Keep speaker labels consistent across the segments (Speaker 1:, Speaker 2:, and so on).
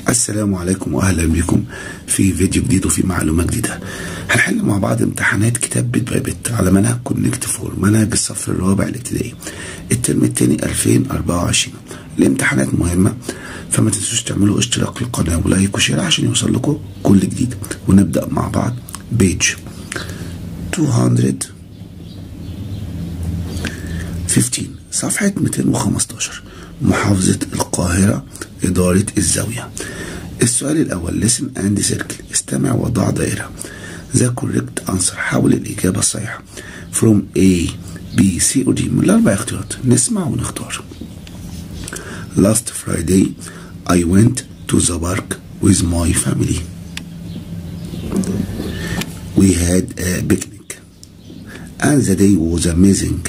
Speaker 1: السلام عليكم واهلا بكم في فيديو جديد وفي معلومه جديده هنحل مع بعض امتحانات كتاب بيت باي بيت على منهج كونكت فور منهج الصف الرابع الابتدائي الترم الثاني 2024 الامتحانات مهمه فما تنسوش تعملوا اشتراك للقناه ولايك وشير عشان يوصل لكم كل جديد ونبدا مع بعض بيج 215 صفحه 215 محافظة القاهرة إدارة الزاوية السؤال الأول listen and circle استمع وضع دائرة the correct answer حاول الإجابة الصحيحة from A B C or D من الأربع اختيارات نسمع ونختار last Friday I went to the park with my family we had a picnic and the day was amazing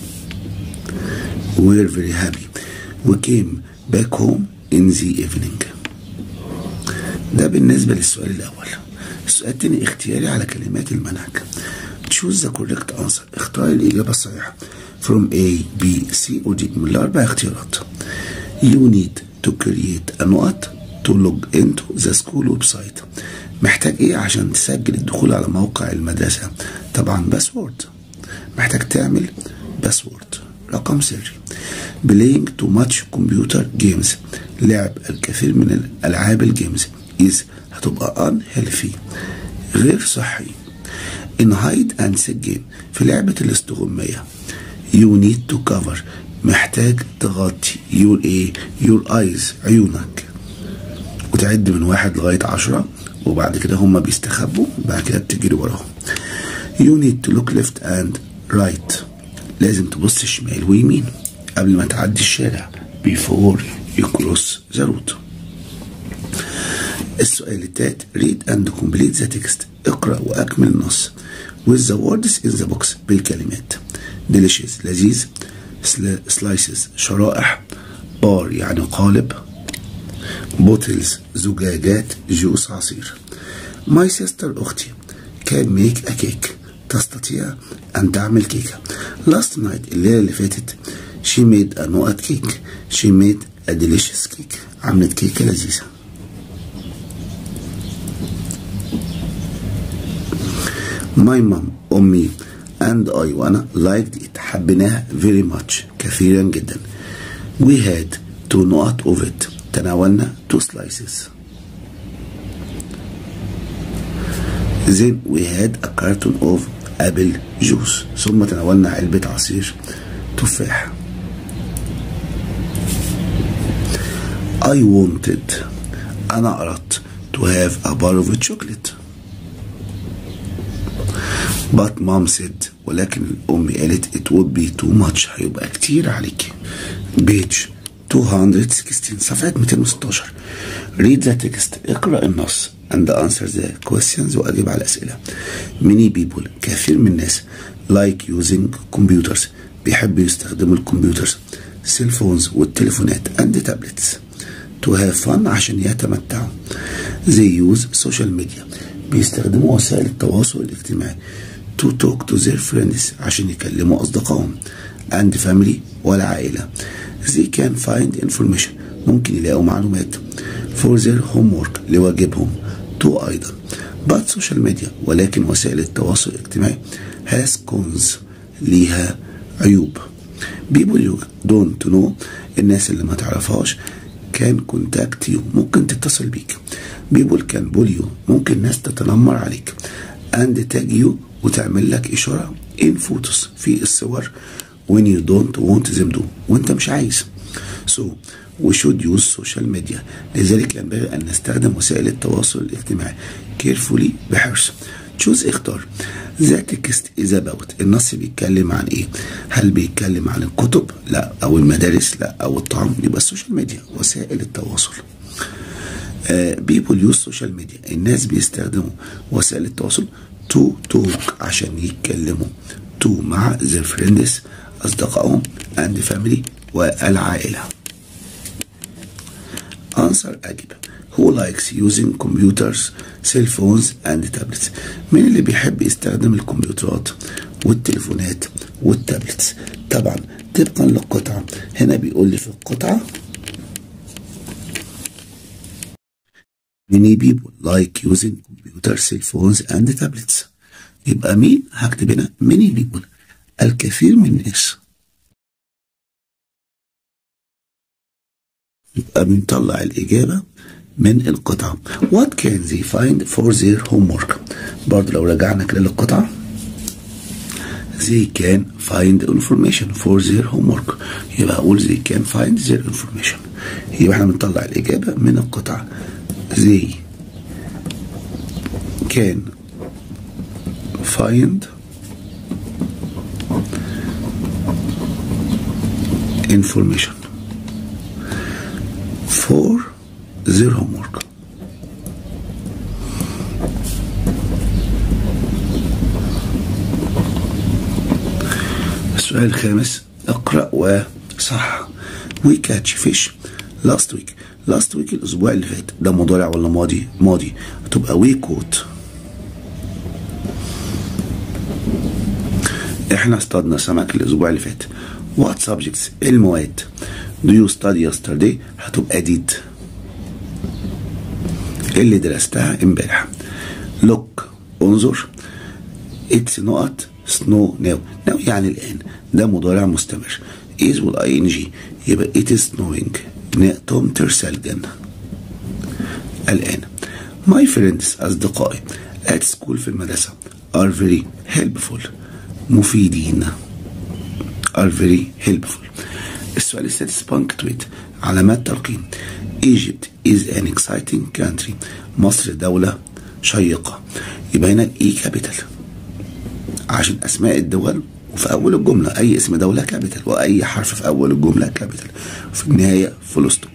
Speaker 1: we were very happy we came back home in the evening ده بالنسبة للسؤال الأول السؤال الثاني اختياري على كلمات المنهج choose the correct answer اختار الإجابة الصحيحة from A, B, C or D من الأربع اختيارات you need to create a نقط to log into the school website محتاج ايه عشان تسجل الدخول على موقع المدرسة طبعا باسورد محتاج تعمل باسورد رقم سري playing too much computer games لعب الكثير من الألعاب الجيمز is هتبقى unhealthy غير صحي in hide and seek game في لعبة الاستغمية you need to cover محتاج تغطي your ايه your eyes عيونك وتعد من واحد لغاية عشرة وبعد كده هما بيستخبوا بعد كده بتجري وراهم you need to look left and right لازم تبص شمال ويمين قبل ما تعدي الشارع before you cross the road السؤال التالت read and complete the text اقرأ وأكمل النص with the words in the box بالكلمات delicious لذيذ slices شرائح بار يعني قالب bottles زجاجات جوس عصير my sister أختي can make a cake تستطيع أن تعمل كيكة last night الليلة اللي فاتت she made a نقط كيك she made a delicious cake عملت كيكة لذيذة my mom أمي and I وأنا liked it حبيناها very much كثيرا جدا we had two نقط of it تناولنا two slices then we had a carton of apple juice ثم تناولنا علبة عصير تفاح I wanted أنا أردت to have a bar of chocolate but mom said ولكن الأم قالت it would be too much هيبقى كتير عليك page 216 صفحة 216 read the text اقرأ النص and answer the questions وأجب على الأسئلة many people كثير من الناس like using computers بيحبوا يستخدموا الكمبيوترز سيل فونز والتليفونات and tablets to have fun عشان يتمتعوا they use social media بيستخدموا وسائل التواصل الاجتماعي to talk to their friends عشان يكلموا أصدقائهم and family والعائلة they can find information ممكن يلاقوا معلومات for their homework لواجبهم to أيضا but social media ولكن وسائل التواصل الاجتماعي has cons ليها عيوب people you don't know الناس اللي ما تعرفهاش كان كونتاكت يو ممكن تتصل بيك بيبول كان بوليو ممكن ناس تتنمر عليك اند تاج يو وتعمل لك اشاره ان فوتوس في الصور when you don't want them to وانت مش عايز so we should use social media لذلك ينبغي ان نستخدم وسائل التواصل الاجتماعي carefully بحرص تشوز اختار ذا تكست از اباوت النص بيتكلم عن ايه هل بيتكلم عن الكتب لا او المدارس لا او الطعام يبقى السوشيال ميديا وسائل التواصل بيبول يوز سوشيال ميديا الناس بيستخدموا وسائل التواصل تو توك عشان يتكلموا تو مع their friends اصدقائهم and family والعائله answer اجب who likes using computers cell phones and tablets مين اللي بيحب يستخدم الكمبيوترات والتليفونات والتابلتس طبعا طبقا للقطعة هنا بيقول لي في القطعة many people like using computer cell phones and tablets يبقى مين هكتب هنا many people الكثير من الناس يبقى بنطلع الإجابة من القطعة What can they find for their homework برضه لو رجعنا كده للقطعة they can find information for their homework يبقى أقول they can find their information يبقى احنا بنطلع الإجابة من القطعة they can find information for their homework السؤال الخامس اقرأ وصح we catch fish last week last week الأسبوع اللي فات ده مضارع ولا ماضي ماضي هتبقى we caught احنا اصطادنا سمك الأسبوع اللي فات what subjects إيه المواد do you study yesterday هتبقى did اللي درستها امبارح look انظر it's not snow now now يعني الآن ده مضارع مستمر is وال ing يبقى it is snowing تمطر الجنة الآن my friends أصدقائي at school في المدرسة are very helpful مفيدين are very helpful السؤال السادس punctuate علامات ترقيم Egypt is an exciting country مصر دولة شيقة يبقى هنا الاي كابيتال عشان اسماء الدول وفي اول الجمله اي اسم دوله كابيتال واي حرف في اول الجمله كابيتال وفي النهايه فول ستوب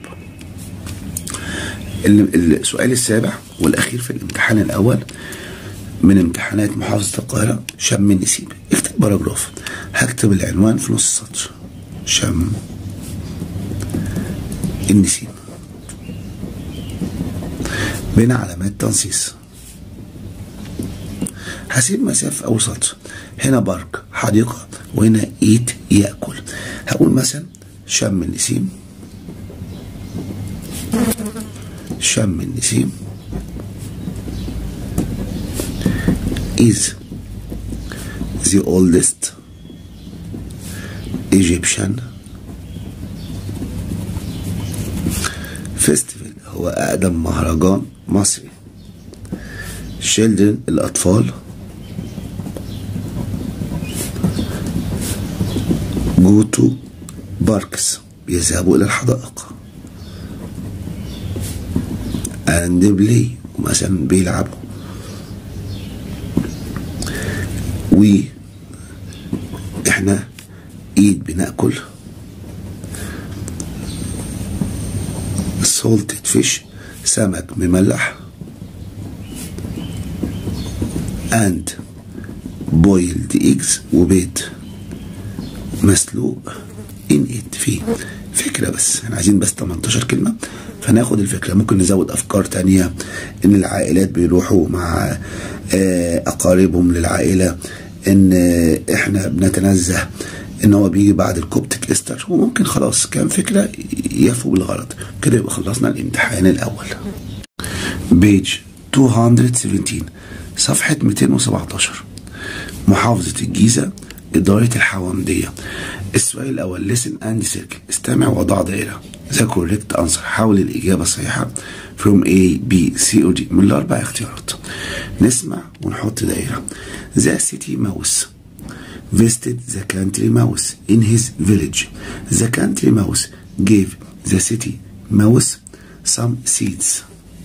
Speaker 1: السؤال السابع والاخير في الامتحان الاول من امتحانات محافظه القاهره شم النسيم اكتب باراجراف هكتب العنوان في نص السطر شم النسيم بين علامات تنصيص هسيب مسافة أو سطر هنا بارك حديقة وهنا إيت يأكل هقول مثلا شم النسيم شم النسيم is the oldest Egyptian festival هو أقدم مهرجان مصري children الأطفال go to parks بيذهبوا إلى الحدائق and play مثلا بيلعبوا و احنا ايد بناكل salted fish سمك مملح and boiled eggs وبيض مسلوق ان ات فيه فكره بس احنا عايزين بس 18 كلمه فناخد الفكره ممكن نزود افكار تانية ان العائلات بيروحوا مع اقاربهم للعائله ان احنا بنتنزه ان هو بيجي بعد الكوبتك استر وممكن خلاص كام فكره يفوا بالغرض كده يبقى خلصنا الامتحان الاول بيج 217 صفحه 217 محافظه الجيزه إدارة الحوامدية السؤال الأول listen and circle استمع وضع دائرة the correct answer حاول الإجابة الصحيحة from A B C or D من الأربع اختيارات نسمع ونحط دائرة the city mouse visited the country mouse in his village the country mouse gave the city mouse some seeds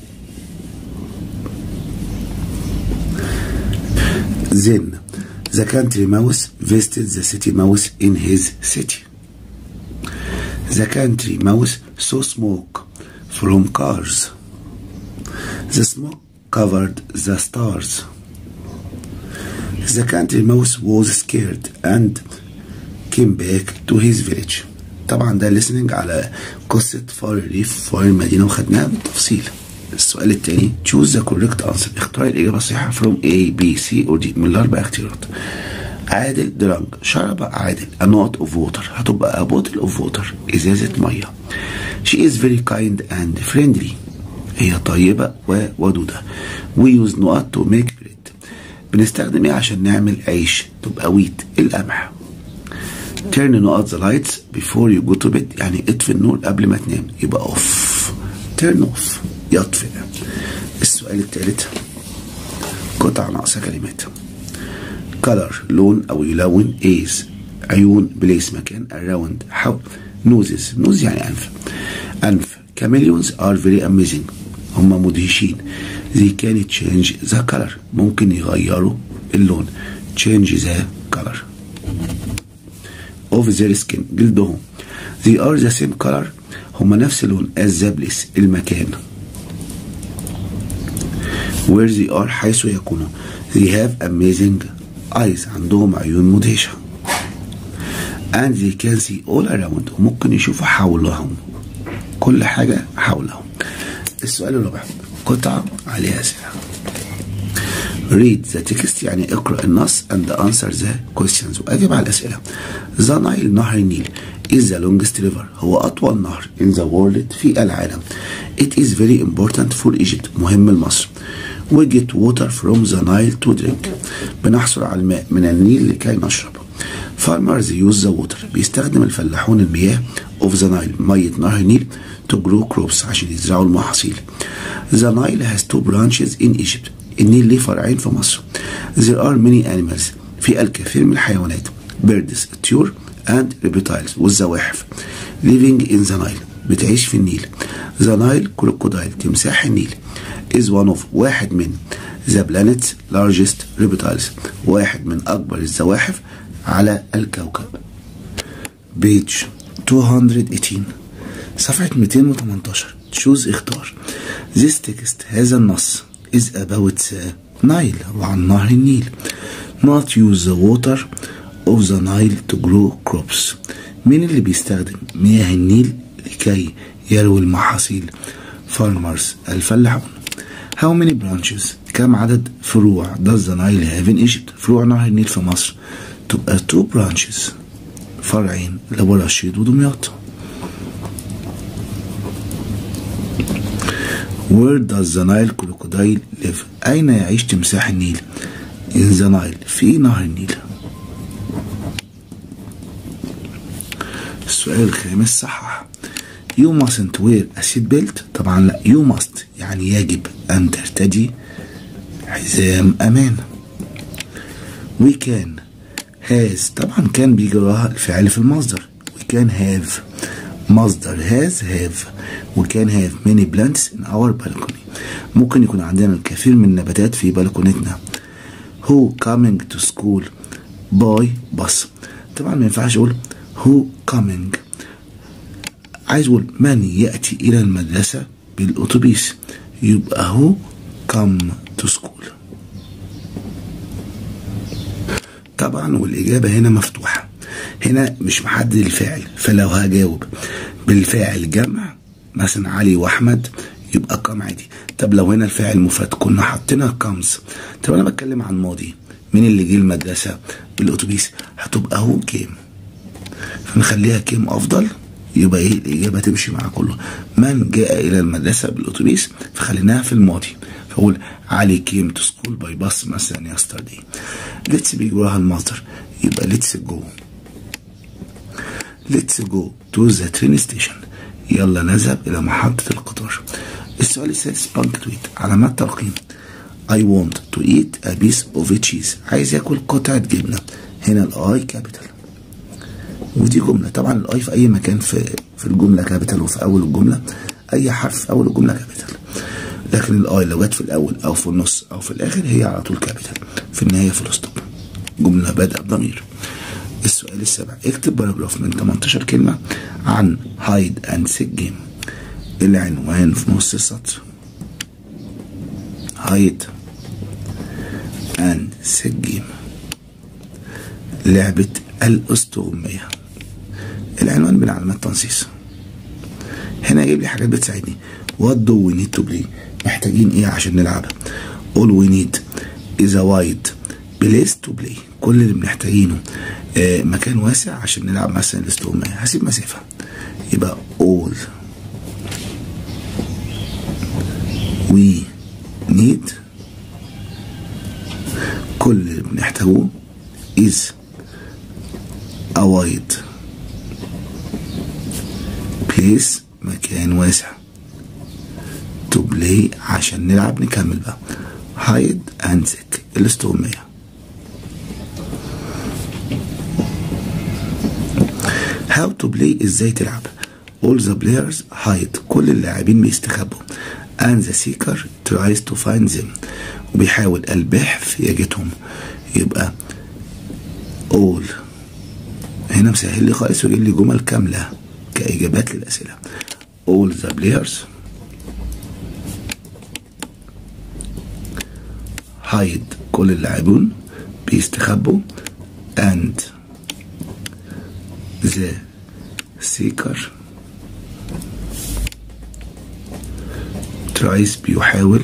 Speaker 1: then the country mouse visited the city mouse in his city. The country mouse saw smoke from cars. The smoke covered the stars. The country mouse was scared and came back to his village. طبعا ده listening على قصة فار الريف فار المدينة وخدناها بالتفصيل. السؤال الثاني choose the correct answer اختار الإجابة الصحيحة from A B C or D من الأربع اختيارات عادل درانج شرب عادل a not of water هتبقى a bottle of water إزازة مية she is very kind and friendly هي طيبة وودودة we use نقط to make bread بنستخدم ايه عشان نعمل عيش تبقى ويت القمح turn نقط the lights before you go to bed يعني اطفي النور قبل ما تنام يبقى off turn off يطفئ السؤال الثالث قطع ناقصة كلمات color لون أو يلون is عيون بليس مكان around حول noses nose يعني أنف أنف chameleons are very amazing هم مدهشين they can change the color ممكن يغيروا اللون change the color of their skin جلدهم they are the same color هم نفس اللون as the place المكان where they are حيث يكونوا they have amazing eyes عندهم عيون مدهشة and they can see all around وممكن يشوفوا حولهم كل حاجة حولهم السؤال الرابع قطعة عليها أسئلة read the text يعني اقرأ النص and answer the questions وأجب على الأسئلة the Nile نهر النيل is the longest river هو أطول نهر in the world في العالم it is very important for Egypt مهم لمصر we get water from the Nile to drink بنحصل على الماء من النيل لكي نشرب farmers use the water بيستخدم الفلاحون المياه of the Nile مية نهر النيل to grow crops عشان يزرعوا المحاصيل the Nile has two branches in Egypt النيل ليه فرعين في مصر there are many animals في الكثير من الحيوانات birds الطيور and reptiles والزواحف living in the Nile بتعيش في النيل the Nile crocodile تمساح النيل is one of واحد من the planet's largest reptiles واحد من أكبر الزواحف على الكوكب بيج 218 صفحة 218 choose اختار this text هذا النص is about the Nile وعن نهر النيل not use the water of the Nile to grow crops مين اللي بيستخدم مياه النيل لكي يروي المحاصيل farmers الفلاحون how many branches كم عدد فروع does the Nile have in Egypt فروع نهر النيل في مصر تبقى two branches فرعين لأبو رشيد ودمياط Where does the Nile crocodile live? أين يعيش تمساح النيل؟ In the Nile في نهر النيل. السؤال الخامس صحح. You mustn't wear a seat belt. طبعا لا you must يعني يجب أن ترتدي حزام أمان. We can has طبعا كان بيجي وراها الفعل في المصدر. We can have مصدر has have we can have many plants in our balcony ممكن يكون عندنا الكثير من النباتات في بلكونتنا who coming to school by bus طبعا ما ينفعش اقول who coming عايز اقول من ياتي الى المدرسه بالاتوبيس يبقى who come to school طبعا والاجابه هنا مفتوحه هنا مش محدد الفاعل فلو هجاوب بالفاعل جمع مثلا علي واحمد يبقى قام عادي طب لو هنا الفاعل مفرد كنا حاطينها كمز طب انا بتكلم عن ماضي مين اللي جه المدرسه بالاتوبيس هتبقى هو كيم فنخليها كيم افضل يبقى ايه الاجابه تمشي مع كله من جاء الى المدرسه بالاتوبيس فخليناها في الماضي فاقول علي كيم تو سكول باي باص مثلا يسترداي ليتس بيجي وراها المصدر يبقى ليتس جو ليتس جو تو ذا ترين ستيشن يلا نذهب إلى محطة القطار السؤال السادس بانكتويت علامات ترقيم I want to eat a piece of cheese عايز ياكل قطعة جبنة هنا الاي كابيتال ودي جملة طبعا الاي في أي مكان في في الجملة كابيتال وفي أول الجملة أي حرف في أول الجملة كابيتال لكن الاي لو جت في الأول أو في النص أو في الآخر هي على طول كابيتال في النهاية فول ستوب جملة بادئة بضمير السؤال السابع اكتب باراجراف من 18 كلمة عن هايد اند سيك جيم العنوان في نص السطر هايد اند سيك جيم لعبة الأستغمية العنوان من علامات تنصيص هنا جايب لي حاجات بتساعدني what do we need to play محتاجين ايه عشان نلعب all we need is a wide place to play كل اللي بنحتاجينه آه مكان واسع عشان نلعب مثلا الاستغماية هسيب مسافة يبقى all we need كل اللي بنحتاجه is a wide place مكان واسع to play عشان نلعب نكمل بقى hide and seek الاستغمية how to play ازاي تلعب all the players hide كل اللاعبين بيستخبوا and the seeker tries to find them وبيحاول البحث يجدهم يبقى all هنا مسهل لي خالص ويجيب لي جمل كاملة كإجابات للأسئلة all the players hide كل اللاعبون بيستخبوا and the seeker tries بيحاول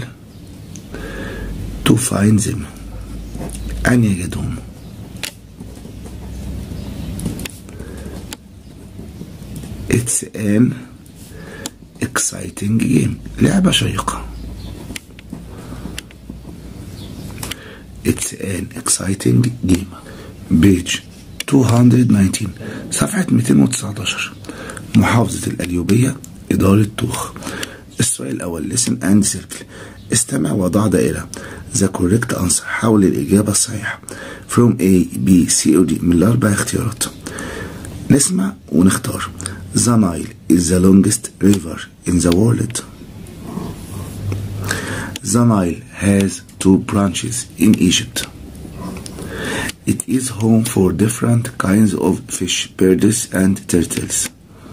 Speaker 1: to find them أن يجدهم It's an exciting game لعبة شيقة It's an exciting game page 219 صفحة 219 محافظة الأليوبية إدارة طوخ السؤال الأول listen and circle استمع وضع دائرة the correct answer حول الإجابة الصحيحة from A B C or D من الأربع اختيارات نسمع ونختار The Nile is the longest river in the world The Nile has two branches in Egypt It is home for different kinds of fish, birds and turtles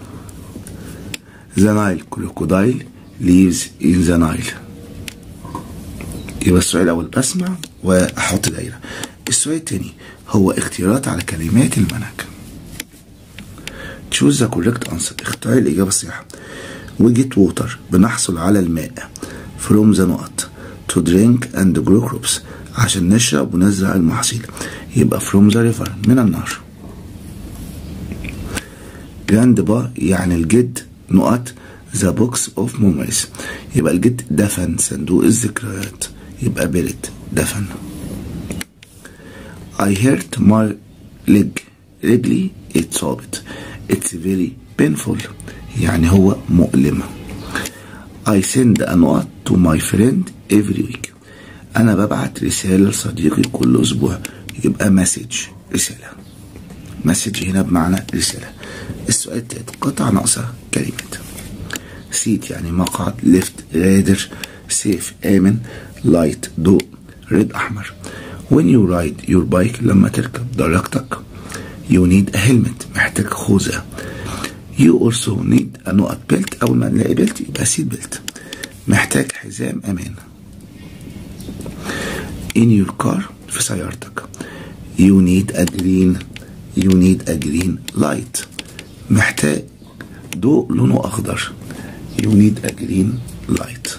Speaker 1: The Nile crocodile lives in the Nile يبقى السؤال الأول بسمع وأحط دايرة السؤال التاني هو اختيارات على كلمات المنهج choose the correct answer اختار الإجابة الصحيحة we get water بنحصل على الماء from the نقط to drink and grow crops عشان نشرب ونزرع المحاصيل يبقى from the river من النهر grandpa يعني الجد نقط the box of memories يبقى الجد دفن صندوق الذكريات يبقى بيرت دفن I hurt my leg رجلي اتصابت It's very painful يعني هو مؤلم I send a note to my friend every week أنا ببعت رسالة لصديقي كل أسبوع يبقى مسج رسالة مسج هنا بمعنى رسالة السؤال التالت قطع ناقصة كلمات سيت يعني مقعد ليفت غادر سيف آمن لايت ضوء ريد أحمر when you ride your bike لما تركب دراجتك you need a helmet محتاج خوذة you also need a نقط بيلت أول ما نلاقي بيلت يبقى سيت بيلت محتاج حزام أمان in your car في سيارتك you need a green you need a green light محتاج ضوء لونه أخضر you need a green light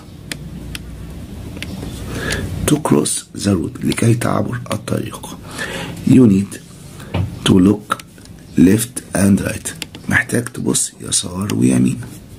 Speaker 1: to cross the road لكي تعبر الطريق you need to look left and right محتاج تبص يسار ويمين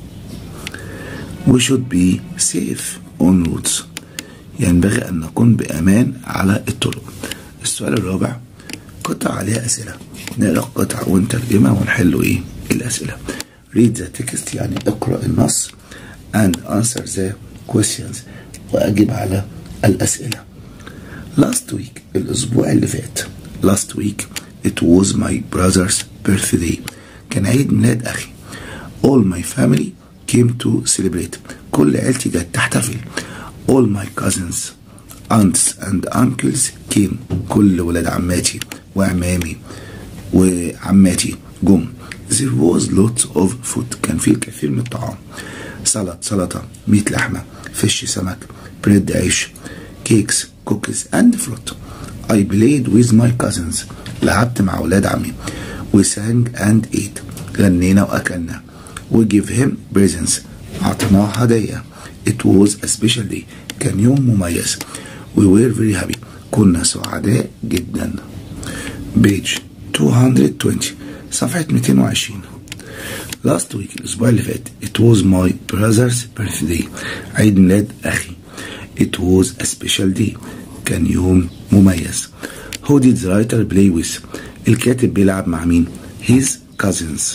Speaker 1: we should be safe on roads ينبغي أن نكون بأمان على الطرق السؤال الرابع قطع عليها أسئلة نقرأ قطع ونترجمها ونحل إيه الأسئلة read the text يعني اقرأ النص and answer the questions وأجب على الأسئلة last week الأسبوع اللي فات last week it was my brother's birthday كان عيد ميلاد أخي all my family came to celebrate كل عيلتي جت تحتفل all my cousins aunts and uncles came كل ولاد عماتي وعمامي وعماتي جم there was lots of food كان في الكثير من الطعام سلطة سلطة ميت لحمة فش سمك بريد عيش كيكس كوكيز and fruit I played with my cousins لعبت مع ولاد عمي we sang and ate غنينا وأكلنا we give him presents أعطيناه هدية it was a special day كان يوم مميز we were very happy كنا سعداء جدا page 220 صفحة 220 last week الأسبوع اللي فات it was my brother's birthday عيد ميلاد أخي it was a special day كان يوم مميز who did the writer play with الكاتب بيلعب مع مين his cousins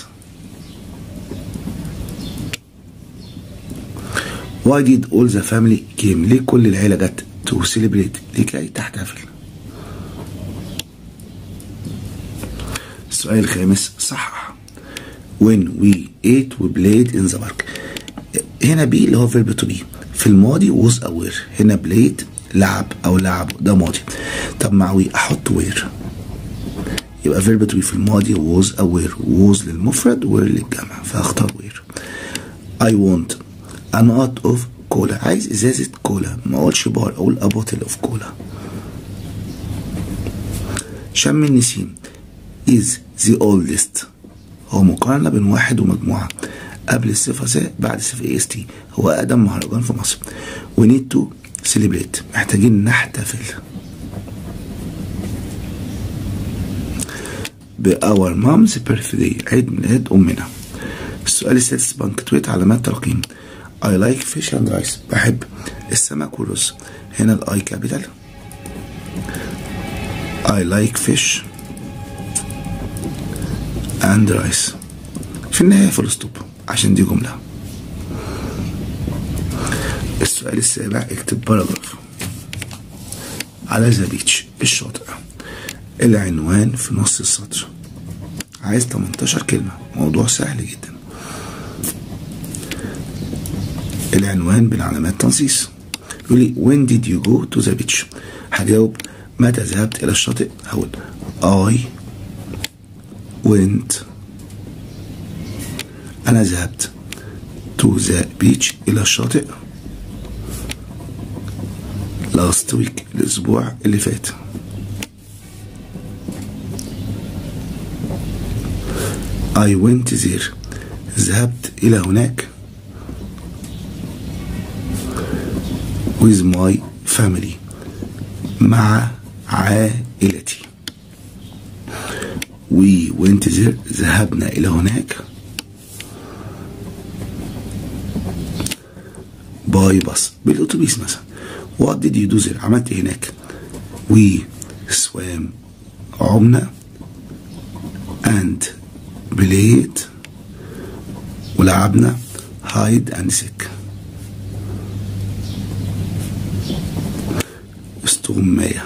Speaker 1: why did all the family came ليه كل العيلة جت to celebrate لكي تحتفل السؤال الخامس صح when we ate we played in the park هنا بي اللي هو verb to be في الماضي was aware هنا played لعب او لعبوا ده ماضي طب مع وي احط وير يبقى verb to be في الماضي was aware was للمفرد were للجمع فاختار وير I want a not of كولا عايز ازازة كولا ما اقولش بار اقول a bottle of كولا شم النسيم is the oldest هو مقارنة بين واحد ومجموعة قبل الصفة ذا بعد الصفة اي اس تي هو أقدم مهرجان في مصر we need to celebrate محتاجين نحتفل بأور مامز بيرثدي عيد ميلاد أمنا السؤال السادس بنكتويت علامات ترقيم I like fish and rice بحب السمك والرز هنا الاي كابيتال I like fish and rice في النهاية فول ستوب عشان دي جملة السؤال السابع اكتب باراجراف على ذا بيتش الشاطئ العنوان في نص السطر عايز 18 كلمة موضوع سهل جدا العنوان بالعلامات تنصيص يقول لي when did you go to the beach هجاوب متى ذهبت إلى الشاطئ هقول I went أنا ذهبت to the beach إلى الشاطئ last week الأسبوع اللي فات I went there ذهبت إلى هناك with my family مع عائلتي we went there ذهبنا إلى هناك باي باص بالأتوبيس مثلا what did you do there عملت إيه هناك we swam عمنا and played ولعبنا hide and seek استغماية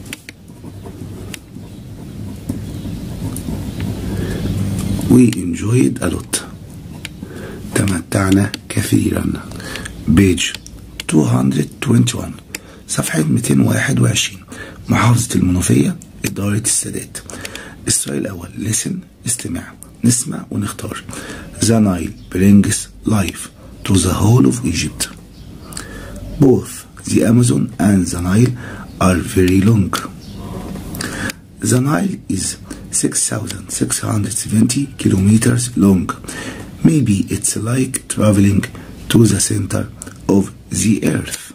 Speaker 1: we enjoyed a lot تمتعنا كثيرا بيج 221 صفحة 221 محافظة المنوفية إدارة السادات السؤال الأول listen استمع نسمع ونختار The Nile brings life to the whole of Egypt Both the Amazon and the Nile are very long The Nile is 6,670 kilometers long Maybe it's like traveling to the center of the earth.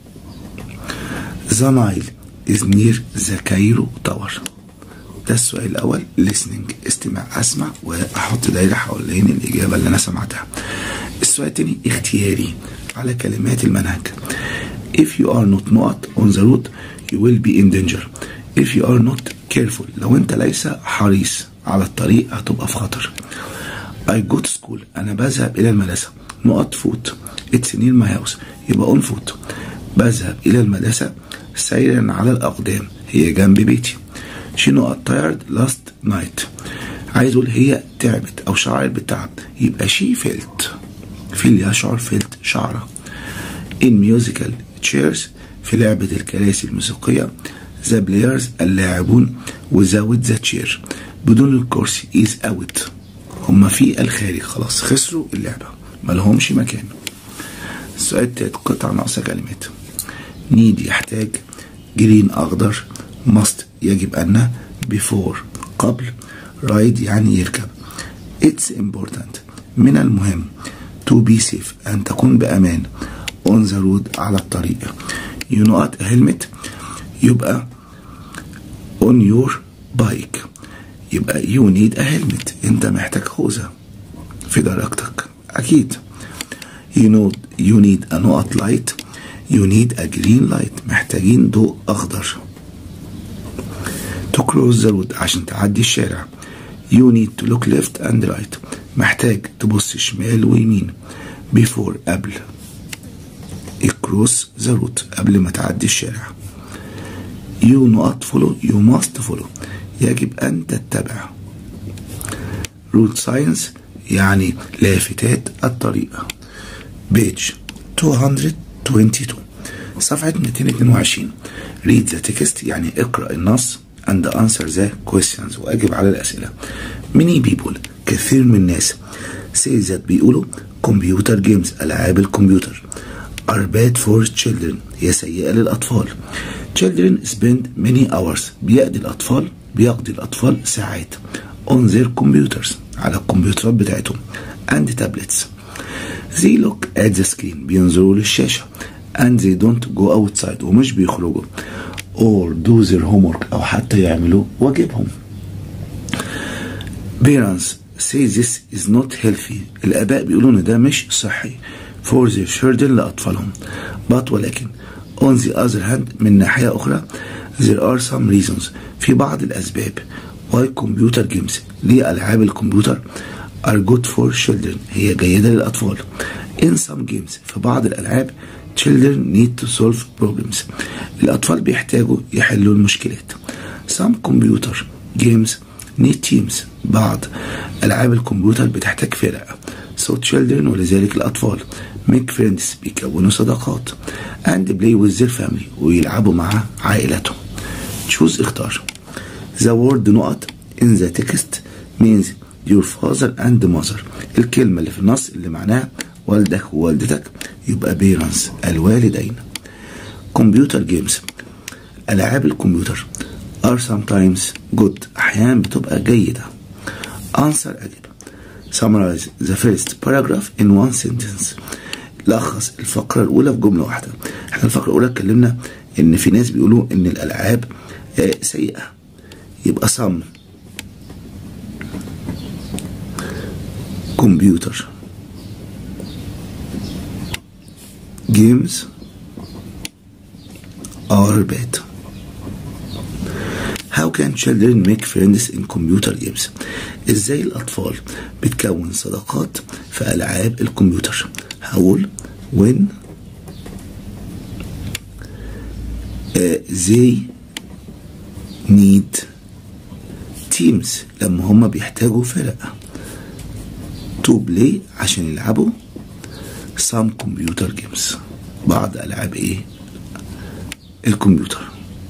Speaker 1: The Nile is near the Cairo Tower. ده السؤال الأول listening استماع أسمع وأحط دايرة حوالين الإجابة اللي أنا سمعتها. السؤال التاني اختياري على كلمات المنهج. If you are not not on the road you will be in danger. If you are not careful لو أنت ليس حريص على الطريق هتبقى في خطر. I go to school أنا بذهب إلى المدرسة نقط فوت It's near my house يبقى on foot بذهب إلى المدرسة سيرا على الأقدام هي جنب بيتي she نقط tired last night عايز أقول هي تعبت أو شعرت بالتعب يبقى she felt في اللي يشعر felt شعرة in musical chairs في لعبة الكراسي الموسيقية the players اللاعبون without the chair بدون الكرسي is out هما في الخارج خلاص خسروا اللعبة ملهمش مكان السؤال التالت قطع ناقصة كلمات نيد يحتاج جرين أخضر must يجب أن before قبل ride يعني يركب it's important من المهم to be safe أن تكون بأمان on the road على الطريق you not a helmet يبقى on your bike يبقى you need a helmet انت محتاج خوذة في درجتك اكيد you know you need a نقط light You need a green light محتاجين ضوء أخضر to cross the road عشان تعدي الشارع You need to look left and right محتاج تبص شمال ويمين before قبل cross the road قبل ما تعدي الشارع You not follow you must follow يجب أن تتبع road signs يعني لافتات الطريق page 222 صفحة 222 read the text يعني اقرأ النص and answer the questions وأجب على الأسئلة many people كثير من الناس say that بيقولوا computer games ألعاب الكمبيوتر are bad for children هي سيئة للأطفال children spend many hours بيقضي الأطفال بيقضي الأطفال ساعات on their computers على الكمبيوترات بتاعتهم and tablets they look at the screen بينظروا للشاشة and they don't go outside ومش بيخرجوا or do their homework أو حتى يعملوا واجبهم parents say this is not healthy الآباء بيقولوا إن ده مش صحي for their children لأطفالهم but ولكن on the other hand من ناحية أخرى there are some reasons في بعض الأسباب why computer games ليه ألعاب الكمبيوتر are good for children هي جيدة للأطفال in some games في بعض الألعاب children need to solve problems الأطفال بيحتاجوا يحلوا المشكلات some computer games need teams بعض ألعاب الكمبيوتر بتحتاج فرق so children ولذلك الأطفال make friends بيكونوا صداقات and play with their family ويلعبوا مع عائلتهم choose اختار the word نقط in the text means your father and mother الكلمة اللي في النص اللي معناها والدك ووالدتك يبقى parents الوالدين computer games ألعاب الكمبيوتر are sometimes good أحيانا بتبقى جيدة answer أجب summarize the first paragraph in one sentence لخص الفقرة الأولى في جملة واحدة احنا الفقرة الأولى اتكلمنا إن في ناس بيقولوا إن الألعاب سيئة يبقى some computer games are bad How can children make friends in computer games? ازاي الأطفال بتكون صداقات في ألعاب الكمبيوتر؟ هقول when uh, they need teams لما هما بيحتاجوا فرق to play عشان يلعبوا some computer games بعض ألعاب ايه الكمبيوتر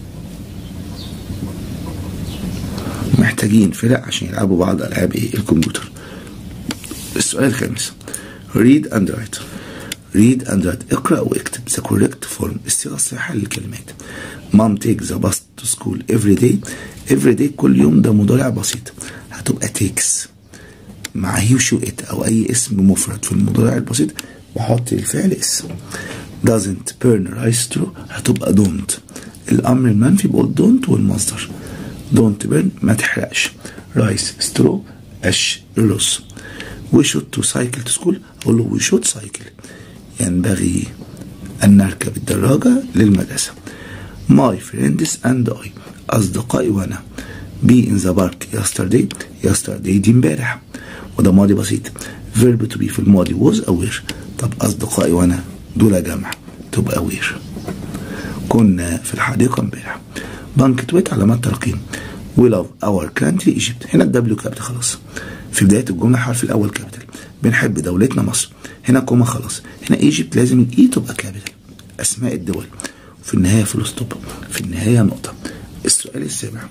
Speaker 1: محتاجين فرق عشان يلعبوا بعض ألعاب ايه الكمبيوتر السؤال الخامس read and write read and write اقرأ واكتب the correct form الصيغة الصحيحة للكلمات mom take the bus to school every day every day كل يوم ده مضارع بسيط هتبقى takes مع هي وشو ات او اي اسم مفرد في المضارع البسيط بحط الفعل اسم doesn't burn rice through هتبقى don't الامر المنفي بقول don't والمصدر don't burn ما تحرقش rice straw قش الرز we should to cycle to school اقول له we should cycle ينبغي ان نركب الدراجة للمدرسة my friends and I اصدقائي وانا be in the park yesterday yesterday دي امبارح وده ماضي بسيط verb to be في الماضي was aware طب اصدقائي وانا دول جمع تبقى aware كنا في الحديقة امبارح بانكتويت علامات ترقيم we love our country Egypt هنا الدبليو كابيتال خلاص في بداية الجملة حرف الأول كابيتال بنحب دولتنا مصر هنا كوما خلاص هنا ايجيبت لازم الاي تبقى كابيتال أسماء الدول وفي النهاية فول ستوب في النهاية نقطة السؤال السابع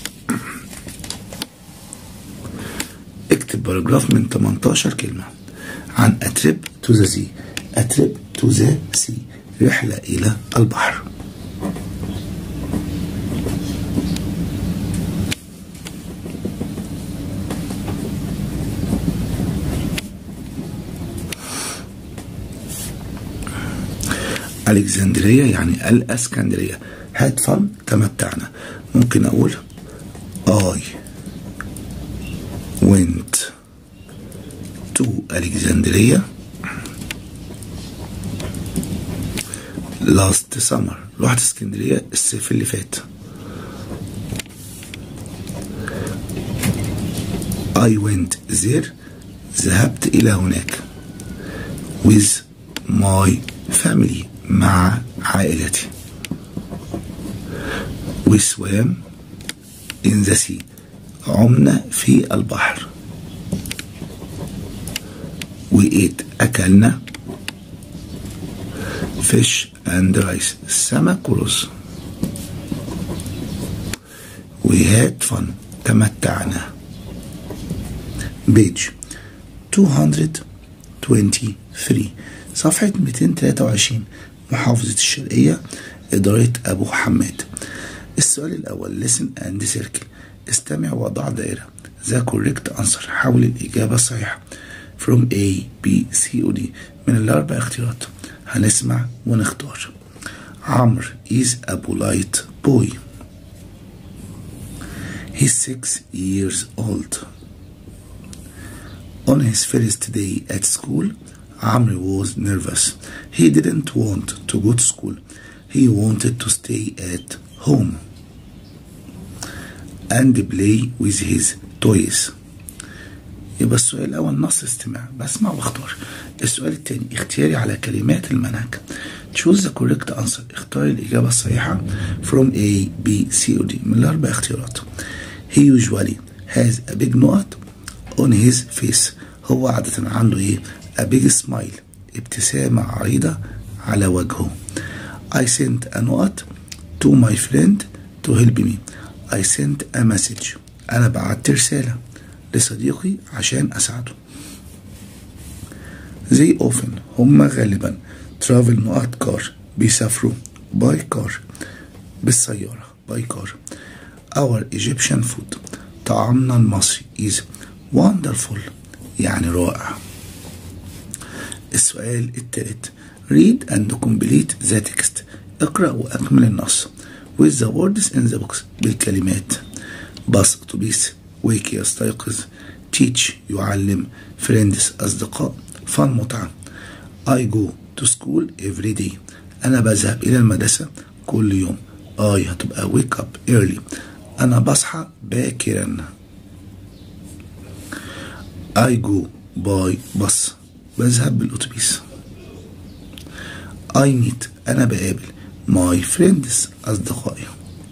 Speaker 1: اكتب باراجراف من 18 كلمة عن أترب تو ذا سي أترب تو ذا سي رحلة إلى البحر الكسندرية يعني الاسكندرية هاد فن تمتعنا ممكن اقول I went to Alexandria last summer رحت اسكندرية الصيف اللي فات I went there ذهبت إلى هناك with my family مع عائلتي we swam in the sea عمنا في البحر we ate أكلنا fish and rice سمك ورز we had fun تمتعنا page 223 صفحة 223 محافظة الشرقية إدارة أبو حماد السؤال الأول listen and circle استمع وضع دائرة the correct answer حول الإجابة الصحيحة from A B C و D من الأربع اختيارات هنسمع ونختار عمرو is a polite boy he's six years old on his first day at school Amr was nervous he didn't want to go to school he wanted to stay at home and play with his toys يبقى السؤال الأول نص استماع بسمع واختار السؤال الثاني اختياري على كلمات المنهج choose the correct answer اختار الإجابة الصحيحة from A, B, C or D من الأربع اختيارات he usually has a big note on his face هو عادة عنده ايه a big smile ابتسامة عريضة على وجهه I sent a note to my friend to help me I sent a message أنا بعت رسالة لصديقي عشان أساعده they often هم غالبا travel not car بيسافروا by car بالسيارة by car our Egyptian food طعامنا المصري is wonderful يعني رائع السؤال الثالث read and complete the text اقرأ وأكمل النص with the words in the box بالكلمات باص أتوبيس wake يستيقظ teach يعلم friends أصدقاء fun متعة I go to school every day أنا بذهب إلى المدرسة كل يوم I هتبقى wake up early أنا بصحى باكرا I go by bus بذهب بالأتوبيس I meet أنا بقابل my friends أصدقائي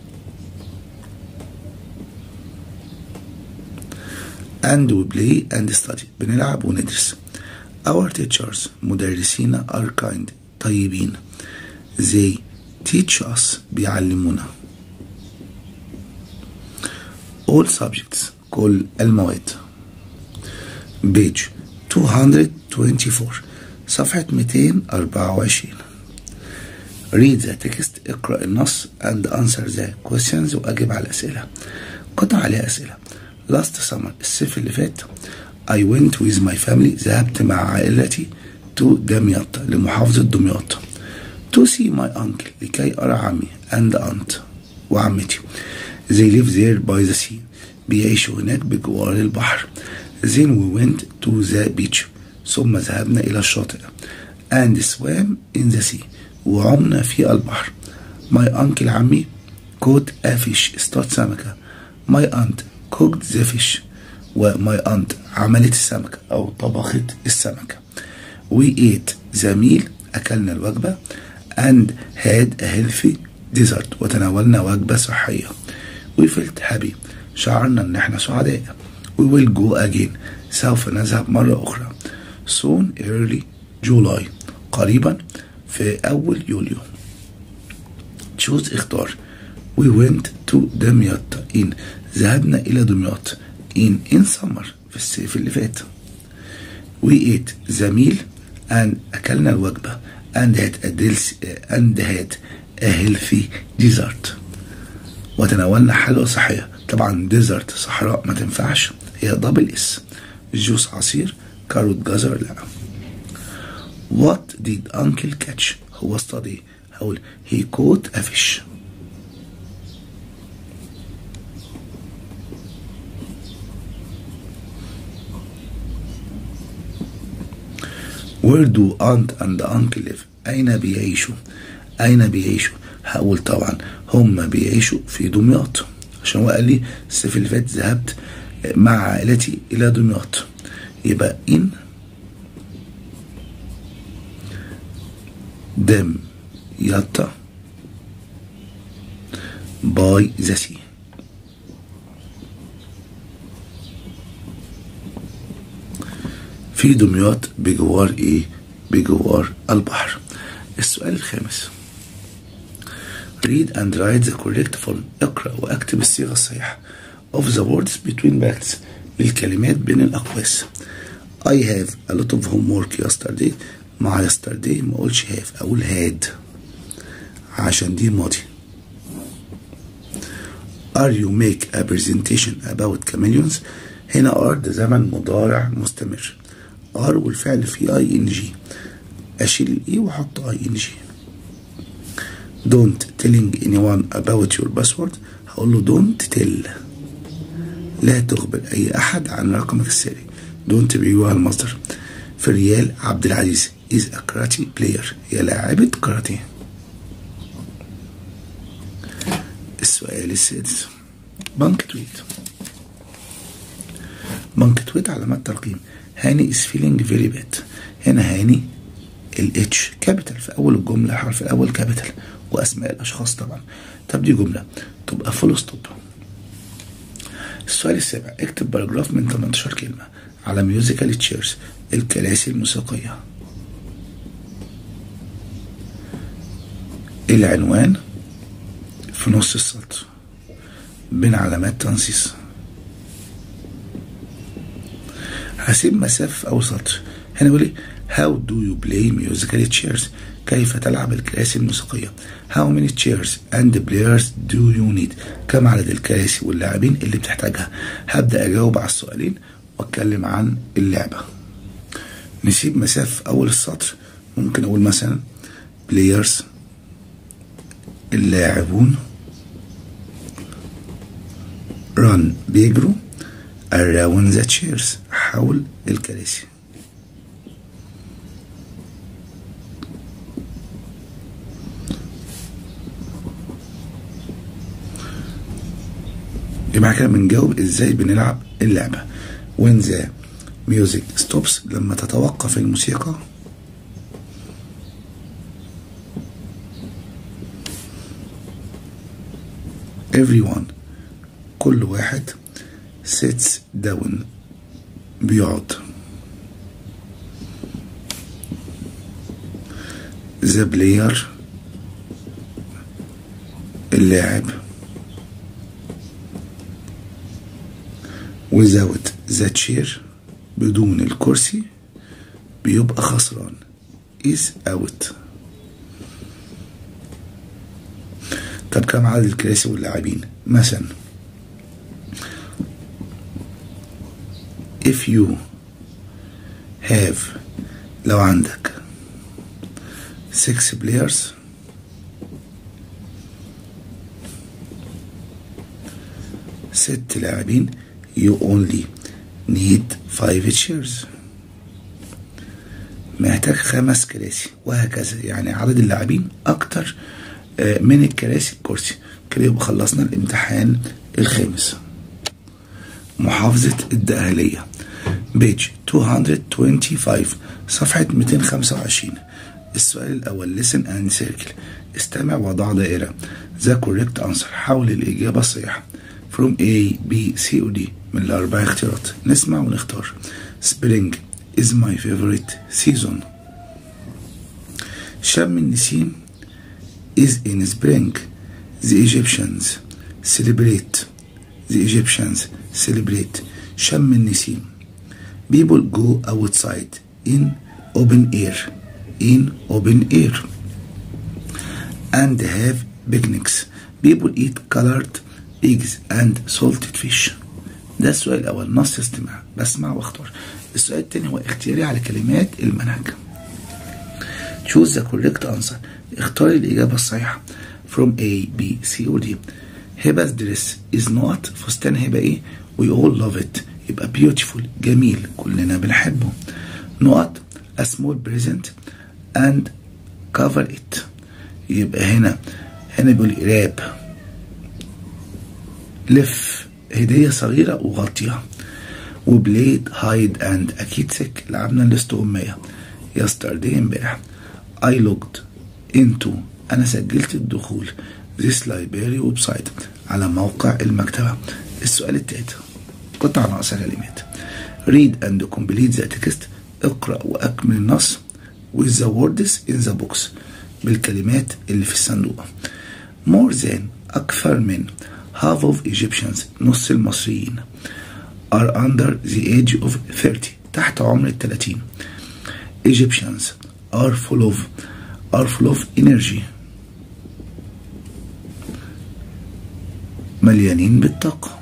Speaker 1: and we play and study بنلعب وندرس our teachers مدرسين are kind طيبين they teach us بيعلمونا all subjects كل المواد page 224 صفحة 224 read the text اقرأ النص and answer the questions وأجب على الأسئلة قطع عليها أسئلة last summer الصيف اللي فات I went with my family ذهبت مع عائلتي to دمياط لمحافظة دمياط to see my uncle لكي أرى عمي and aunt وعمتي they live there by the sea بيعيشوا هناك بجوار البحر then we went to the beach ثم ذهبنا إلى الشاطئ and swam in the sea وعمنا في البحر my uncle عمي caught a fish اصطاد سمكة my aunt cooked the fish و my aunt عملت السمكة أو طبخت السمكة we ate the meal أكلنا الوجبة and had a healthy dessert وتناولنا وجبة صحية we felt happy شعرنا ان احنا سعداء we will go again سوف نذهب مرة أخرى soon early July قريبا في أول يوليو choose اختار we went to دمياط in ذهبنا إلى دمياط in in summer في الصيف اللي فات we ate the meal and أكلنا الوجبة and had a dils- and had a healthy dessert وتناولنا حلوى صحية طبعا ديزرت صحراء ما تنفعش هي دبل اس جوس عصير كاروت جزر لا What did uncle catch هو اصطاد ايه هقول he caught a fish Where do aunt and uncle live أين بيعيشوا أين بيعيشوا هقول طبعا هم بيعيشوا في دمياط عشان هو قال لي الصيف اللي فات ذهبت مع عائلتي إلى دمياط يبقى إن دم ياتا باي ذا سي في دمياط بجوار ايه بجوار البحر السؤال الخامس read and write the correct form اقرأ واكتب الصيغة الصحيحة of the words between brackets للكلمات بين الأقواس I have a lot of homework yesterday مع yesterday ما اقولش have اقول had عشان دي ماضي are you make a presentation about chameleons هنا are ده زمن مضارع مستمر are والفعل فيه اي ان جي اشيل الاي واحط اي ان جي don't telling anyone about your password هقول له don't tell لا تخبر اي احد عن رقمك السري don't بيجوا المصدر في ريال عبد العزيز is a karate player هي لاعبة كاراتيه السؤال السادس بنكتويت بنكتويت علامات ترقيم هاني is feeling very bad هنا هاني الاتش كابيتال في اول الجمله الحرف الاول كابيتال واسماء الاشخاص طبعا طب دي جمله تبقى فول ستوب السؤال السابع اكتب باراجراف من 18 كلمه على ميوزيكال تشيرز الكراسي الموسيقيه العنوان في نص السطر بين علامات تنصيص هسيب مسافة في أول سطر هنا بيقول لي How do you play musical chairs كيف تلعب الكراسي الموسيقية How many chairs and players do you need كم عدد الكراسي واللاعبين اللي بتحتاجها هبدأ أجاوب على السؤالين وأتكلم عن اللعبة نسيب مسافة في أول السطر ممكن أقول مثلا players اللاعبون run بيجروا around the chairs حول الكراسي يبقى كده بنجاوب ازاي بنلعب اللعبة when the music stops لما تتوقف الموسيقى everyone كل واحد sits down بيقعد the player اللاعب without the chair بدون الكرسي بيبقى خسران is out طب كم عدد الكراسي واللاعبين مثلا if you have لو عندك six players ست لاعبين you only need five chairs محتاج خمس كراسي وهكذا يعني عدد اللاعبين اكتر من الكراسي الكرسي كده يبقى خلصنا الامتحان الخامس محافظة الدقهلية بيج 225 صفحة 225 السؤال الأول listen and circle استمع وضع دائرة the correct answer حول الإجابة الصحيحة from A B C و D من الأربع اختيارات نسمع ونختار spring is my favorite season شم النسيم is in spring the Egyptians celebrate the Egyptians celebrate شم النسيم people go outside in open air in open air and have picnics people eat colored eggs and salted fish ده السؤال الأول نص استماع بسمع واختار السؤال الثاني هو اختياري على كلمات المنهج choose the correct answer اختار الإجابة الصحيحة from A B C or D هبة dress is not فستان هبة إيه we all love it يبقى beautiful جميل كلنا بنحبه not a small present and cover it يبقى هنا هنا بيقول راب لف هدية صغيرة وغطيها وبليد هايد اند اكيد سك لعبنا الاستغمية يسترداي امبارح I looked into انا سجلت الدخول this library ويب سايت على موقع المكتبة السؤال التالت قطع ناقصة كلمات read and complete the text اقرأ وأكمل النص with the words in the box بالكلمات اللي في الصندوق more than أكثر من half of Egyptians نص المصريين are under the age of 30 تحت عمر الثلاثين Egyptians are full of are full of energy مليانين بالطاقة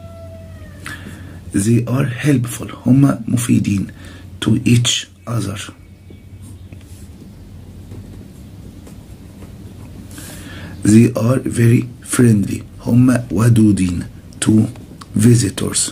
Speaker 1: they are helpful هم مفيدين to each other they are very friendly هم ودودين to visitors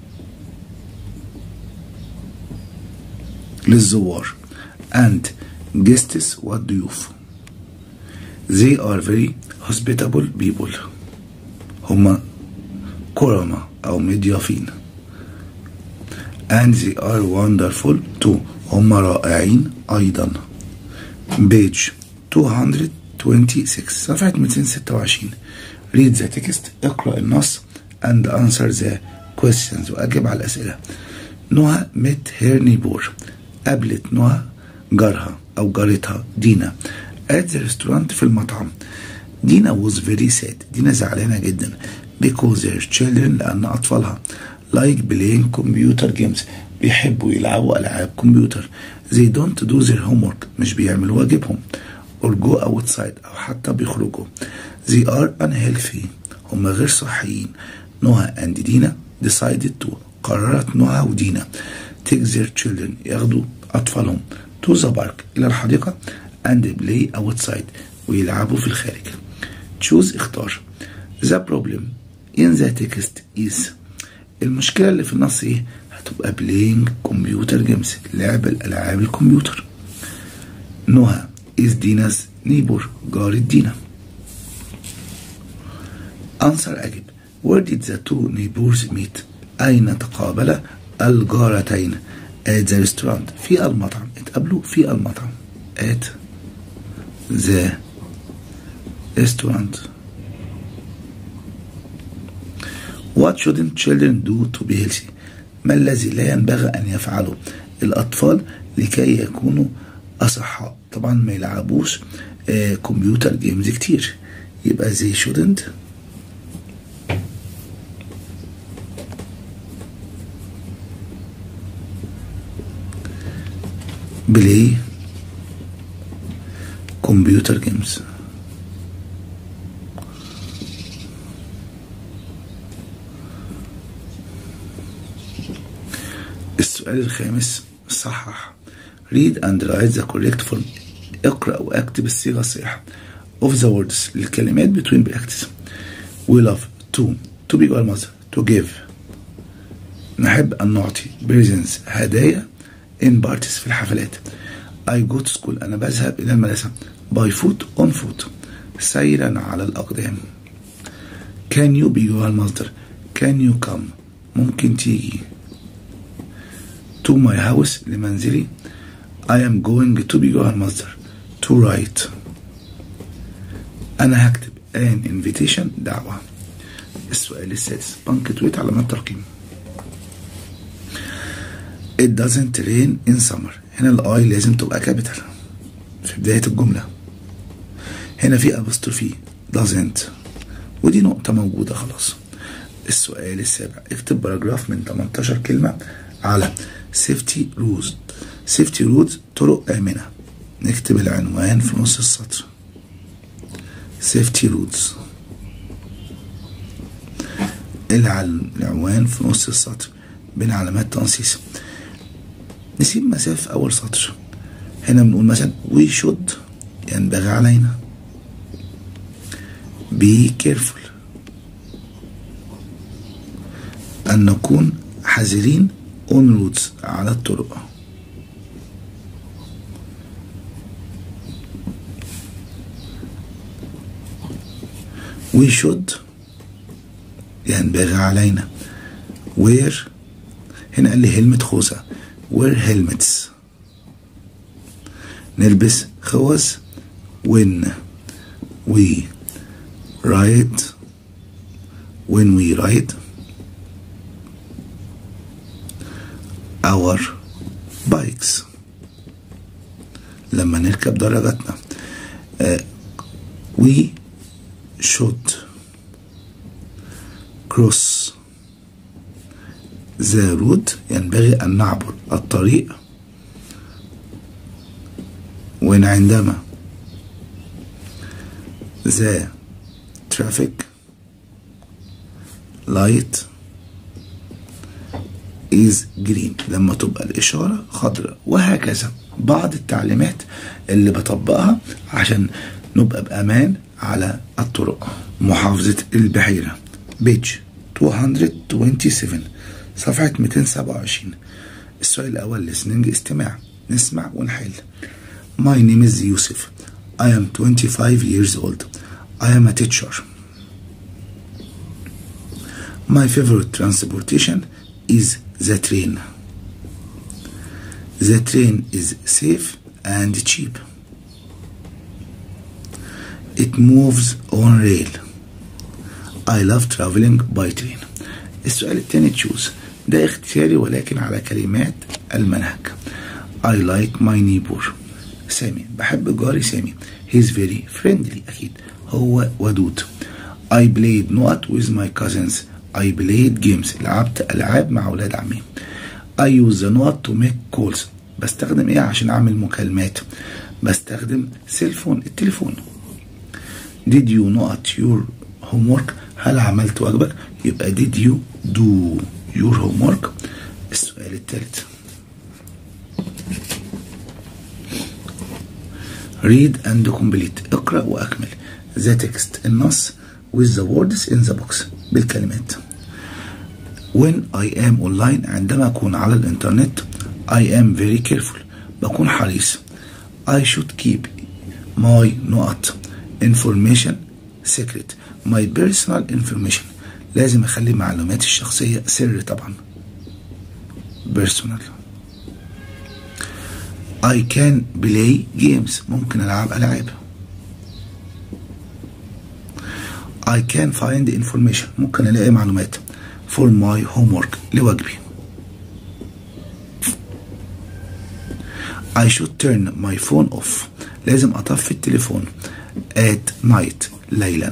Speaker 1: للزوار and guests والضيوف they are very hospitable people هم كرمة أو مضيافين and they are wonderful too هم رائعين أيضا page 226 صفحة 226 read the text اقرأ النص and answer the questions وأجب على الأسئلة نهى met her neighbor قابلت نهى جارها أو جارتها دينا at the restaurant في المطعم دينا was very sad دينا زعلانة جدا because their children لأن أطفالها like playing computer games بيحبوا يلعبوا ألعاب كمبيوتر they don't do their homework مش بيعملوا واجبهم or go outside أو حتى بيخرجوا they are unhealthy هم غير صحيين نهى and دينا decided to قررت نهى ودينا take their children ياخدوا أطفالهم to the park إلى الحديقة and play outside ويلعبوا في الخارج choose اختار the problem in the text is المشكلة اللي في النص ايه هتبقى playing computer games لعب الألعاب الكمبيوتر نهى is دينا's neighbor جارة دينا answer أجب where did the two neighbors meet أين تقابل الجارتين at the restaurant في المطعم اتقابلوا في المطعم at the restaurant What shouldn't children do to be healthy ما الذي لا ينبغي أن يفعله الأطفال لكي يكونوا أصحاء طبعا ما يلعبوش آه كمبيوتر جيمز كتير يبقى they shouldn't play computer games السؤال الخامس صحح read and write the correct form اقرأ واكتب الصيغة الصحيحة of the words للكلمات between brackets we love to to be mother to give نحب أن نعطي presents هدايا in parties في الحفلات I go to school أنا بذهب إلى المدرسة by foot on foot سيرا على الأقدام can you be your المصدر can you come ممكن تيجي to my house لمنزلي I am going to be your المصدر to write أنا هكتب an invitation دعوة السؤال السادس بنكتويت علامات ترقيم It doesn't rain in summer هنا الاي لازم تبقى كابيتال في بداية الجملة هنا في apostrophe doesn't ودي نقطة موجودة خلاص السؤال السابع اكتب باراجراف من 18 كلمة على سيفتي رولز سيفتي رولز طرق آمنة نكتب العنوان في نص السطر سيفتي رولز العنوان في نص السطر بين علامات تنصيص نسيب مسافة في أول سطر هنا بنقول مثلا we should ينبغي علينا be careful أن نكون حذرين on roads على الطرق we should ينبغي علينا wear هنا قال لي هلمت خوذة wear helmets نلبس خوذ when we ride when we ride our bikes لما نركب درجاتنا uh, we should cross the road ينبغي أن نعبر الطريق وإن عندما the traffic light is green لما تبقى الإشارة خضراء وهكذا بعض التعليمات اللي بطبقها عشان نبقى بأمان على الطرق محافظة البحيرة بيج 227 صفحة 227 السؤال الأول listening استماع نسمع ونحل My name is Yusuf I am 25 years old I am a teacher My favorite transportation is the train The train is safe and cheap It moves on rail I love traveling by train السؤال الثاني تشوز ده اختياري ولكن على كلمات المنهج I like my neighbor سامي بحب جاري سامي he's very friendly أكيد هو ودود I played نقط with my cousins I played games لعبت ألعاب مع أولاد عمي I use the نقط to make calls بستخدم إيه عشان أعمل مكالمات بستخدم سيلفون التليفون did you نقط your homework هل عملت واجبك يبقى did you do your homework السؤال الثالث read and complete اقرأ وأكمل the text النص with the words in the box بالكلمات when I am online عندما أكون على الإنترنت I am very careful بكون حريص I should keep my نقط information secret my personal information لازم أخلي معلوماتي الشخصية سر طبعا personal I can play games ممكن ألعب ألعاب I can find information ممكن ألاقي معلومات for my homework لواجبي I should turn my phone off لازم أطفي التليفون at night ليلا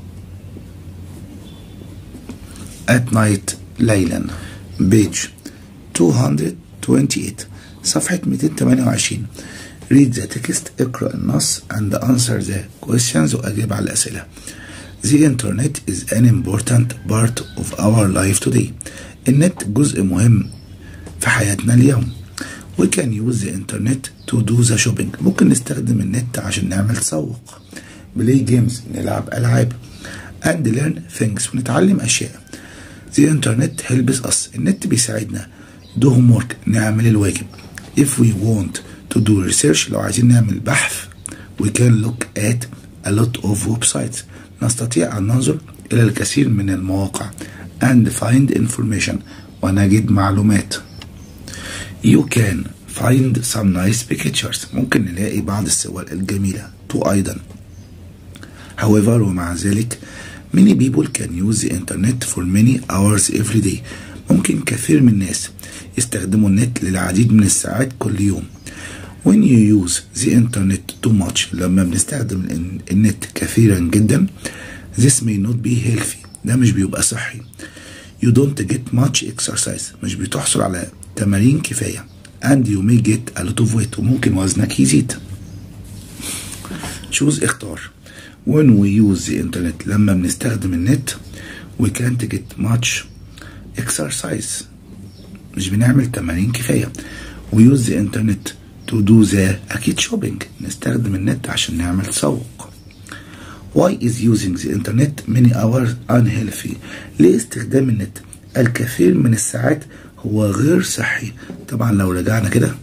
Speaker 1: at night ليلا page 228 صفحة 228 read the text اقرأ النص and answer the questions وأجيب على الأسئلة The internet is an important part of our life today النت جزء مهم في حياتنا اليوم We can use the internet to do the shopping ممكن نستخدم النت عشان نعمل تسوق play games نلعب ألعاب and learn things ونتعلم أشياء The internet helps us النت بيساعدنا do homework نعمل الواجب if we want to do research لو عايزين نعمل بحث we can look at a lot of websites نستطيع أن ننظر إلى الكثير من المواقع and find information ونجد معلومات you can find some nice pictures ممكن نلاقي بعض الصور الجميلة تو أيضا however ومع ذلك many people can use the internet for many hours every day ممكن كثير من الناس يستخدموا النت للعديد من الساعات كل يوم when you use the internet too much لما بنستخدم النت كثيرا جدا this may not be healthy ده مش بيبقى صحي you don't get much exercise مش بتحصل على تمارين كفاية and you may get a lot of weight وممكن وزنك يزيد choose اختار when we use the internet لما بنستخدم النت we can't get much exercise مش بنعمل تمارين كفاية we use the internet to do the أكيد shopping نستخدم النت عشان نعمل تسوق why is using the internet many hours unhealthy ليه استخدام النت الكثير من الساعات هو غير صحي طبعا لو رجعنا كده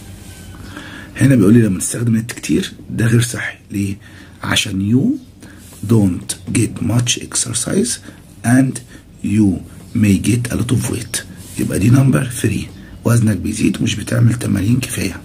Speaker 1: هنا بيقول لي لما نستخدم النت كتير ده غير صحي ليه عشان يو don't get much exercise and you may get a lot of weight يبقى دي نمبر 3 وزنك بيزيد ومش بتعمل تمارين كفايه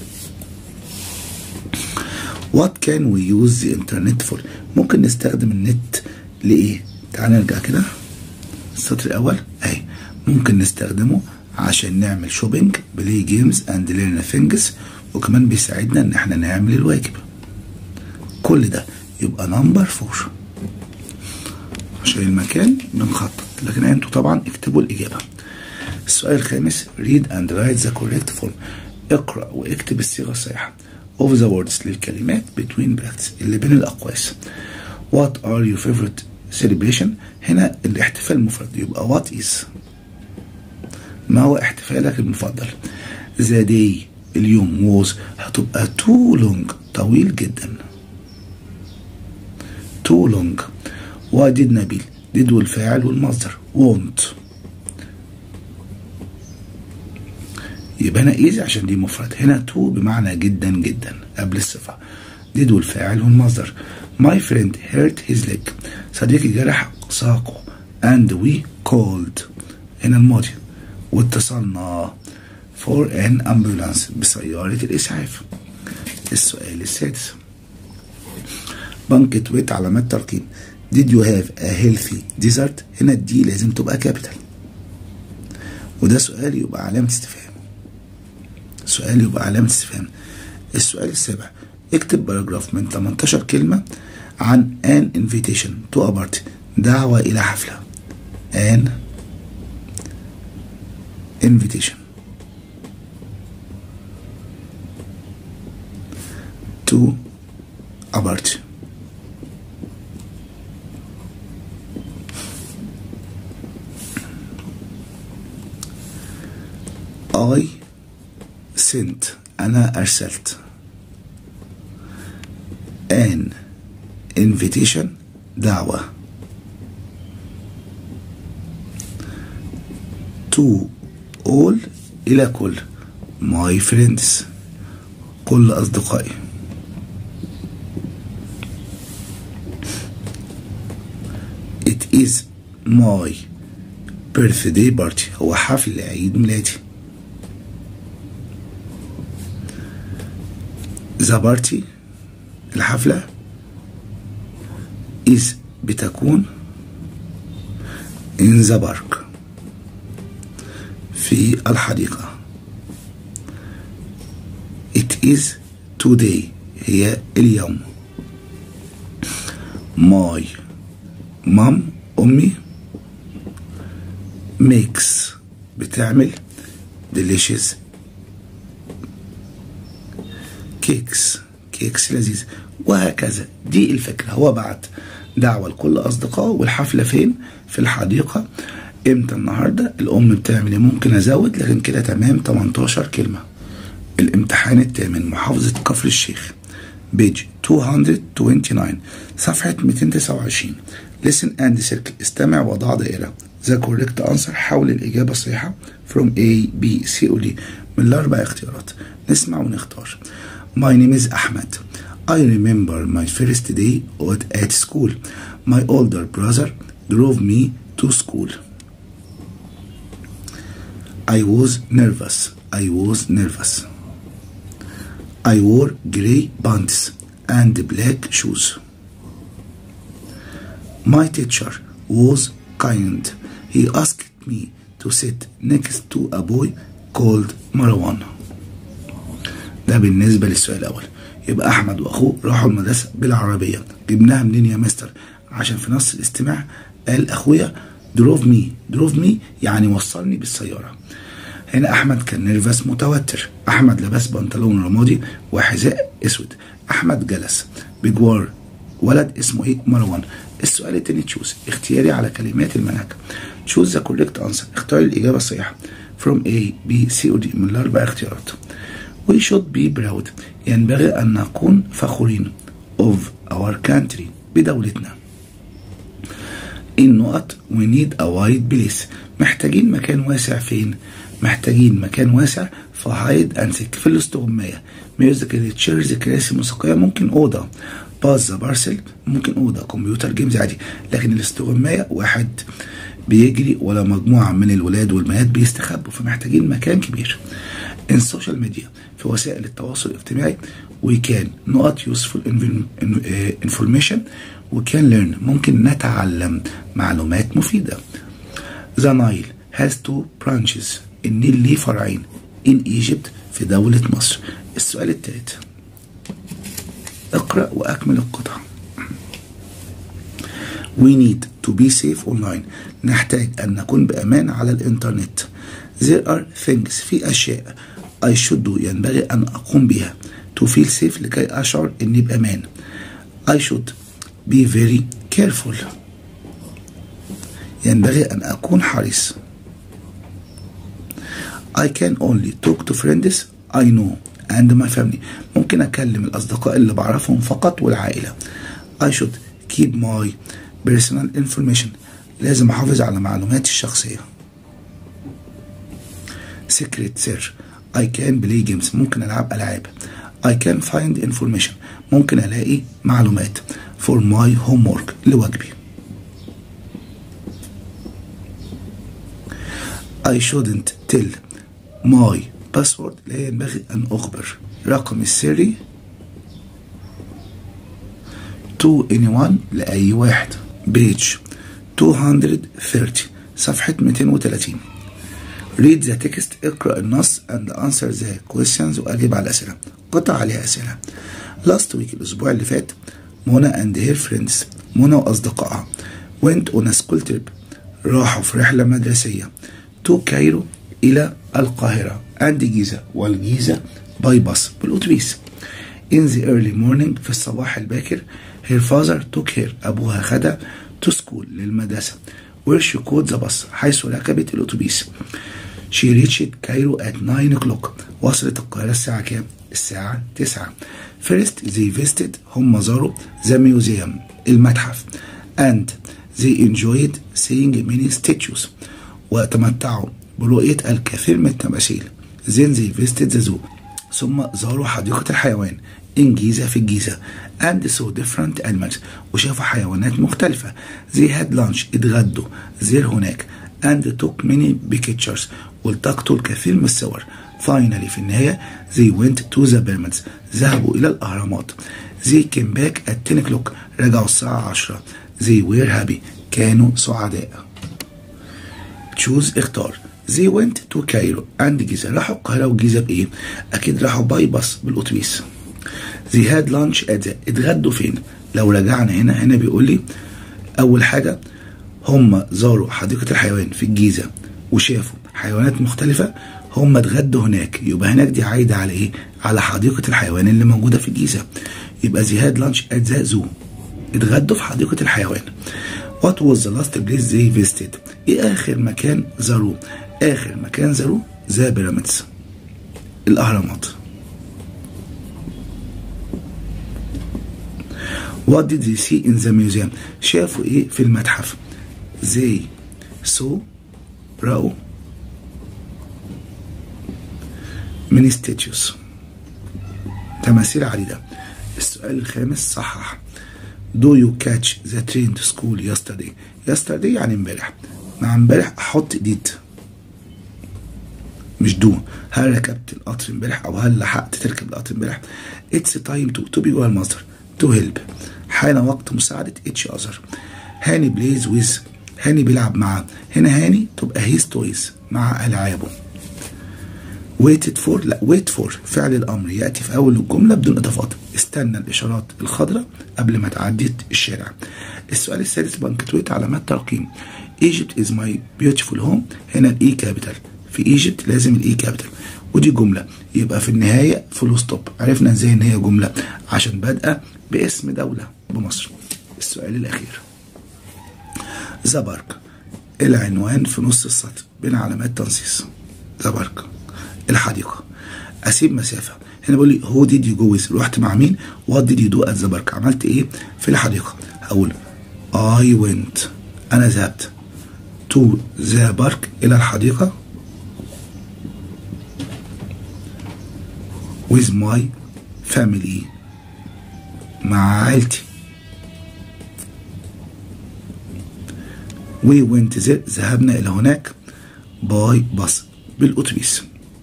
Speaker 1: What can we use the internet for ممكن نستخدم النت لإيه تعال نرجع كده السطر الأول أهي ممكن نستخدمه عشان نعمل شوبينج بلاي جيمز اند ليرن ثينجز وكمان بيساعدنا ان احنا نعمل الواجب كل ده يبقى نمبر فور عشان المكان بنخطط لكن انتوا طبعا اكتبوا الاجابه السؤال الخامس read and write the correct form اقرا واكتب الصيغه الصحيحه of the words للكلمات between brackets اللي بين الاقواس what are your favorite celebration هنا الاحتفال المفرد يبقى what is ما هو احتفالك المفضل the day اليوم was هتبقى too long طويل جدا too long why did نبيل did والفاعل والمصدر won't يبقى انا ايزي عشان دي مفرد هنا تو بمعنى جدا جدا قبل الصفة did والفاعل والمصدر my friend hurt his leg صديقي جرح ساقه and we called هنا الماضي واتصلنا for an ambulance بسيارة الإسعاف السؤال السادس بنكت ويت علامات ترقيم did you have a healthy dessert هنا الدي لازم تبقى كابيتال وده سؤال يبقى علامة استفهام سؤال يبقى علامة استفهام السؤال السابع اكتب باراجراف من 18 كلمة عن an invitation to a party دعوة إلى حفلة an invitation to a party I sent أنا أرسلت an invitation دعوة to all إلى كل my friends كل أصدقائي it is my birthday party هو حفل عيد ميلادي the party الحفلة is بتكون in the park في الحديقة it is today هي اليوم my mom أمي makes بتعمل delicious كيكس كيكس لذيذ وهكذا دي الفكرة هو بعت دعوة لكل أصدقائه والحفلة فين في الحديقة امتى النهاردة الأم بتعمل ايه ممكن أزود لكن كده تمام 18 كلمة الامتحان الثامن محافظة كفر الشيخ بيج 229 صفحة 229 listen and circle استمع وضع دائرة the correct answer حول الإجابة الصحيحة from A B C or D من الأربع اختيارات نسمع ونختار My name is Ahmed. I remember my first day at, at school. My older brother drove me to school. I was nervous. I was nervous. I wore gray pants and black shoes. My teacher was kind. He asked me to sit next to a boy called Marwan. ده بالنسبة للسؤال الأول يبقى أحمد وأخوه راحوا المدرسة بالعربية جبناها منين يا مستر عشان في نص الاستماع قال أخويا دروف مي دروف مي يعني وصلني بالسيارة هنا أحمد كان نيرفس متوتر أحمد لبس بنطلون رمادي وحذاء أسود أحمد جلس بجوار ولد اسمه إيه مروان السؤال التاني تشوز اختياري على كلمات المنهج تشوز ذا كوريكت انسر اختار الإجابة الصحيحة from A B C or D من الأربع اختيارات we should be proud ينبغي أن نكون فخورين of our country بدولتنا in what we need a wide place محتاجين مكان واسع فين محتاجين مكان واسع في هايد اند سيك في الاستغماية ميوزيكال تشيرز كراسي موسيقية ممكن أوضة باز ذا بارسل ممكن نقول ده كمبيوتر جيمز عادي لكن الاستغماية واحد بيجري ولا مجموعة من الولاد والبنات بيستخبوا فمحتاجين مكان كبير in social media في وسائل التواصل الاجتماعي we can not useful information we can learn ممكن نتعلم معلومات مفيدة the Nile has two branches النيل ليه فرعين in Egypt في دولة مصر السؤال الثالث اقرأ وأكمل القطعة We need to be safe online نحتاج أن نكون بأمان على الإنترنت There are things في أشياء I should do ينبغي أن أقوم بها to feel safe لكي أشعر أني بأمان I should be very careful ينبغي أن أكون حريص I can only talk to friends I know and my family ممكن أكلم الأصدقاء اللي بعرفهم فقط والعائلة I should keep my personal information لازم أحافظ على معلوماتي الشخصية secret search I can play games ممكن ألعب ألعاب I can find information ممكن ألاقي معلومات for my homework لواجبي I shouldn't tell my password لا ينبغي أن أخبر رقم السري to anyone لأي واحد page 230 صفحة 230 read the text اقرأ النص and answer the questions وأجيب على الأسئلة قطع عليها أسئلة last week الأسبوع اللي فات منى and her friends منى وأصدقائها went on a school trip راحوا في رحلة مدرسية to كايرو إلى القاهرة and جيزة والجيزة باي باص بالأتوبيس in the early morning في الصباح الباكر her father took her أبوها خدها to school للمدرسة where she caught the bus حيث ركبت الأتوبيس she reached كايرو at 9 o'clock وصلت القاهرة الساعة كام؟ الساعة 9 first they visited هم زاروا the museum المتحف and they enjoyed seeing many statues وتمتعوا برؤية الكثير من التماثيل then they visited the zoo ثم زاروا حديقة الحيوان in جيزة في الجيزة and saw different animals وشافوا حيوانات مختلفة they had lunch اتغدوا there هناك and took many pictures والتقطوا الكثير من الصور finally في النهاية they went to the pyramids ذهبوا إلى الأهرامات they came back at 10 o'clock رجعوا الساعة 10 they were happy كانوا سعداء choose اختار they went to Cairo and جيزة راحوا القاهرة والجيزة بإيه؟ أكيد راحوا باي باص بالأتوبيس they had lunch at the اتغدوا فين؟ لو رجعنا هنا هنا بيقول لي أول حاجة هم زاروا حديقة الحيوان في الجيزة وشافوا حيوانات مختلفة هم اتغدوا هناك يبقى هناك دي عايدة على ايه؟ على حديقة الحيوان اللي موجودة في الجيزة يبقى they had lunch at the zoo اتغدوا في حديقة الحيوان What was the last place they visited؟ ايه آخر مكان زاروه؟ آخر مكان زاروه ذا بيراميدز الأهرامات What did they see in the museum؟ شافوا ايه في المتحف؟ They saw رأوا من statues تماثيل عديدة السؤال الخامس صحح Do you catch the train to school yesterday yesterday يعني امبارح مع امبارح احط did مش دو هل ركبت القطر امبارح او هل لحقت تركب القطر امبارح it's time to to be جوه المصدر to help حان وقت مساعدة each other هاني plays with هاني بيلعب مع هنا هاني تبقى his toys مع ألعابه waited for لا wait for فعل الأمر يأتي في أول الجملة بدون إضافات استنى الإشارات الخضراء قبل ما تعدي الشارع السؤال السادس بنكتويت علامات ترقيم Egypt is my beautiful home هنا الإي كابيتال في ايجيبت لازم الاي كابيتال ودي جملة يبقى في النهاية فول ستوب عرفنا ازاي ان هي جملة عشان بادئة باسم دولة بمصر السؤال الأخير ذا بارك العنوان في نص السطر بين علامات تنصيص ذا بارك الحديقة أسيب مسافة هنا بيقول لي هو ديد يو جو رحت مع مين وات ديد يو دو ات ذا بارك عملت ايه في الحديقة هقول I went أنا ذهبت to ذا بارك إلى الحديقة with my family مع عائلتي we went there ذهبنا إلى هناك باي باص بالأتوبيس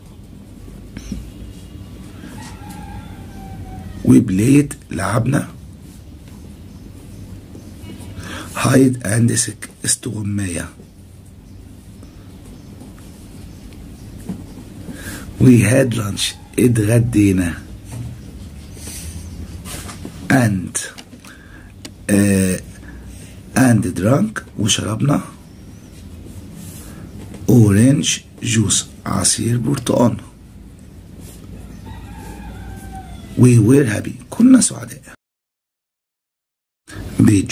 Speaker 1: we played لعبنا هايد اند سك استغماية we had lunch اتغدينا and uh, and drank وشربنا اورنج جوس عصير برتقال we were happy كنا سعداء بيج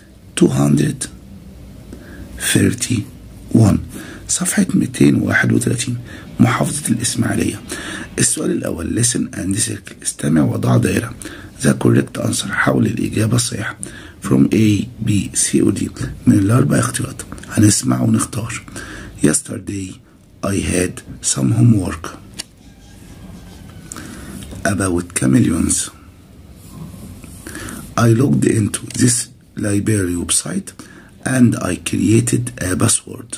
Speaker 1: 231 صفحة 231 محافظة الإسماعيلية السؤال الأول listen and circle استمع وضع دائرة the correct answer حول الإجابة الصحيحة from A B C or D من الأربع اختيارات هنسمع ونختار yesterday I had some homework about chameleons I logged into this library website and I created a password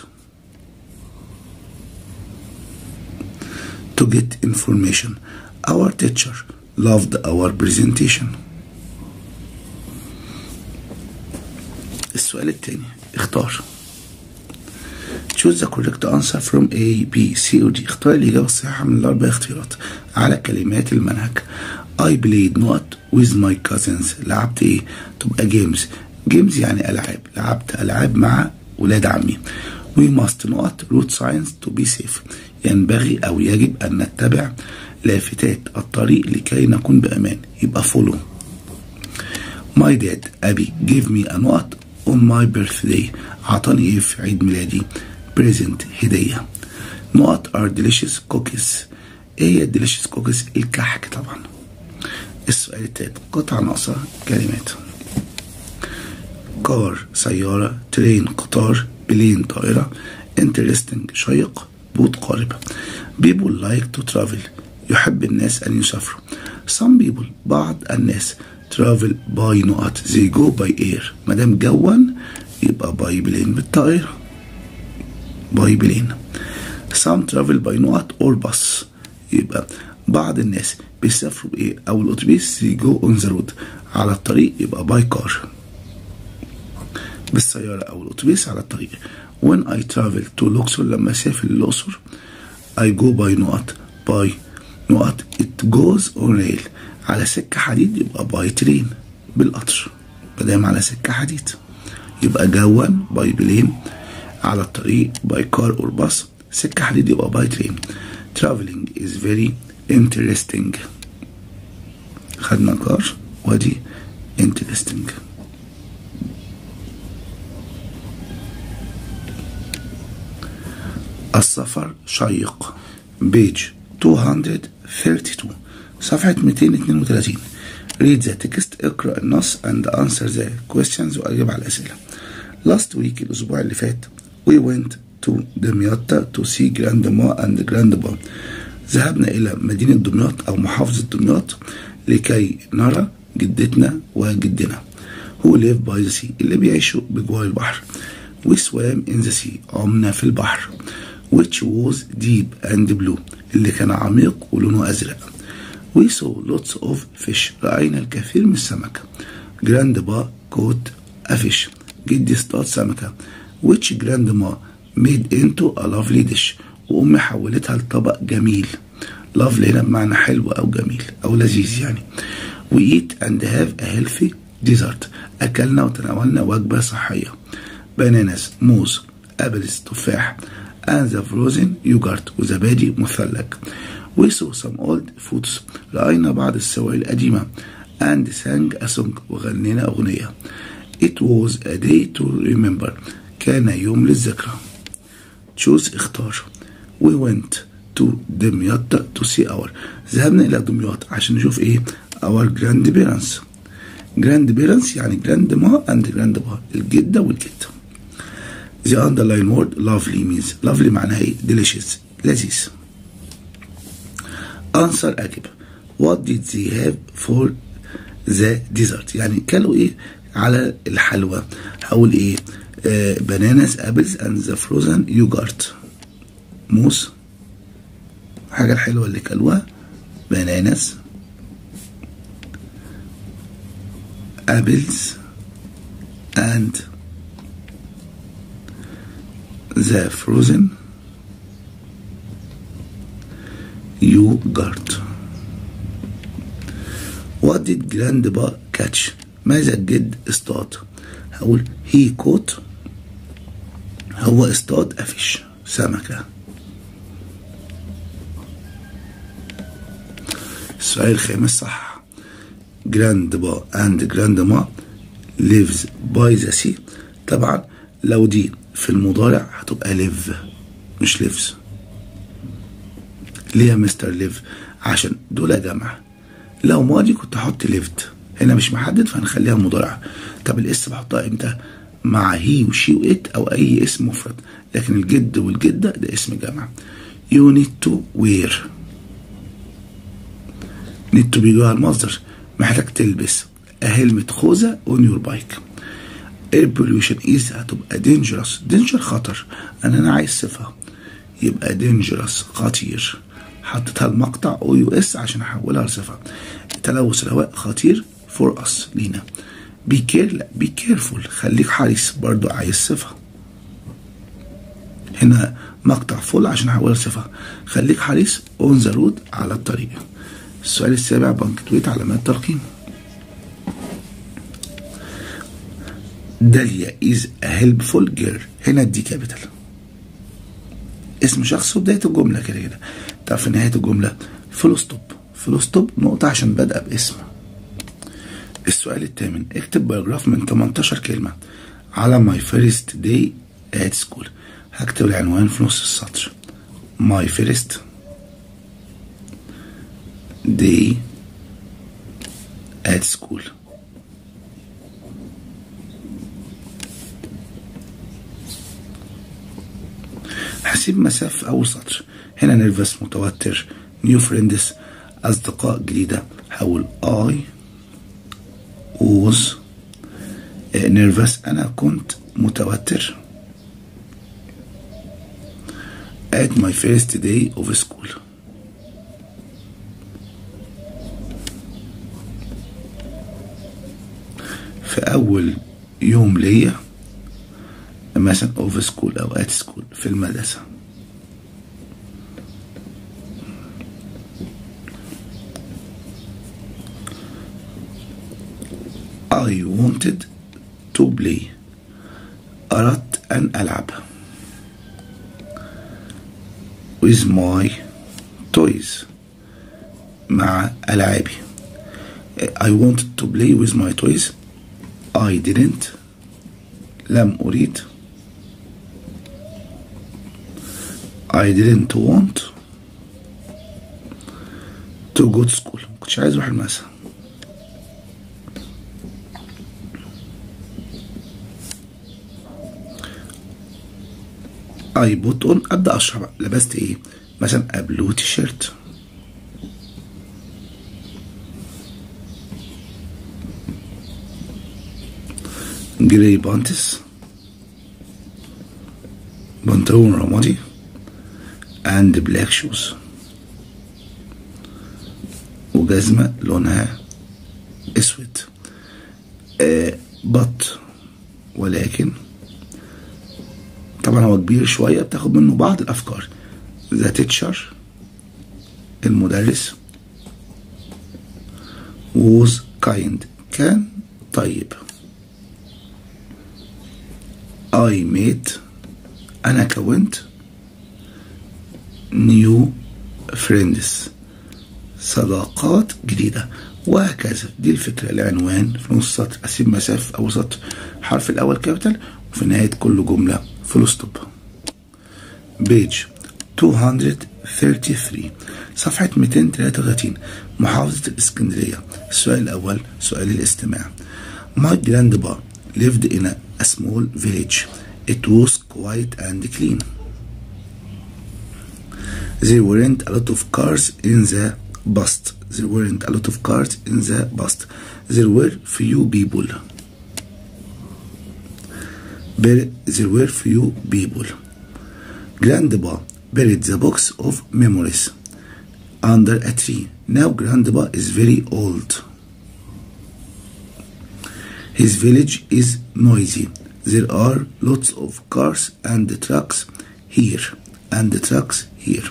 Speaker 1: to get information. Our teacher loved our presentation. السؤال الثاني اختار choose the correct answer from A, B, C or D اختار الإجابة الصحيحة من الأربع اختيارات على كلمات المنهج I played not with my cousins لعبت إيه؟ تبقى games games يعني ألعاب لعبت ألعاب مع ولاد عمي We must not road signs to be safe ينبغي أو يجب أن نتبع لافتات الطريق لكي نكون بأمان يبقى follow My dad أبي give me a note on my birthday عطاني إيه في عيد ميلادي present هدية نقط are delicious cookies إيه هي delicious cookies الكحك طبعا السؤال التالت قطعة ناقصة كلمات كار سيارة ترين قطار بلين طائرة interesting شيق بوت قارب people like to travel يحب الناس أن يسافروا some people بعض الناس travel by نقط they go by air مادام جوا يبقى باي بلين بالطائرة باي بلين some travel by نقط or bus يبقى بعض الناس بيسافروا بإيه أو الأتوبيس they go on the road على الطريق يبقى باي كار بالسيارة أو الأتوبيس على الطريق when I travel to الأقصر لما أسافر للأقصر I go by نقط by نقط it goes on rail على سكة حديد يبقى باي ترين بالقطر مادام على سكة حديد يبقى جوا باي بلين على الطريق باي كار اور باص سكة حديد يبقى باي ترين traveling is very interesting خدنا كار ودي interesting السفر شيق بيج 232 صفحة 232 read the text اقرأ النص and answer the questions وأجب على الأسئلة last week الأسبوع اللي فات we went to دمياط to see grandma and grandpa ذهبنا إلى مدينة دمياط أو محافظة دمياط لكي نرى جدتنا وجدنا who live by the sea اللي بيعيشوا بجوار البحر we swam in the sea عمنا في البحر which was deep and blue اللي كان عميق ولونه أزرق we saw lots of fish رأينا الكثير من السمك grandpa caught a fish جدي اصطاد سمكة which grandma made into a lovely dish وأمي حولتها لطبق جميل lovely هنا بمعنى حلو أو جميل أو لذيذ يعني we eat and have a healthy dessert أكلنا وتناولنا وجبة صحية bananas موز أبلز تفاح and the frozen yogurt وزبادي مثلج we saw some old foods رأينا بعض السواقي القديمة and sang a song وغنينا أغنية it was a day to remember كان يوم للذكرى choose اختار we went to دمياط to see our ذهبنا إلى دمياط عشان نشوف إيه our grandparents grandparents يعني grandma and grandpa الجدة والجد the underline word lovely means lovely معناها ايه delicious لذيذ answer أجب what did they have for ذا ديزرت يعني كلوا ايه على الحلوى هقول ايه باناناس ابلز اند ذا فروزن يوجرت موز الحاجة الحلوة اللي كلوها باناناس apples and the frozen yogurt. What did grandpa catch? ماذا الجد اصطاد؟ هقول he caught هو اصطاد قفش سمكة السؤال الخامس صح grandpa and grandma lives by the sea طبعا لو دي في المضارع هتبقى live مش lives ليه يا مستر ليف عشان دول جمع لو ماضي كنت احط ليفت هنا مش محدد فهنخليها مضارع طب الاس بحطها امتى مع هي وشي وات او اي اسم مفرد لكن الجد والجده ده اسم جمع you need to wear need to بيجوا على المصدر محتاج تلبس هلمة خوذة on your bike air pollution is هتبقى dangerous danger خطر انا انا عايز صفة يبقى dangerous خطير حطيتها المقطع او يو اس عشان احولها لصفة تلوث الهواء خطير فور اس لينا بي كير لا بي كيرفول خليك حريص برضو عايز صفة هنا مقطع فول عشان احولها لصفة خليك حريص اون ذا رود على الطريق السؤال السابع بنكتويت علامات ترقيم داليا از ا هيلبفول جير هنا دي كابيتال اسم شخص وبداية الجملة كده كده طب في نهاية الجملة فول ستوب فول ستوب نقطة عشان بادئة باسم السؤال الثامن اكتب باراجراف من 18 كلمة على ماي فيرست داي ات سكول هكتب العنوان في نص السطر ماي فيرست داي ات سكول هسيب مسافة في أول سطر هنا نيرفس متوتر نيو فريندس أصدقاء جديدة هقول I was nervous أنا كنت متوتر at my first day of school في أول يوم ليا مثلا اوف سكول او ات سكول في المدرسه I wanted to play أردت أن ألعب with my toys مع ألعابي I wanted to play with my toys I didn't لم أريد I didn't want to go to school كنتش عايز اروح المدرسة I put on ابدا اشرح بقى لبست ايه مثلا a blue t-shirt جراي بانتس بنطلون رمادي and black shoes وجزمة لونها اسود آه بط ولكن طبعا هو كبير شوية بتاخد منه بعض الأفكار ذا تيتشر المدرس was kind كان طيب I made أنا كونت new friends صداقات جديدة وهكذا دي الفكرة العنوان في نص سطر أسيب مسافة في أول سطر الحرف الأول كابيتال وفي نهاية كل جملة فول ستوب بيج 233 صفحة 233 محافظة الإسكندرية السؤال الأول سؤال الاستماع My grandpa lived in a small village It was quiet and clean There weren't a lot of cars in the past there weren't a lot of cars in the past there were few people Bur- there were few people grandpa buried the box of memories under a tree now grandpa is very old his village is noisy. There are lots of cars and trucks here and trucks here.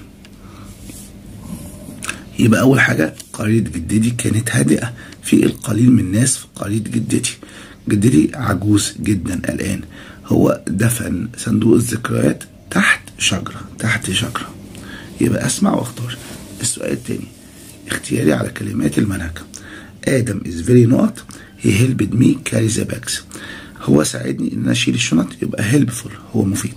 Speaker 1: يبقى أول حاجة قرية جدتي كانت هادئة في القليل من الناس في قرية جدتي جدتي عجوز جدا الآن هو دفن صندوق الذكريات تحت شجرة تحت شجرة يبقى أسمع واختار السؤال التاني اختياري على كلمات المنهج آدم is very not he helped me carry the bags هو ساعدني ان انا اشيل الشنط يبقى helpful هو مفيد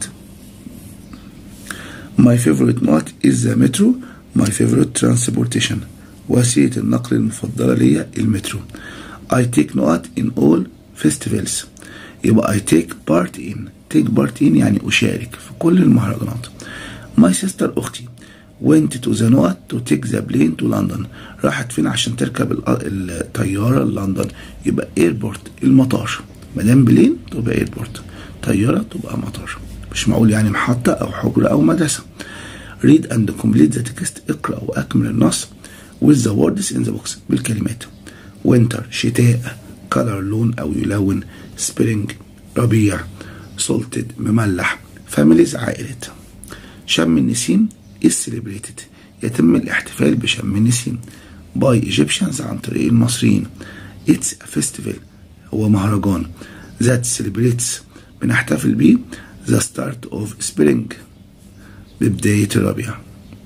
Speaker 1: My favorite not is the metro my favorite transportation وسيلة النقل المفضلة ليا المترو I take note in all festivals يبقى I take part in take part in يعني أشارك في كل المهرجانات My sister أختي went to the north to take the plane to London راحت فين عشان تركب ال- الطيارة لندن يبقى ايربورت المطار مدام بلين تبقى ايربورت طيارة تبقى مطار مش معقول يعني محطة أو حجرة أو مدرسة read and complete the text اقرأ وأكمل النص with the words in the box بالكلمات winter شتاء color لون أو يلون spring ربيع salted مملح families عائلة شم النسيم is celebrated يتم الاحتفال بشم النسيم by Egyptians عن طريق المصريين it's a festival هو مهرجان that celebrates بنحتفل بيه the start of spring ببداية الربيع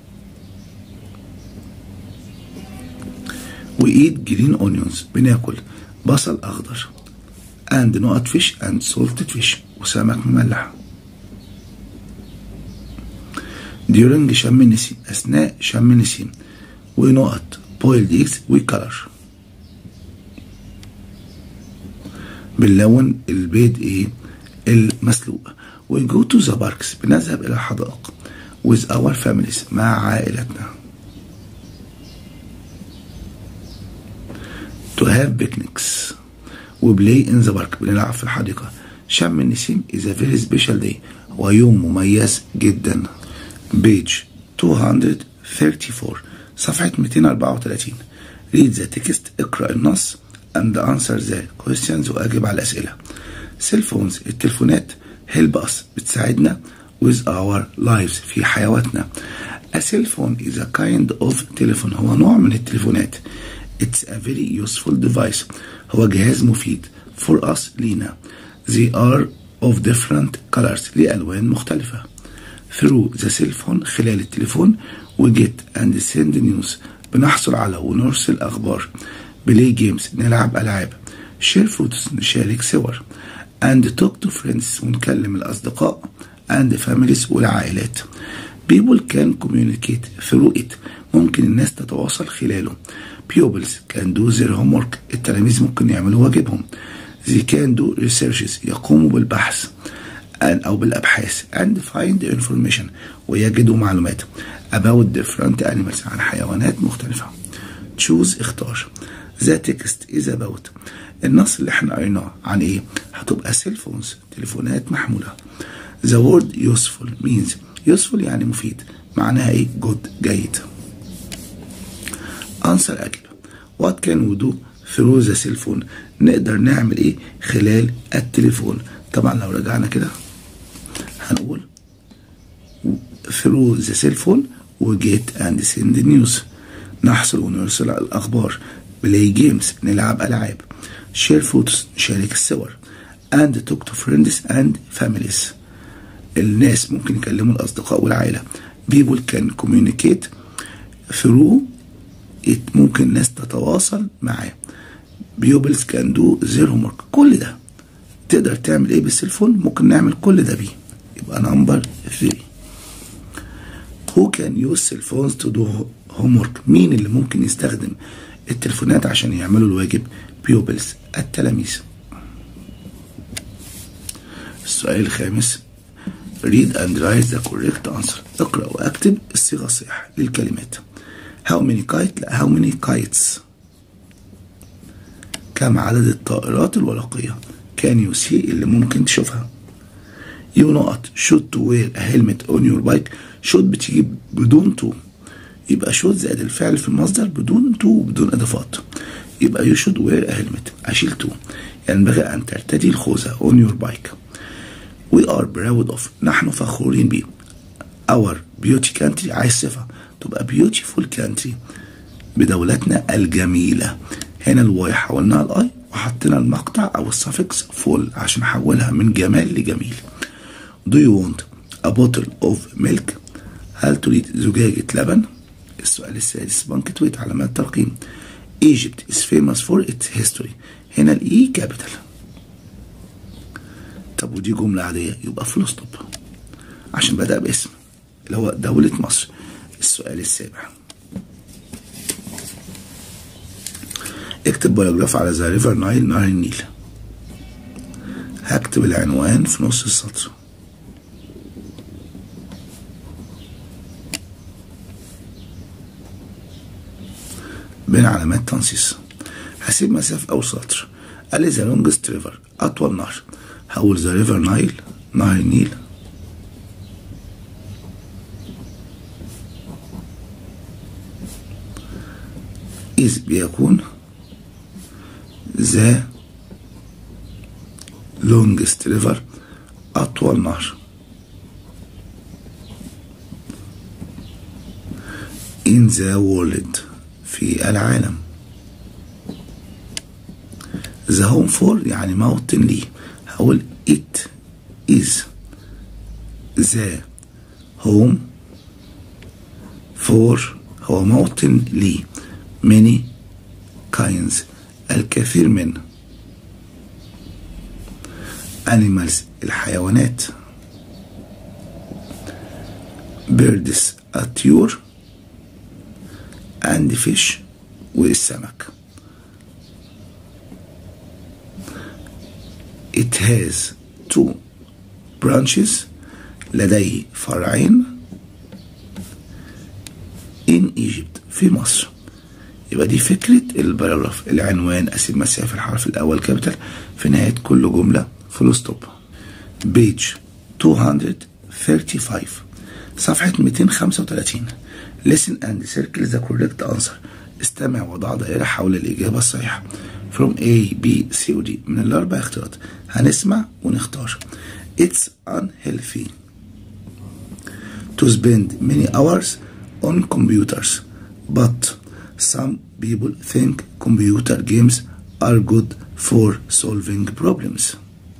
Speaker 1: we eat green onions بناكل بصل أخضر and not fish and salted fish وسمك مملح during شم النسيم أثناء شم النسيم ونقط boiled eggs وcolor بنلون البيض ايه المسلوق we go to the parks بنذهب إلى الحدائق with our families مع عائلتنا to have picnics و play in the park بنلعب في الحديقة شم النسيم is a very special day هو يوم مميز جدا page 234 صفحة 234 read the text اقرأ النص and answer the questions وأجب على الأسئلة cell phones التلفونات help us بتساعدنا with our lives في حياتنا a cell phone is a kind of telephone هو نوع من التليفونات it's a very useful device هو جهاز مفيد for us لينا they are of different colors لألوان مختلفة through the cell phone خلال التليفون we get and send news بنحصل على ونرسل أخبار بلاي جيمز نلعب ألعاب share photos نشارك صور and talk to friends ونكلم الأصدقاء and families والعائلات people can communicate through it ممكن الناس تتواصل خلاله pupils can do their homework التلاميذ ممكن يعملوا واجبهم they can do researches يقوموا بالبحث and أو بالأبحاث and find information ويجدوا معلومات about different animals عن حيوانات مختلفة choose اختار the text is about النص اللي احنا قريناه عن ايه هتبقى cell phones تليفونات محمولة the word useful means useful يعني مفيد معناها ايه good جيد answer أجب what can we do through the cell phone نقدر نعمل ايه خلال التليفون طبعا لو رجعنا كده هنقول through the cell phone we get and send news نحصل ونرسل الأخبار بلاي جيمز نلعب ألعاب share photos نشارك الصور and talk to friends and families الناس ممكن يكلموا الأصدقاء والعائلة people can communicate through it ممكن الناس تتواصل معاه pupils can do their homework كل ده تقدر تعمل ايه بالسيلفون ممكن نعمل كل ده بيه يبقى نمبر 3 who can use cell phones to do homework مين اللي ممكن يستخدم التليفونات عشان يعملوا الواجب pupils التلاميذ السؤال الخامس read and write the correct answer اقرأ واكتب الصيغة الصحيحة للكلمات how many kite لا how many kites كم عدد الطائرات الورقية can you see اللي ممكن تشوفها you not should to wear a helmet on your bike should بتيجي بدون to يبقى should زائد الفعل في المصدر بدون to بدون إضافات يبقى you should wear a helmet أشيل to ينبغي أن ترتدي الخوذة on your bike we are proud of نحن فخورين به our beauty country عايز صفة تبقى beautiful country بدولتنا الجميلة هنا الواي حولناها الاي وحطينا المقطع او السفكس فول عشان احولها من جمال لجميل do you want a bottle of milk هل تريد زجاجة لبن السؤال السادس بنكتويت علامات ترقيم Egypt is famous for its history هنا الاي كابيتال طب ودي جملة عادية يبقى فول ستوب عشان بدأ باسم اللي هو دولة مصر السؤال السابع اكتب بايوجراف على ذا ريفر نايل نهر النيل هكتب العنوان في نص السطر بين علامات تنصيص هسيب مسافة أول سطر قال لي ذا لونجست ريفر أطول نهر هقول ذا ريفر نايل نهر النيل إذ بيكون ذا longest river أطول نهر in the world في العالم the home for يعني موطن لي هقول it is the home for هو موطن لي many kinds الكثير من animals الحيوانات birds الطيور and fish والسمك it has two branches لديه فرعين in Egypt في مصر يبقى دي فكرة الباراجراف العنوان أسيب مسافة الحرف الأول كابيتال في نهاية كل جملة فول ستوب بيج 235 صفحة 235 listen and circle the correct answer استمع وضع دائرة حول الإجابة الصحيحة from A B C و D من الأربع اختيارات هنسمع ونختار it's unhealthy to spend many hours on computers but some people think computer games are good for solving problems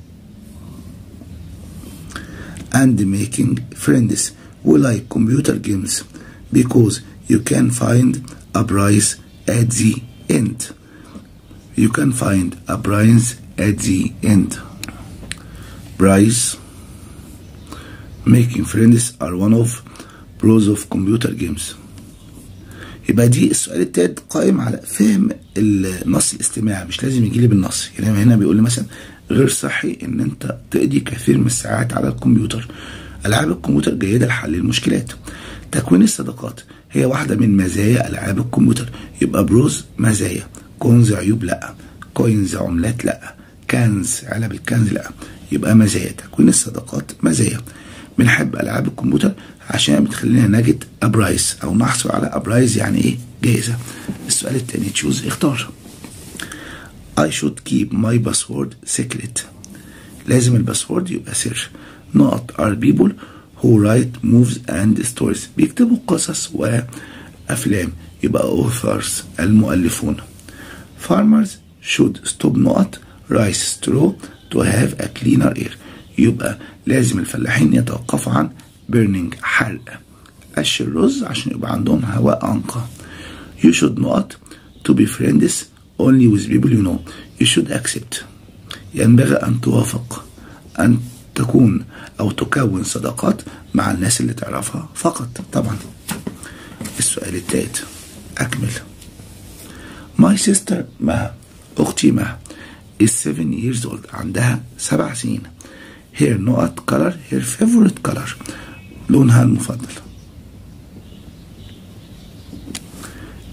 Speaker 1: and making friends who like computer games because you can find a prize at the end. You can find a prize at the end. Prize making friends are one of pros of computer games. يبقى دي السؤال التالت قائم على فهم النص الاستماعي مش لازم يجي لي بالنص يعني هنا بيقول لي مثلا غير صحي ان انت تقضي كثير من الساعات على الكمبيوتر العاب الكمبيوتر جيده لحل المشكلات تكوين الصداقات هي واحده من مزايا العاب الكمبيوتر يبقى بروز مزايا كونز عيوب لا كوينز عملات لا كنز علب الكنز لا يبقى مزايا تكوين الصداقات مزايا بنحب العاب الكمبيوتر عشان بتخلينا نجد ابرايز او نحصل على ابرايز يعني ايه جائزه السؤال التاني تشوز اختار I should keep my password secret لازم الباسورد يبقى سر نقط are people who write moves and stories بيكتبوا قصص وأفلام يبقى authors المؤلفون farmers should stop نقط rice straw to have a cleaner air يبقى لازم الفلاحين يتوقفوا عن burning حرق قش الرز عشان يبقى عندهم هواء أنقى you should not to be friends only with people you know you should accept ينبغي أن توافق أن تكون أو تكون صداقات مع الناس اللي تعرفها فقط طبعا السؤال التالت أكمل My sister مها أختي مها is seven years old عندها سبع سنين her نقط color her favorite color لونها المفضل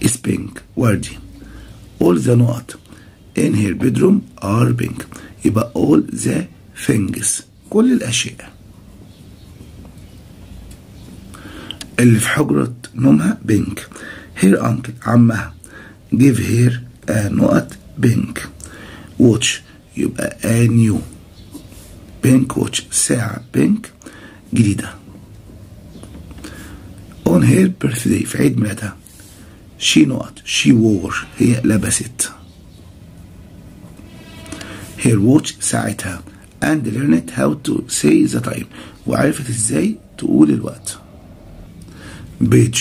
Speaker 1: is pink وردي all the نقط in her bedroom are pink يبقى all the things كل الأشياء اللي في حجرة نومها بينك هير أنكل عمها give her a نقط بينك واتش يبقى a new بينك واتش ساعة بينك جديدة on her birthday في عيد ميلادها she نقط she wore هي لبست her watch ساعتها and learned how to say the time وعرفت ازاي تقول الوقت page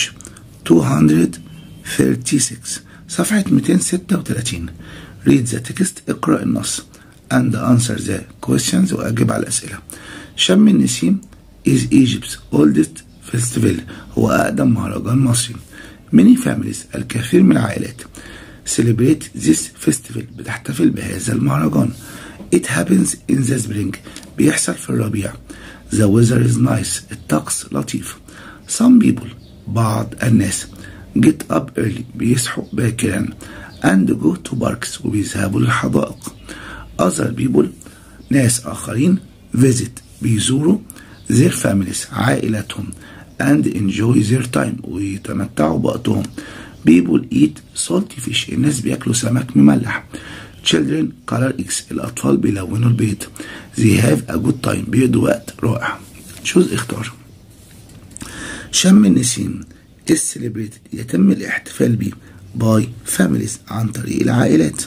Speaker 1: 236 صفحة 236 read the text اقرأ النص and answer the questions وأجب على الأسئلة شم النسيم is Egypt's oldest festival هو أقدم مهرجان مصري many families الكثير من العائلات celebrate this festival بتحتفل بهذا المهرجان it happens in the spring بيحصل في الربيع the weather is nice الطقس لطيف some people بعض الناس get up early بيصحوا باكرا and go to parks وبيذهبوا للحدائق other people ناس آخرين visit بيزوروا their families عائلاتهم and enjoy their time ويتمتعوا بوقتهم people eat salty fish الناس بياكلوا سمك مملح children color eggs الأطفال بيلونوا البيض they have a good time بيقضوا وقت رائع choose اختار شم النسيم is celebrated يتم الاحتفال به by families عن طريق العائلات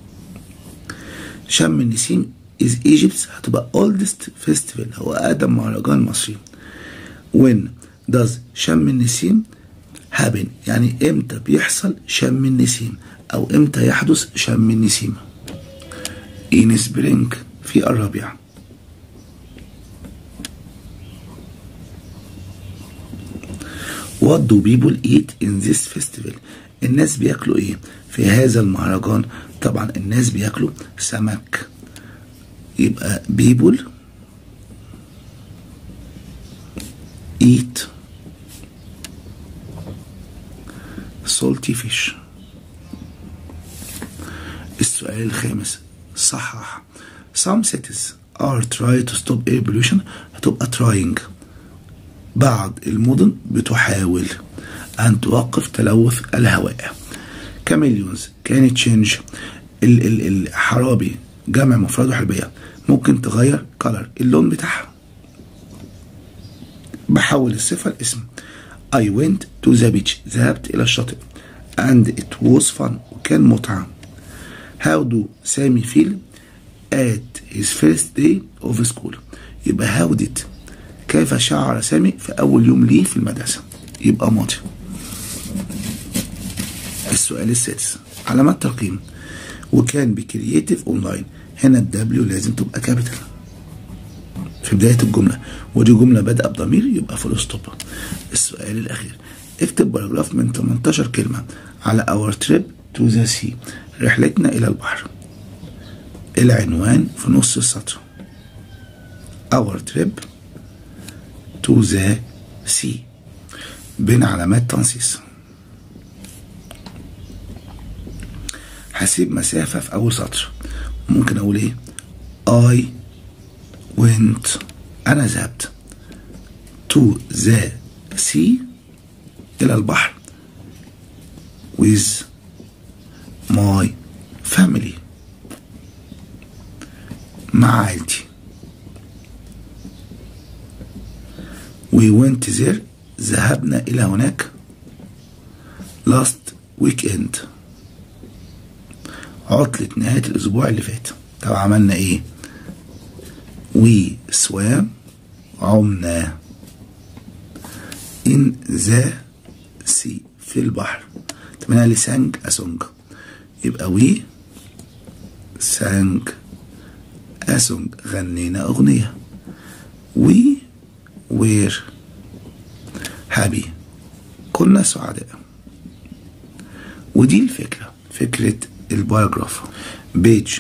Speaker 1: شم النسيم is Egypt's هتبقى oldest festival هو أقدم مهرجان مصري when does شم النسيم happen يعني امتى بيحصل شم النسيم أو امتى يحدث شم النسيم in spring في الربيع What do people eat in this festival الناس بياكلوا ايه في هذا المهرجان طبعا الناس بياكلوا سمك يبقى people eat salty fish السؤال الخامس صحح some cities are trying to stop air pollution هتبقى trying بعض المدن بتحاول أن توقف تلوث الهواء كاميليونز كانت تشينج الحرابي جمع مفرده حربية ممكن تغير كلر اللون بتاعها بحول الصفة الاسم I went to the beach ذهبت إلى الشاطئ and it was fun وكان متعة How do سامي feel at his first day of school يبقى how did كيف شعر سامي في أول يوم ليه في المدرسة يبقى ماضي السؤال السادس علامات ترقيم وكان بكرييتيف اونلاين هنا الدبليو لازم تبقى كابيتال في بداية الجملة ودي جملة بادئة بضمير يبقى فول ستوب السؤال الأخير اكتب باراجراف من 18 كلمة على اور تريب تو ذا سي رحلتنا إلى البحر العنوان في نص السطر اور تريب to the sea بين علامات تنصيص هسيب مسافة في أول سطر ممكن أقول إيه I went أنا ذهبت to the sea إلى البحر with my family مع عائلتي we went there ذهبنا إلى هناك last weekend عطلة نهاية الأسبوع اللي فات طب عملنا إيه we swam عمنا in the sea في البحر طب هنا اللي سانج أسونج يبقى we sang أسونج غنينا أغنية we were happy كنا سعداء ودي الفكرة فكرة الباراجراف بيج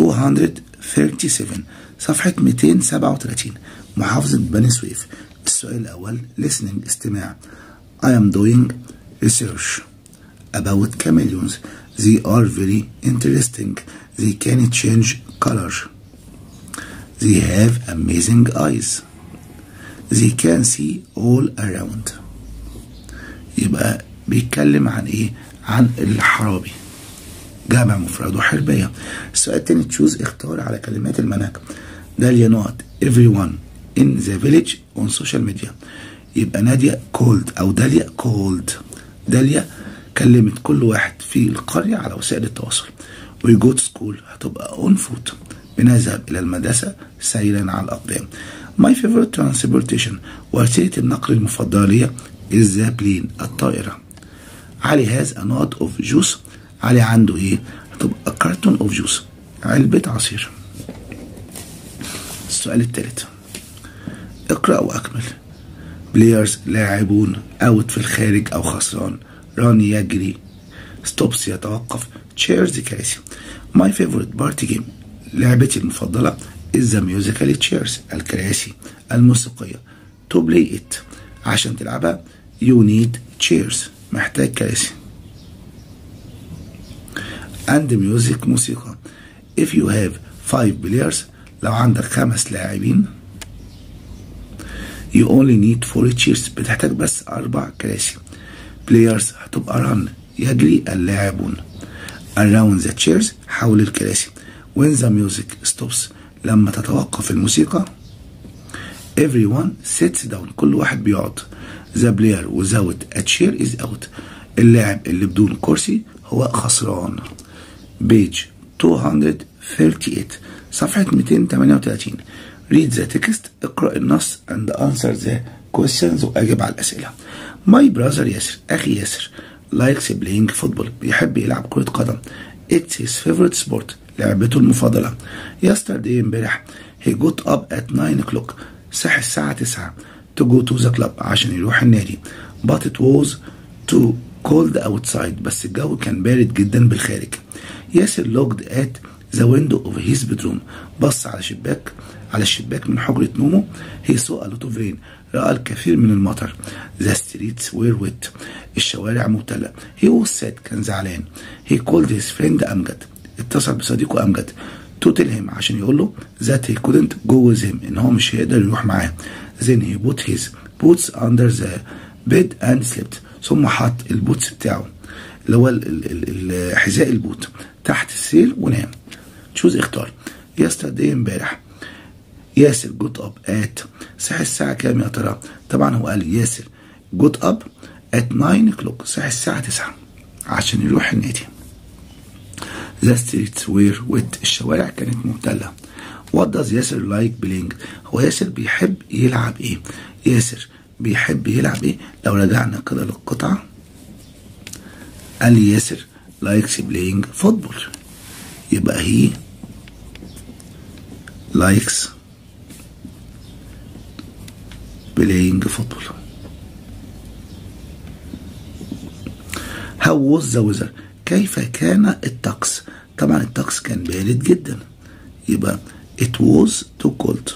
Speaker 1: 237 صفحة 237 محافظة بني سويف السؤال الأول listening استماع I am doing research about chameleons they are very interesting they can change color they have amazing eyes they can see all around يبقى بيتكلم عن ايه عن الحرابي جمع مفرد وحربية السؤال التاني تشوز اختار على كلمات المنهج داليا نقط everyone in the village on social media يبقى نادية كولد أو داليا كولد داليا كلمت كل واحد في القرية على وسائل التواصل we go to school هتبقى on foot بنذهب إلى المدرسة سيرا على الأقدام my favorite transportation وسيلة النقل المفضلة لي is the plane الطائرة علي has a lot of juice علي عنده ايه هتبقى كرتون اوف جوس علبة عصير السؤال الثالث اقرأ واكمل بلايرز لاعبون اوت في الخارج او خسران راني يجري ستوبس يتوقف تشيرز كراسي ماي فيفورت بارتي جيم لعبتي المفضلة is the musical chairs الكراسي الموسيقية to play it عشان تلعبها you need chairs محتاج كراسي and music موسيقى if you have five players لو عندك خمس لاعبين you only need four chairs بتحتاج بس أربع كراسي players هتبقى run يجري اللاعبون around the chairs حول الكراسي when the music stops لما تتوقف الموسيقى everyone sits down كل واحد بيقعد the player without a chair is out اللاعب اللي بدون كرسي هو خسران بيج 238 صفحة 238 read the text اقرأ النص and answer the questions وأجب على الأسئلة my brother ياسر أخي ياسر likes playing football بيحب يلعب كرة قدم it's his favorite sport لعبته المفضلة yesterday امبارح he got up at 9 o'clock صحي الساعة 9 to go to the club عشان يروح النادي but it was too cold outside بس الجو كان بارد جدا بالخارج ياسر looked at the window of his bedroom بص على شباك على الشباك من حجرة نومه he saw a lot of rain رأى الكثير من المطر the streets were wet الشوارع مبتلة he was sad كان زعلان he called his friend أمجد اتصل بصديقه أمجد to tell him عشان يقول له that he couldn't go with him ان هو مش هيقدر يروح معاه then he put his boots under the bed and slept ثم حط البوتس بتاعه اللي هو حذاء البوت تحت السرير ونام تشوز اختار yesterday امبارح ياسر جوت اب ات صحي الساعة كام يا ترى؟ طبعا هو قال ياسر جوت اب ات 9 o'clock صحي الساعة 9 عشان يروح النادي The streets were wet الشوارع كانت مبتلة What does ياسر like playing هو ياسر بيحب يلعب ايه ياسر بيحب يلعب ايه لو رجعنا كده للقطعة قال لي ياسر likes playing football يبقى he likes playing football How was the weather كيف كان الطقس طبعا الطقس كان بارد جدا يبقى it was too cold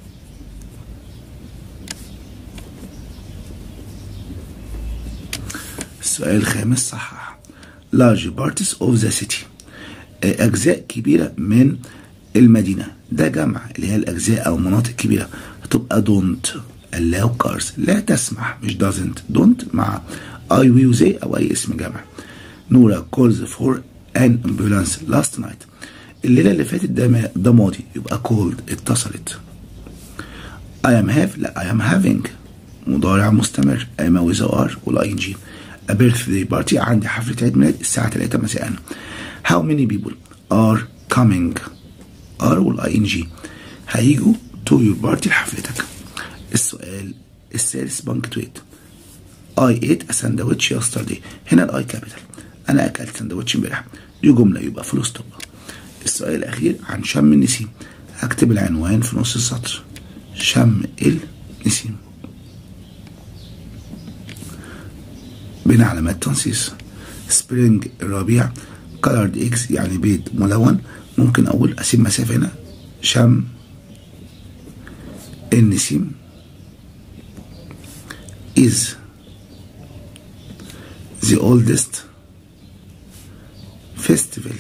Speaker 1: السؤال الخامس صحح large parts of the city أجزاء كبيرة من المدينة ده جمع اللي هي الأجزاء أو مناطق كبيرة هتبقى don't allow cars لا تسمح مش doesn't don't مع I will they أو أي اسم جمع نورا calls for an ambulance last night الليلة اللي فاتت ده ده ماضي يبقى called اتصلت I am have لا I am having مضارع مستمر I am with are ولا ing a birthday party عندي حفلة عيد ميلاد الساعة 3 مساء how many people are coming are ولا ing هيجوا to your party لحفلتك السؤال السادس بانكتويت I ate a sandwich yesterday هنا الاي كابيتال انا اكلت سندوتش امبارح دي جملة يبقى فول ستوب السؤال الاخير عن شم النسيم هكتب العنوان في نص السطر شم النسيم بين علامات تنصيص سبرينج الربيع colored eggs يعني بيض ملون ممكن اقول اسيب مسافة هنا شم النسيم is the oldest فيستيفال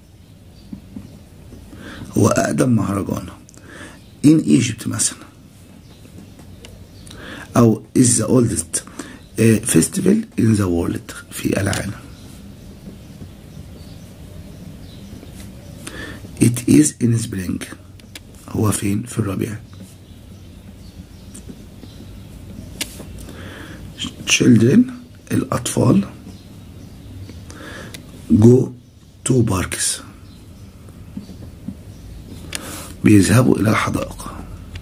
Speaker 1: هو أقدم مهرجان in Egypt مثلا أو is the oldest uh, festival in the world في العالم It is in spring هو فين في الربيع children الأطفال go to parks بيذهبوا إلى الحدائق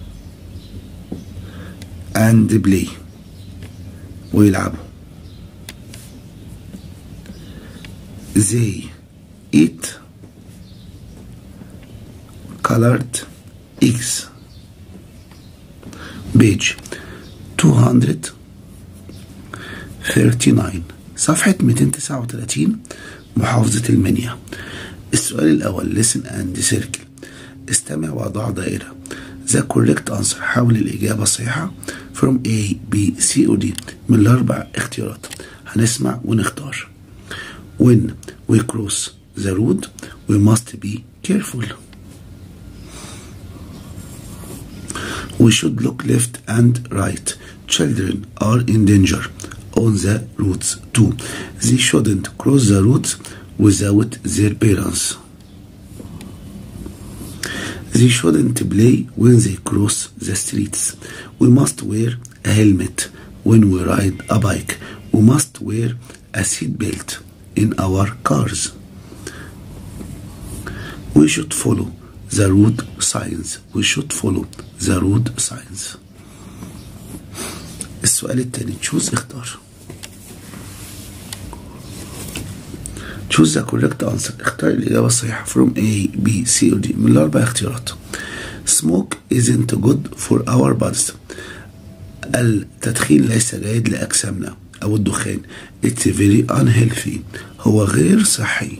Speaker 1: and play ويلعبوا they eat colored eggs page 239 صفحة 239 محافظة المنيا السؤال الأول listen and circle استمع وضع دائرة the correct answer حاول الإجابة الصحيحة from A B C و D من الأربع اختيارات هنسمع ونختار when we cross the road we must be careful we should look left and right children are in danger on the roads too they shouldn't cross the roads without their parents they shouldn't play when they cross the streets. We must wear a helmet when we ride a bike. We must wear a seat belt in our cars. We should follow the road signs. We should follow the road signs. السؤال الثاني تشوز اختار choose the correct answer اختار الإجابة الصحيحة from A, B, C or D من الأربع اختيارات smoke isn't good for our bodies التدخين ليس جيد لأجسامنا أو الدخان it's very unhealthy هو غير صحي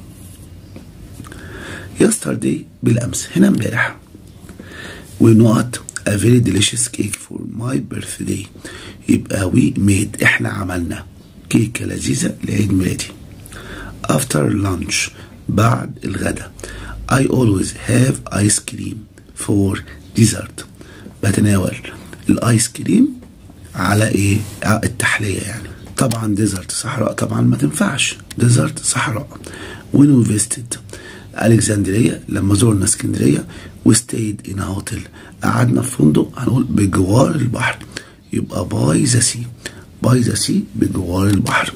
Speaker 1: yesterday بالأمس هنا امبارح we not a very delicious cake for my birthday يبقى we made احنا عملنا كيكة لذيذة لعيد ميلادي after lunch بعد الغداء I always have ice cream for dessert بتناول الايس كريم على ايه التحلية يعني طبعا ديزرت صحراء طبعا ما تنفعش ديزرت صحراء when we visited الكسندرية لما زورنا اسكندرية we stayed in a hotel قعدنا في فندق هنقول بجوار البحر يبقى باي ذا سي باي ذا سي بجوار البحر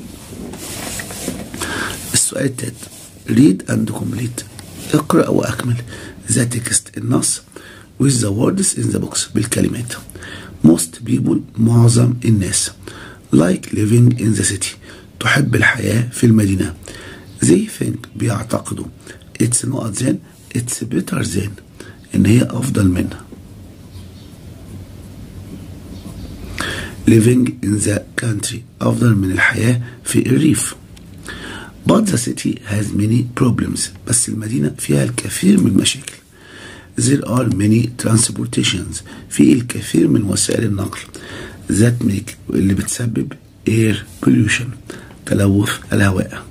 Speaker 1: السؤال التالت read and complete اقرأ وأكمل the text النص with the words in the box بالكلمات most people معظم الناس like living in the city تحب الحياة في المدينة they think بيعتقدوا it's not then it's better than إن هي أفضل منها living in the country أفضل من الحياة في الريف But the city has many problems بس المدينة فيها الكثير من المشاكل There are many transportations في الكثير من وسائل النقل that make اللي بتسبب air pollution تلوث الهواء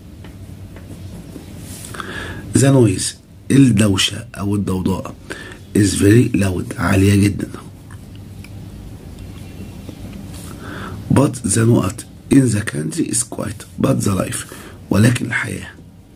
Speaker 1: The noise الدوشة أو الضوضاء is very loud عالية جدا But the نقط in the country is quiet but the life ولكن الحياة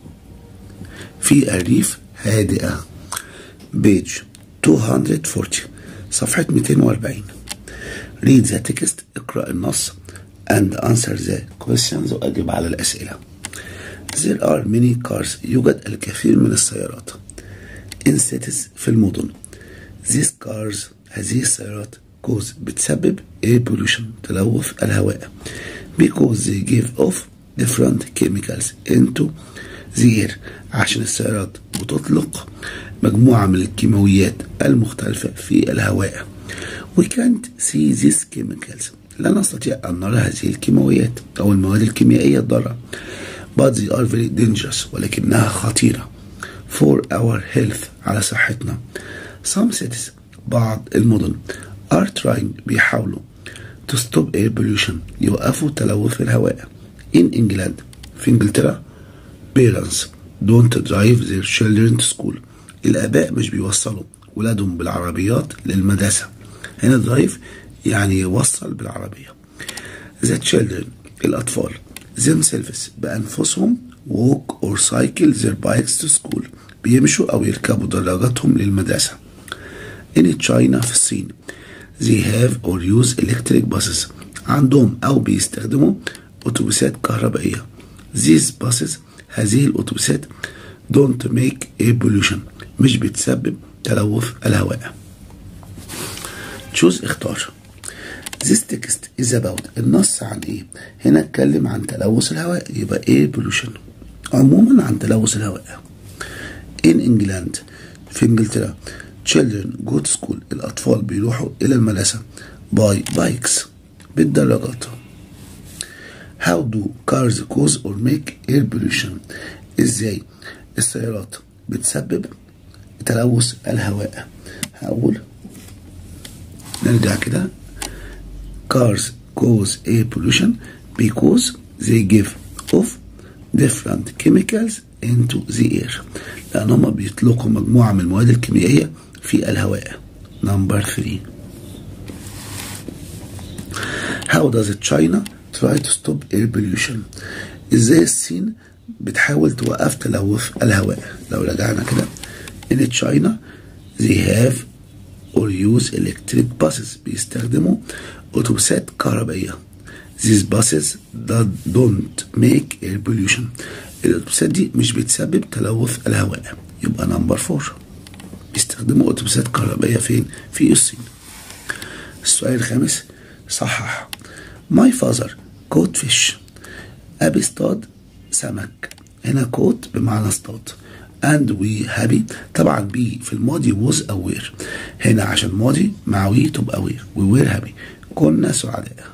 Speaker 1: في الريف هادئة بيج 240 صفحة 240 read the text اقرأ النص and answer the questions وأجب على الأسئلة there are many cars يوجد الكثير من السيارات in cities في المدن these cars هذه السيارات cause بتسبب air pollution تلوث الهواء because they give off different chemicals into the air عشان السيارات بتطلق مجموعة من الكيماويات المختلفة في الهواء we can't see these chemicals لا نستطيع أن نرى هذه الكيماويات أو المواد الكيميائية الضارة but they are very dangerous ولكنها خطيرة for our health على صحتنا some cities بعض المدن are trying بيحاولوا to stop air pollution يوقفوا تلوث الهواء in England في انجلترا parents don't drive their children to school الآباء مش بيوصلوا ولادهم بالعربيات للمدرسة هنا درايف يعني يوصل بالعربية the children الأطفال themselves بأنفسهم walk or cycle their bikes to school بيمشوا أو يركبوا دراجاتهم للمدرسة in China في الصين they have or use electric buses عندهم أو بيستخدموا أتوبيسات كهربائية these buses هذه الأتوبيسات don't make air pollution مش بتسبب تلوث الهواء choose اختار This text is about النص عن ايه؟ هنا اتكلم عن تلوث الهواء يبقى air pollution عموما عن تلوث الهواء in England في انجلترا children go to school الأطفال بيروحوا إلى المدرسة by bikes بالدراجات how do cars cause or make air pollution ازاي السيارات بتسبب تلوث الهواء هقول نرجع كده cars cause air pollution because they give off different chemicals into the air لأن هما بيطلقوا مجموعة من المواد الكيميائية في الهواء number 3 how does China try to stop air pollution ازاي الصين بتحاول توقف تلوث الهواء لو رجعنا كده in China they have or use electric buses بيستخدموا أتوبيسات كهربائية these buses that don't make air pollution الأتوبيسات دي مش بتسبب تلوث الهواء يبقى نمبر فور بيستخدموا أتوبيسات كهربائية فين؟ في الصين السؤال الخامس صحح my father caught fish أبي اصطاد سمك هنا كوت بمعنى اصطاد and we happy طبعا بي في الماضي was aware هنا عشان ماضي مع we تبقى aware we were happy كنا سعداء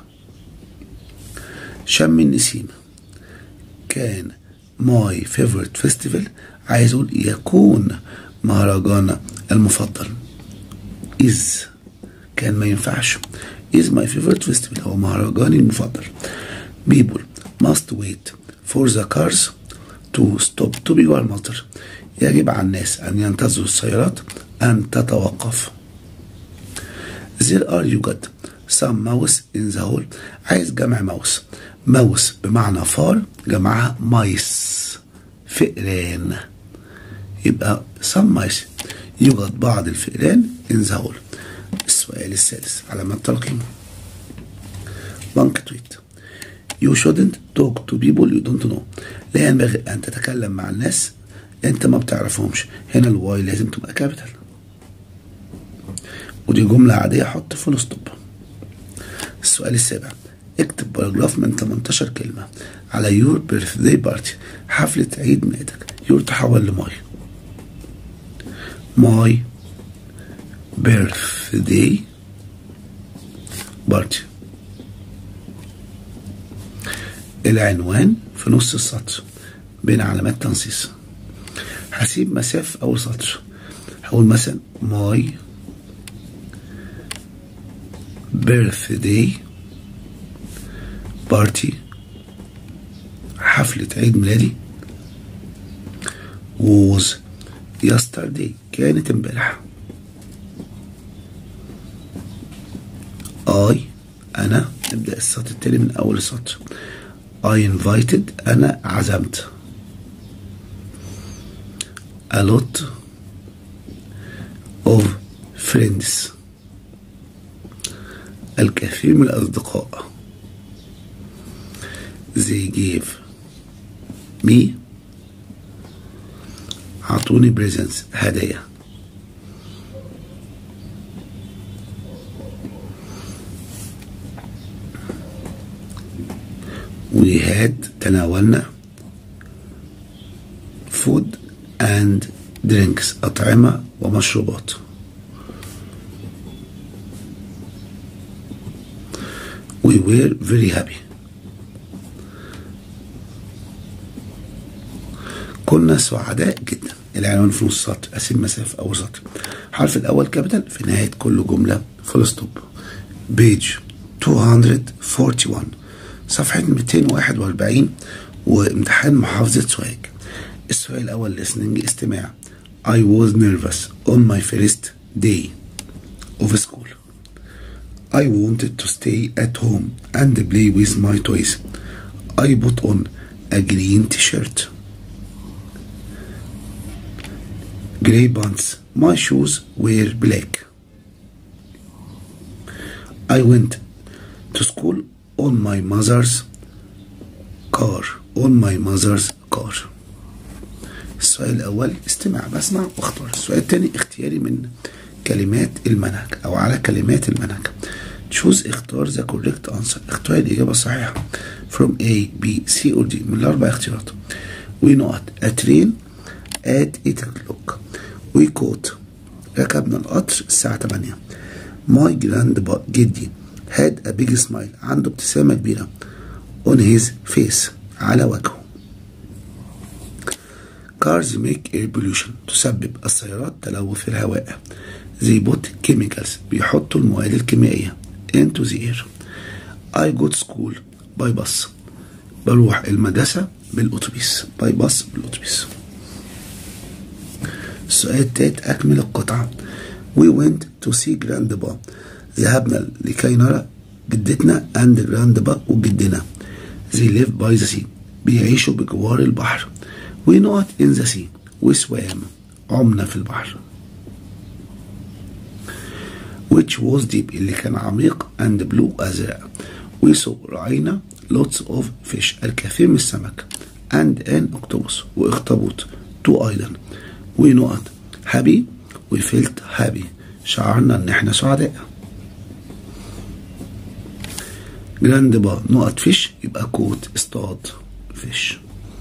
Speaker 1: شم النسيم كان my favorite festival عايز اقول يكون مهرجان المفضل is كان ما ينفعش is my favorite festival هو مهرجاني المفضل people must wait for the cars to stop to بيجوا على المصدر يجب على الناس أن ينتظروا السيارات أن تتوقف there are يوجد some mouse in the hole عايز جمع ماوس ماوس بمعنى فار جمعها مايس فئران يبقى some mice يوجد بعض الفئران in the hole السؤال السادس علامات تلقيم بانكتويت You shouldn't talk to people you don't know لا ينبغي أن تتكلم مع الناس أنت ما بتعرفهمش هنا الواي لازم تبقى كابيتال ودي جملة عادية حط فول ستوب السؤال السابع اكتب باراجراف من 18 كلمة على يور بيرثداي بارتي حفلة عيد ميلادك يور تحول لماي ماي بيرثداي بارتي العنوان في نص السطر بين علامات تنصيص هسيب مسافة أول سطر هقول مثلا ماي birthday بارتي حفلة عيد ميلادي was yesterday كانت امبارح I أنا نبدأ السطر التالي من أول السطر I invited أنا عزمت a lot of friends الكثير من الأصدقاء they gave me عطوني presents هدايا we had تناولنا food and drinks أطعمة ومشروبات we were very happy كنا سعداء جدا العنوان في نص سطر اسيب مسافه اول سطر الحرف الاول كابيتال في نهايه كل جمله فول ستوب بيج 241 صفحه 241 وامتحان محافظه سوهاج السؤال الأول listening استماع I was nervous on my first day of school I wanted to stay at home and play with my toys I put on a green t-shirt gray pants my shoes were black I went to school on my mother's car on my mother's car السؤال الأول استمع بسمع واختار السؤال الثاني اختياري من كلمات المنهج أو على كلمات المنهج choose اختار the correct answer اختار الإجابة الصحيحة from A B C or D من الأربع اختيارات we not a train at 8 o'clock we caught ركبنا القطر الساعة 8 my grandpa جدي had a big smile عنده ابتسامة كبيرة on his face على وجهه cars make air pollution تسبب السيارات تلوث الهواء they put chemicals بيحطوا المواد الكيميائية into the air I go to school by bus بروح المدرسة بالأتوبيس by bus بالأتوبيس السؤال التالت أكمل القطعة we went to see grandpa ذهبنا لكي نرى جدتنا and grandpa وجدنا they live by the sea بيعيشوا بجوار البحر we not in the sea we swam عمنا في البحر which was deep اللي كان عميق and blue أزرق we saw رأينا lots of fish الكثير من السمك and an octopus واخطبوط two أيضا we not happy we felt happy شعرنا ان احنا سعداء جراند با نقط فيش يبقى كوت اصطاد فيش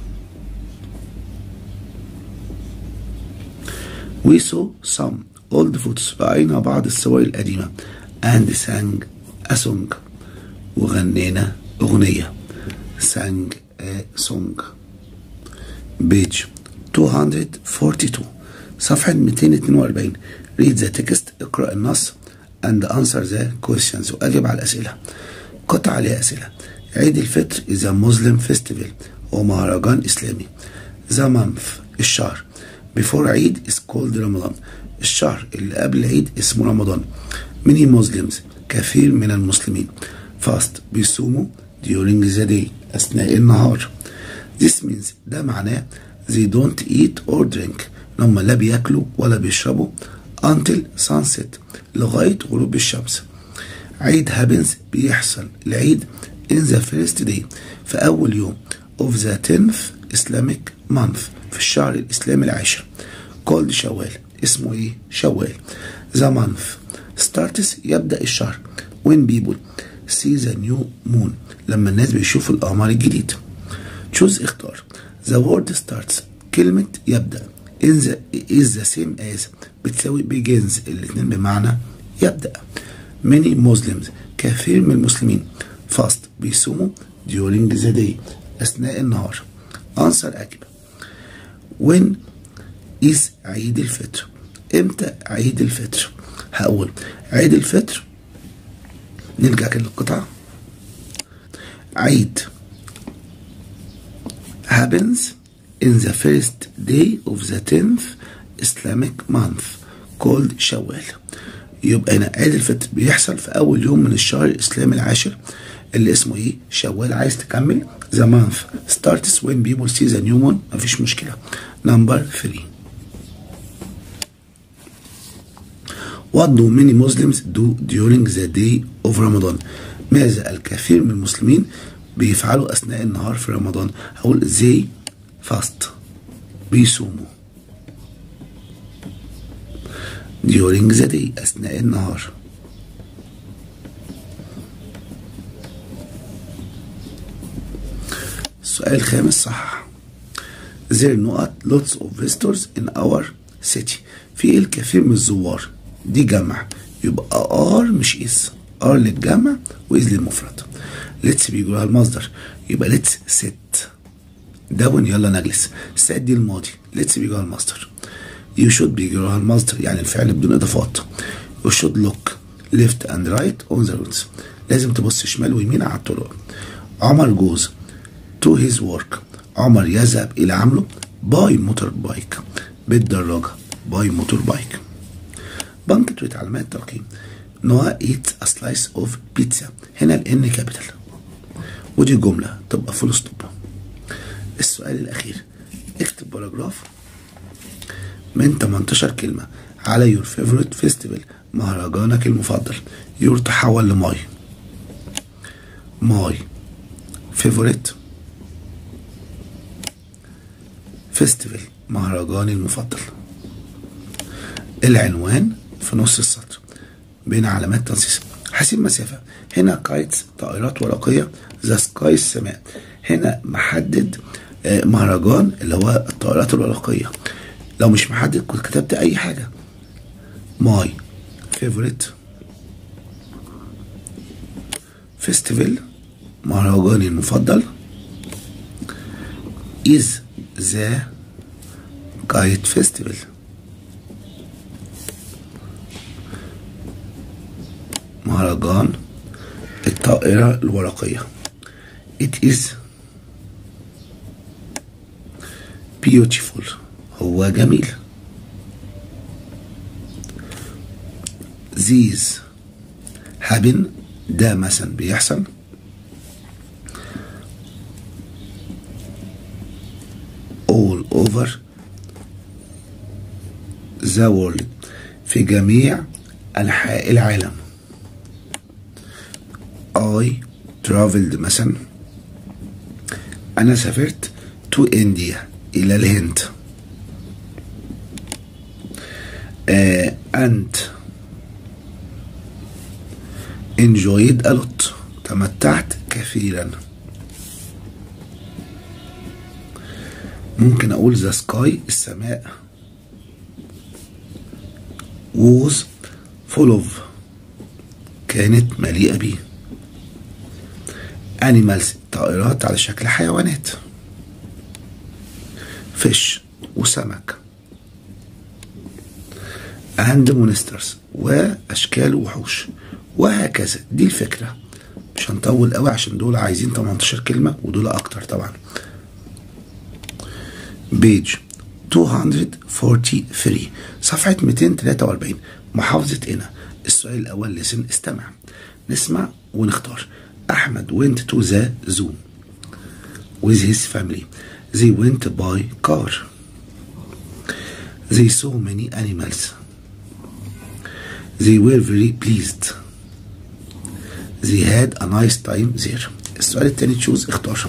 Speaker 1: We saw some old photos رأينا بعض الصور القديمة and sang a song وغنينا أغنية sang a song page 242 صفحة 242 read the text اقرأ النص and answer the questions وأجب على الأسئلة قطع عليها أسئلة عيد الفطر is a Muslim festival هو مهرجان إسلامي the month الشهر before عيد is called رمضان الشهر اللي قبل العيد اسمه رمضان many Muslims كثير من المسلمين fast بيصوموا during the day أثناء النهار this means ده معناه they don't eat or drink هم لا بياكلوا ولا بيشربوا until sunset لغاية غروب الشمس عيد هابنز بيحصل العيد in the first day في أول يوم of the 10th Islamic month في الشهر الإسلامي العاشر called شوال اسمه إيه؟ شوال the month starts يبدأ الشهر when people see the new moon لما الناس بيشوفوا القمر الجديد choose اختار the word starts كلمة يبدأ in the is the same as بتساوي begins الاتنين بمعنى يبدأ many Muslims كثير من المسلمين fast بيصوموا during the day أثناء النهار answer أجب when is عيد الفطر امتى عيد الفطر هقول عيد الفطر نرجع كده للقطعة عيد happens in the first day of the 10th Islamic month called شوال يبقى هنا عيد الفطر بيحصل في أول يوم من الشهر الإسلامي العاشر اللي اسمه إيه؟ شوال عايز تكمل the month starts when people see the new moon مفيش مشكلة number 3 What do many Muslims do during the day of Ramadan? ماذا الكثير من المسلمين بيفعلوا أثناء النهار في رمضان؟ هقول they fast بيصوموا during the day أثناء النهار السؤال الخامس صح there not lots of visitors in our city في الكثير من الزوار دي جمع يبقى ار مش اس ار للجمع واز للمفرد ليتس بيجوا المصدر يبقى ليتس ست داون يلا نجلس سات دي الماضي ليتس بيجوا المصدر يو شود بيجوا المصدر يعني الفعل بدون اضافات يو شود لوك ليفت اند رايت اون ذا رودز لازم تبص شمال ويمين على الطرق عمر جوز تو هيز ورك عمر يذهب الى عمله باي موتور بايك بالدراجة باي موتور بايك بنكتويت علامات ترقيم نوع ايت a slice of pizza هنا الان كابيتال ودي جملة تبقى فول ستوب السؤال الأخير اكتب باراجراف من 18 كلمة على يور فيفورت فيستيفال مهرجانك المفضل يور تحول لماي ماي فيفورت فيستيفال مهرجاني المفضل العنوان في نص السطر بين علامات تنصيص حسيب مسافة هنا كايتس طائرات ورقية ذا سكاي السماء هنا محدد آه، مهرجان اللي هو الطائرات الورقية لو مش محدد كنت كتبت أي حاجة ماي فيفوريت فيستيفال مهرجاني المفضل is the kite festival مهرجان الطائرة الورقية it is beautiful هو جميل these happen ده مثلا بيحصل all over the world في جميع أنحاء العالم I traveled مثلا أنا سافرت to India إلى الهند آه and enjoyed a lot تمتعت كثيرا ممكن أقول the sky السماء was full of كانت مليئة بيه animals طائرات على شكل حيوانات fish وسمك and monsters واشكال وحوش وهكذا دي الفكره مش هنطول قوي عشان دول عايزين 18 كلمه ودول اكتر طبعا بيج 243 صفحة 243 محافظة قنا السؤال الأول لسن استمع نسمع ونختار أحمد went to the zoo with his family they went by car they saw many animals they were very pleased they had a nice time there السؤال التاني تشوز اختار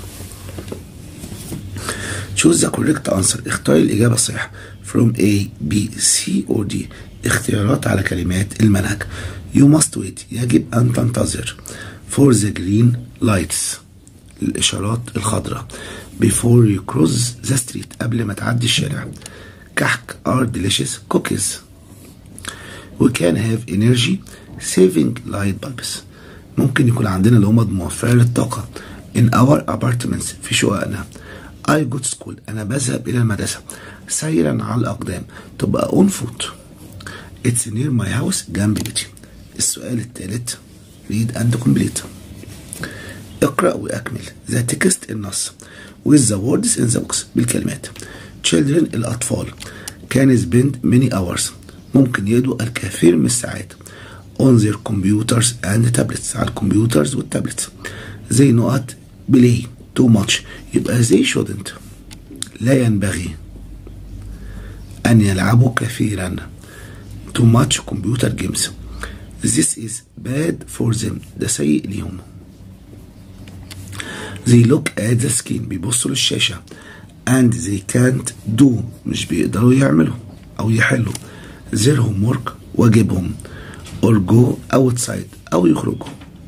Speaker 1: choose the correct answer اختار الإجابة الصحيحة from A B C or D اختيارات على كلمات المنهج you must wait يجب أن تنتظر for the green lights الإشارات الخضراء before you cross the street قبل ما تعدي الشارع كحك are delicious cookies we can have energy saving light bulbs ممكن يكون عندنا لمض موفرة للطاقة in our apartments في شققنا I go to school أنا بذهب إلى المدرسة سيرا على الأقدام تبقى on foot It's near my house جنب بيتي السؤال الثالث read and complete اقرأ وأكمل the text النص with the words in the box بالكلمات children الأطفال can spend many hours ممكن يقضوا الكثير من الساعات on their computers and tablets على الكمبيوترز والتابلتس زي نقط بلاي too much يبقى they shouldn't لا ينبغي أن يلعبوا كثيرا too much computer games this is bad for them ده سيء ليهم they look at the screen بيبصوا للشاشة and they can't do مش بيقدروا يعملوا أو يحلوا their homework واجبهم or go outside أو يخرجوا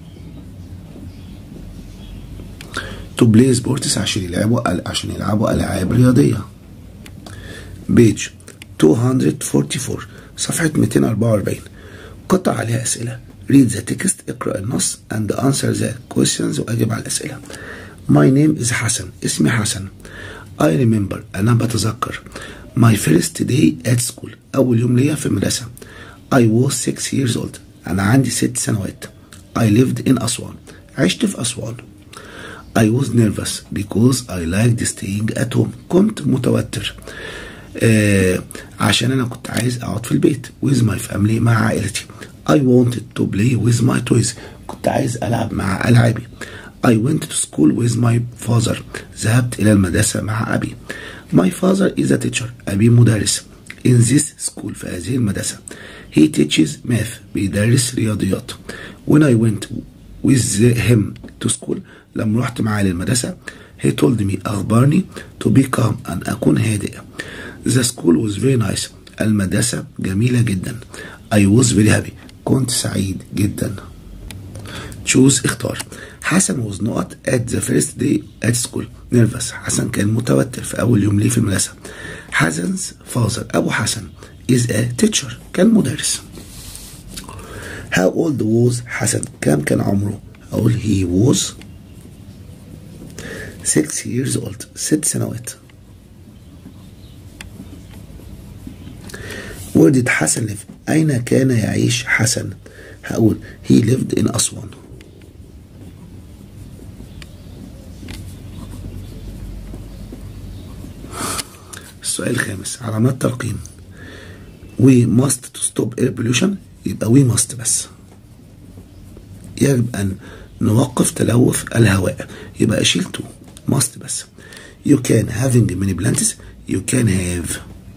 Speaker 1: to play sports عشان يلعبوا عشان يلعبوا ألعاب رياضية بيج 244 صفحة 244 قطع عليها أسئلة read the text اقرأ النص and answer the questions وأجب على الأسئلة My name is حسن اسمي حسن I remember أنا بتذكر My first day at school أول يوم ليا في المدرسة I was six years old أنا عندي ست سنوات I lived in أسوان عشت في أسوان I was nervous because I liked staying at home كنت متوتر آه عشان أنا كنت عايز أقعد في البيت with my family مع عائلتي I wanted to play with my toys كنت عايز ألعب مع ألعابي I went to school with my father ذهبت إلى المدرسة مع أبي My father is a teacher أبي مدرس In this school في هذه المدرسة He teaches math بيدرس رياضيات When I went with him to school لما رحت معاه للمدرسة He told me أخبرني to be calm أن أكون هادئ The school was very nice المدرسة جميلة جدا I was very happy كنت سعيد جدا choose اختار حسن was not at the first day at school nervous حسن كان متوتر في أول يوم ليه في المدرسة حسن's father أبو حسن is a teacher كان مدرس How old was حسن كم كان عمره أقول he was six years old ست سنوات Where did حسن live أين كان يعيش حسن هقول he lived in أسوان السؤال الخامس علامات تلقين we must to stop air pollution يبقى we must بس يجب أن نوقف تلوث الهواء يبقى أشيل to must بس you can having many plants you can have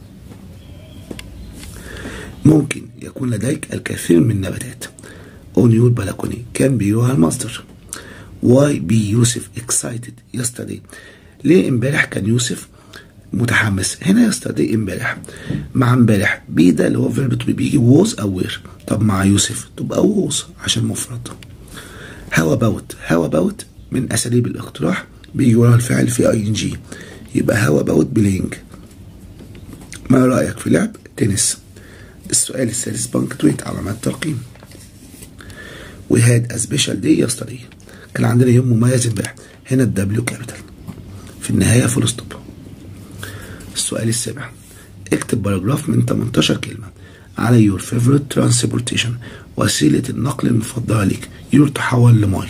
Speaker 1: ممكن يكون لديك الكثير من النباتات on your balcony كان بيوها المصدر why be يوسف excited yesterday ليه امبارح كان يوسف متحمس هنا yesterday امبارح مع امبارح بي ده اللي هو فيرب تو بيجي was او where طب مع يوسف تبقى was عشان مفرد how about how about من اساليب الاقتراح بيجي ورا الفعل في اي ان جي يبقى how about playing ما رايك في لعب تنس السؤال السادس بنكتويت علامات ترقيم we had a special day yesterday كان عندنا يوم مميز امبارح هنا الدبليو كابيتال في النهاية فول ستوب السؤال السابع اكتب باراجراف من 18 كلمة على your favorite transportation وسيلة النقل المفضلة ليك your تحول لماي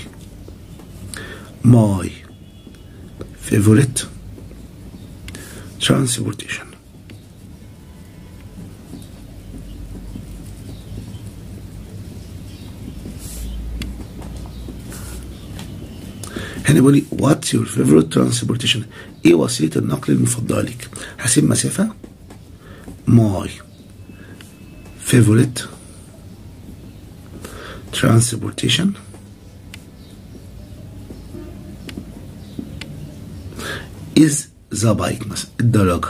Speaker 1: my favorite transportation هنا بيقول لي واتس يور فيفورت ترانسبورتيشن ايه وسيله النقل المفضله ليك هسيب مسافه ماي فيفورت ترانسبورتيشن is the bike مثلا الدراجة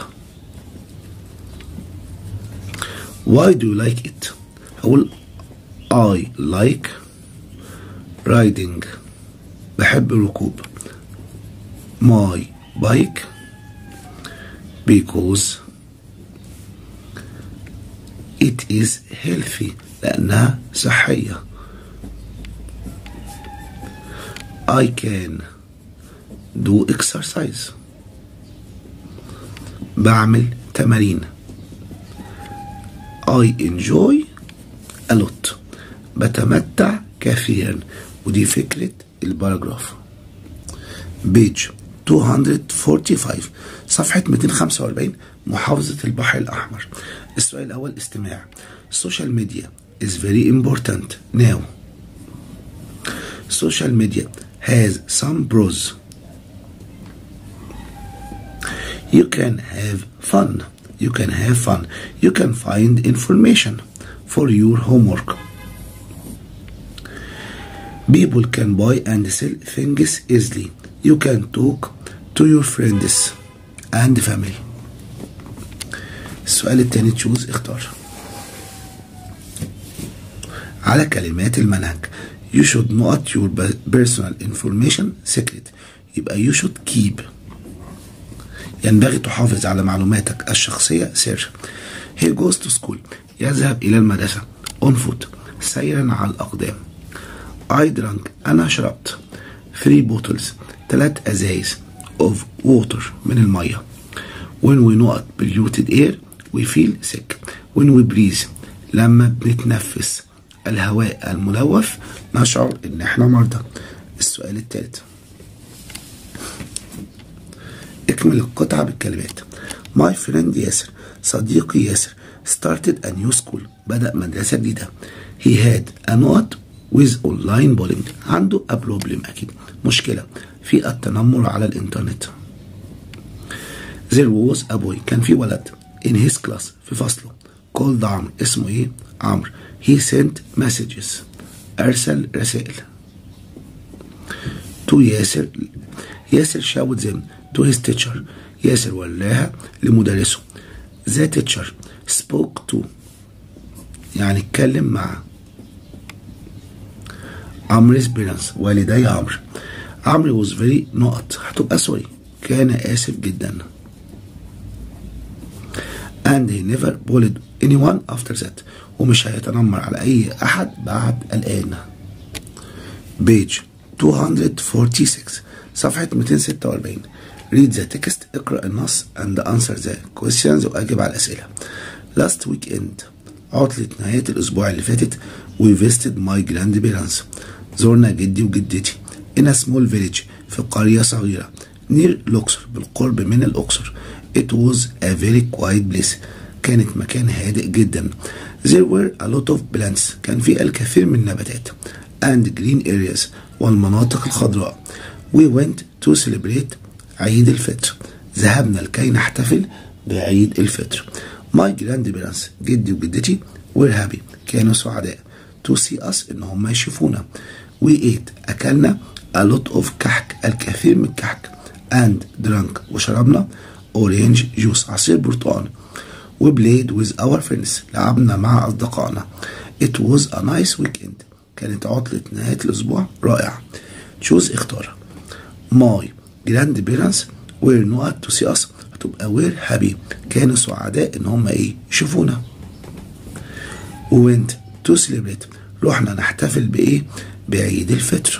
Speaker 1: why do you like it هقول I like riding بحب الركوب my bike because it is healthy لأنها صحية I can do exercise بعمل تمارين I enjoy a lot بتمتع كثيرا ودي فكرة الباراجراف بيج 245 صفحة 245 محافظة البحر الأحمر السؤال الأول استماع social media is very important now social media has some pros you can have fun you can have fun you can find information for your homework people can buy and sell things easily you can talk to your friends and family السؤال التاني تشوز اختار على كلمات المنهج you should not your personal information secret يبقى you should keep ينبغي تحافظ على معلوماتك الشخصية سر he goes to school يذهب إلى المدرسة on foot سيرا على الأقدام I drank أنا شربت three bottles ثلاث أزايز of water من المية when we not polluted air we feel sick when we breathe لما بنتنفس الهواء الملوث نشعر ان احنا مرضى السؤال الثالث اكمل القطعة بالكلمات My friend ياسر صديقي ياسر started a new school بدأ مدرسة جديدة he had a note with online bullying عنده a problem أكيد مشكلة في التنمر على الإنترنت there was a boy كان في ولد in his class في فصله called عمرو اسمه ايه عمرو he sent messages أرسل رسائل to ياسر ياسر showed them to his teacher ياسر ولاها لمدرسه the teacher spoke to يعني اتكلم مع عمرو's parents والدي عمرو عمرو was very نقط هتبقى سوري كان آسف جدا and he never bullied anyone after that ومش هيتنمر على أي أحد بعد الآن page 246 صفحة 246 read the text اقرأ النص and answer the questions وأجب على الأسئلة last weekend عطلة نهاية الأسبوع اللي فاتت we visited my grandparents زرنا جدي وجدتي in a small village في قرية صغيرة near الأقصر بالقرب من الأقصر it was a very quiet place كانت مكان هادئ جدا there were a lot of plants كان في الكثير من النباتات and green areas والمناطق الخضراء we went to celebrate عيد الفطر ذهبنا لكي نحتفل بعيد الفطر my grandparents جدي وجدتي were happy كانوا سعداء to see us ان هم يشوفونا we ate اكلنا a lot of كحك الكثير من الكحك and drank وشربنا orange juice عصير برتقال we played with our friends لعبنا مع أصدقائنا it was a nice weekend كانت عطلة نهاية الأسبوع رائعة choose اختار my grandparents were not to see us هتبقى were happy كانوا سعداء إن هم إيه يشوفونا we went to celebrate رحنا نحتفل بإيه بعيد الفطر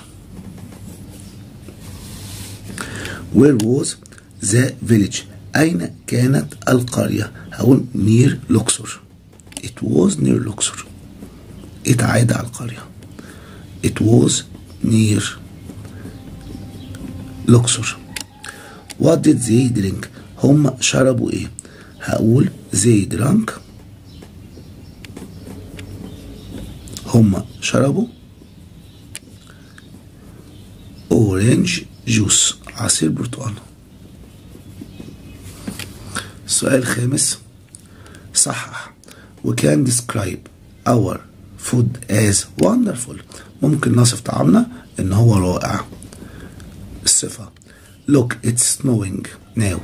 Speaker 1: where was the village أين كانت القرية هقول نير لوكسور it was near لوكسور اتعاد على القرية it was near لوكسور what did they drink هم شربوا ايه هقول they drank هم شربوا orange juice عصير برتقال السؤال الخامس صحح وكان describe our food as wonderful ممكن نصف طعامنا ان هو رائع الصفة look it's snowing now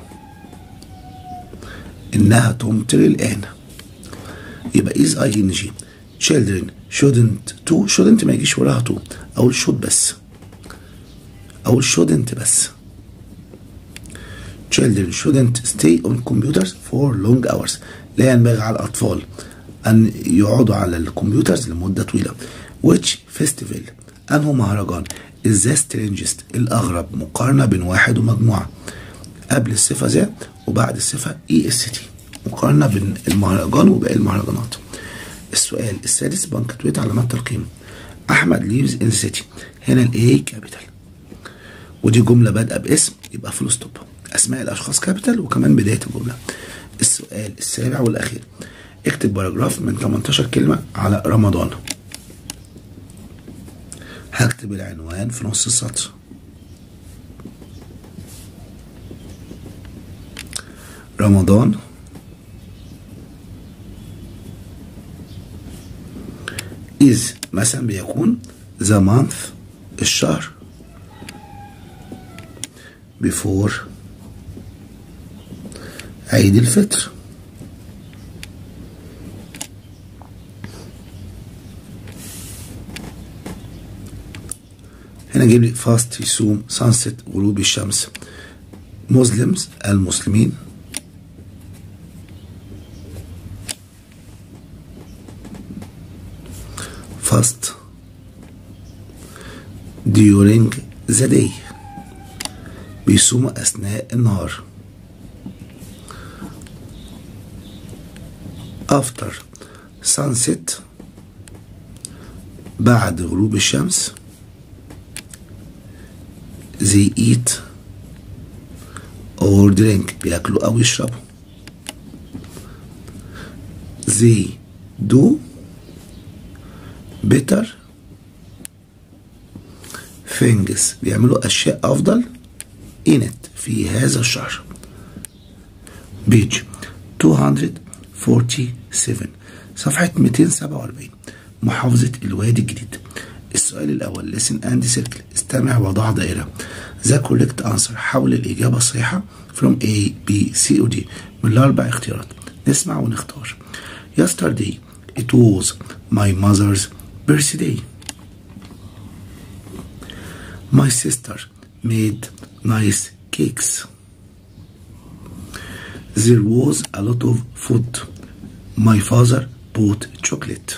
Speaker 1: انها تمطر الان يبقى is ing children shouldn't to shouldn't ما يجيش وراها to اقول should بس اقول shouldn't بس children shouldn't stay on computers for long hours لا ينبغي على الأطفال أن يقعدوا على الكمبيوترز لمدة طويلة which festival أنه مهرجان is the strangest الأغرب مقارنة بين واحد ومجموعة قبل الصفة ذا وبعد الصفة اي اس تي مقارنة بين المهرجان وباقي المهرجانات السؤال السادس بنكتويت علامات ترقيم أحمد ليفز ان سيتي هنا الاي كابيتال ودي جملة بادئة باسم يبقى فول ستوب أسماء الأشخاص كابيتال وكمان بداية الجملة السؤال السابع والأخير اكتب باراجراف من 18 كلمة على رمضان هكتب العنوان في نص السطر رمضان is مثلا بيكون the month الشهر before عيد الفطر هنا جايب لي فاست يصوم سانست غروب الشمس مسلمز المسلمين fast during the day بيصوموا أثناء النهار after sunset بعد غروب الشمس they eat or drink بياكلوا أو يشربوا they do better things بيعملوا أشياء أفضل in it في هذا الشهر page 247 صفحة 247 محافظة الوادي الجديد السؤال الأول listen and circle استمع وضع دائرة the correct answer حول الإجابة الصحيحة from A B C و D من الأربع اختيارات نسمع ونختار yesterday it was my mother's birthday my sister made nice cakes there was a lot of food my father bought chocolate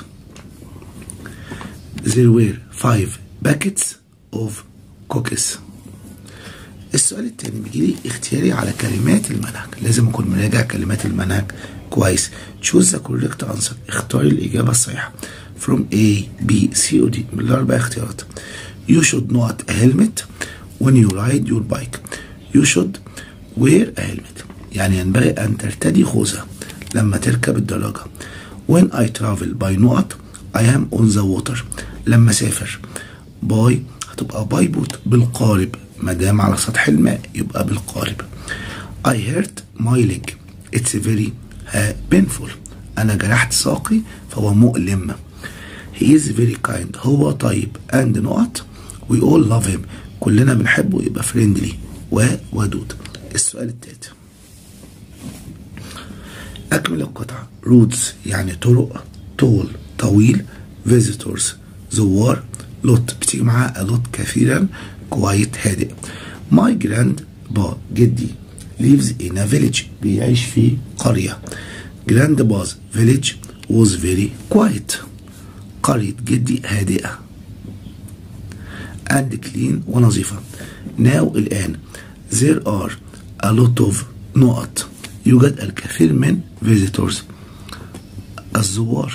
Speaker 1: there were five packets of cookies السؤال التاني بيجيلي اختياري على كلمات المنهج لازم اكون مراجع كلمات المنهج كويس choose the correct answer اختاري الإجابة الصحيحة from A B C or D من الأربع اختيارات you should not a helmet when you ride your bike you should wear a helmet يعني ينبغي أن ترتدي خوذة لما تركب الدراجة when I travel by نقط I am on the water لما سافر باي هتبقى باي بوت بالقارب ما دام على سطح الماء يبقى بالقارب I hurt my leg it's very uh, painful أنا جرحت ساقي فهو مؤلم he is very kind هو طيب and نقط we all love him كلنا بنحبه يبقى friendly وودود السؤال التالت أكمل القطعة roads يعني طرق طول طويل visitors زوار لوت بتيجي معاها لوت كثيرا كويت هادئ my grandpa جدي lives in a village بيعيش في قرية grandpa's village was very quiet قرية جدي هادئة and clean ونظيفة now الآن there are a lot of نقط يوجد الكثير من visitors الزوار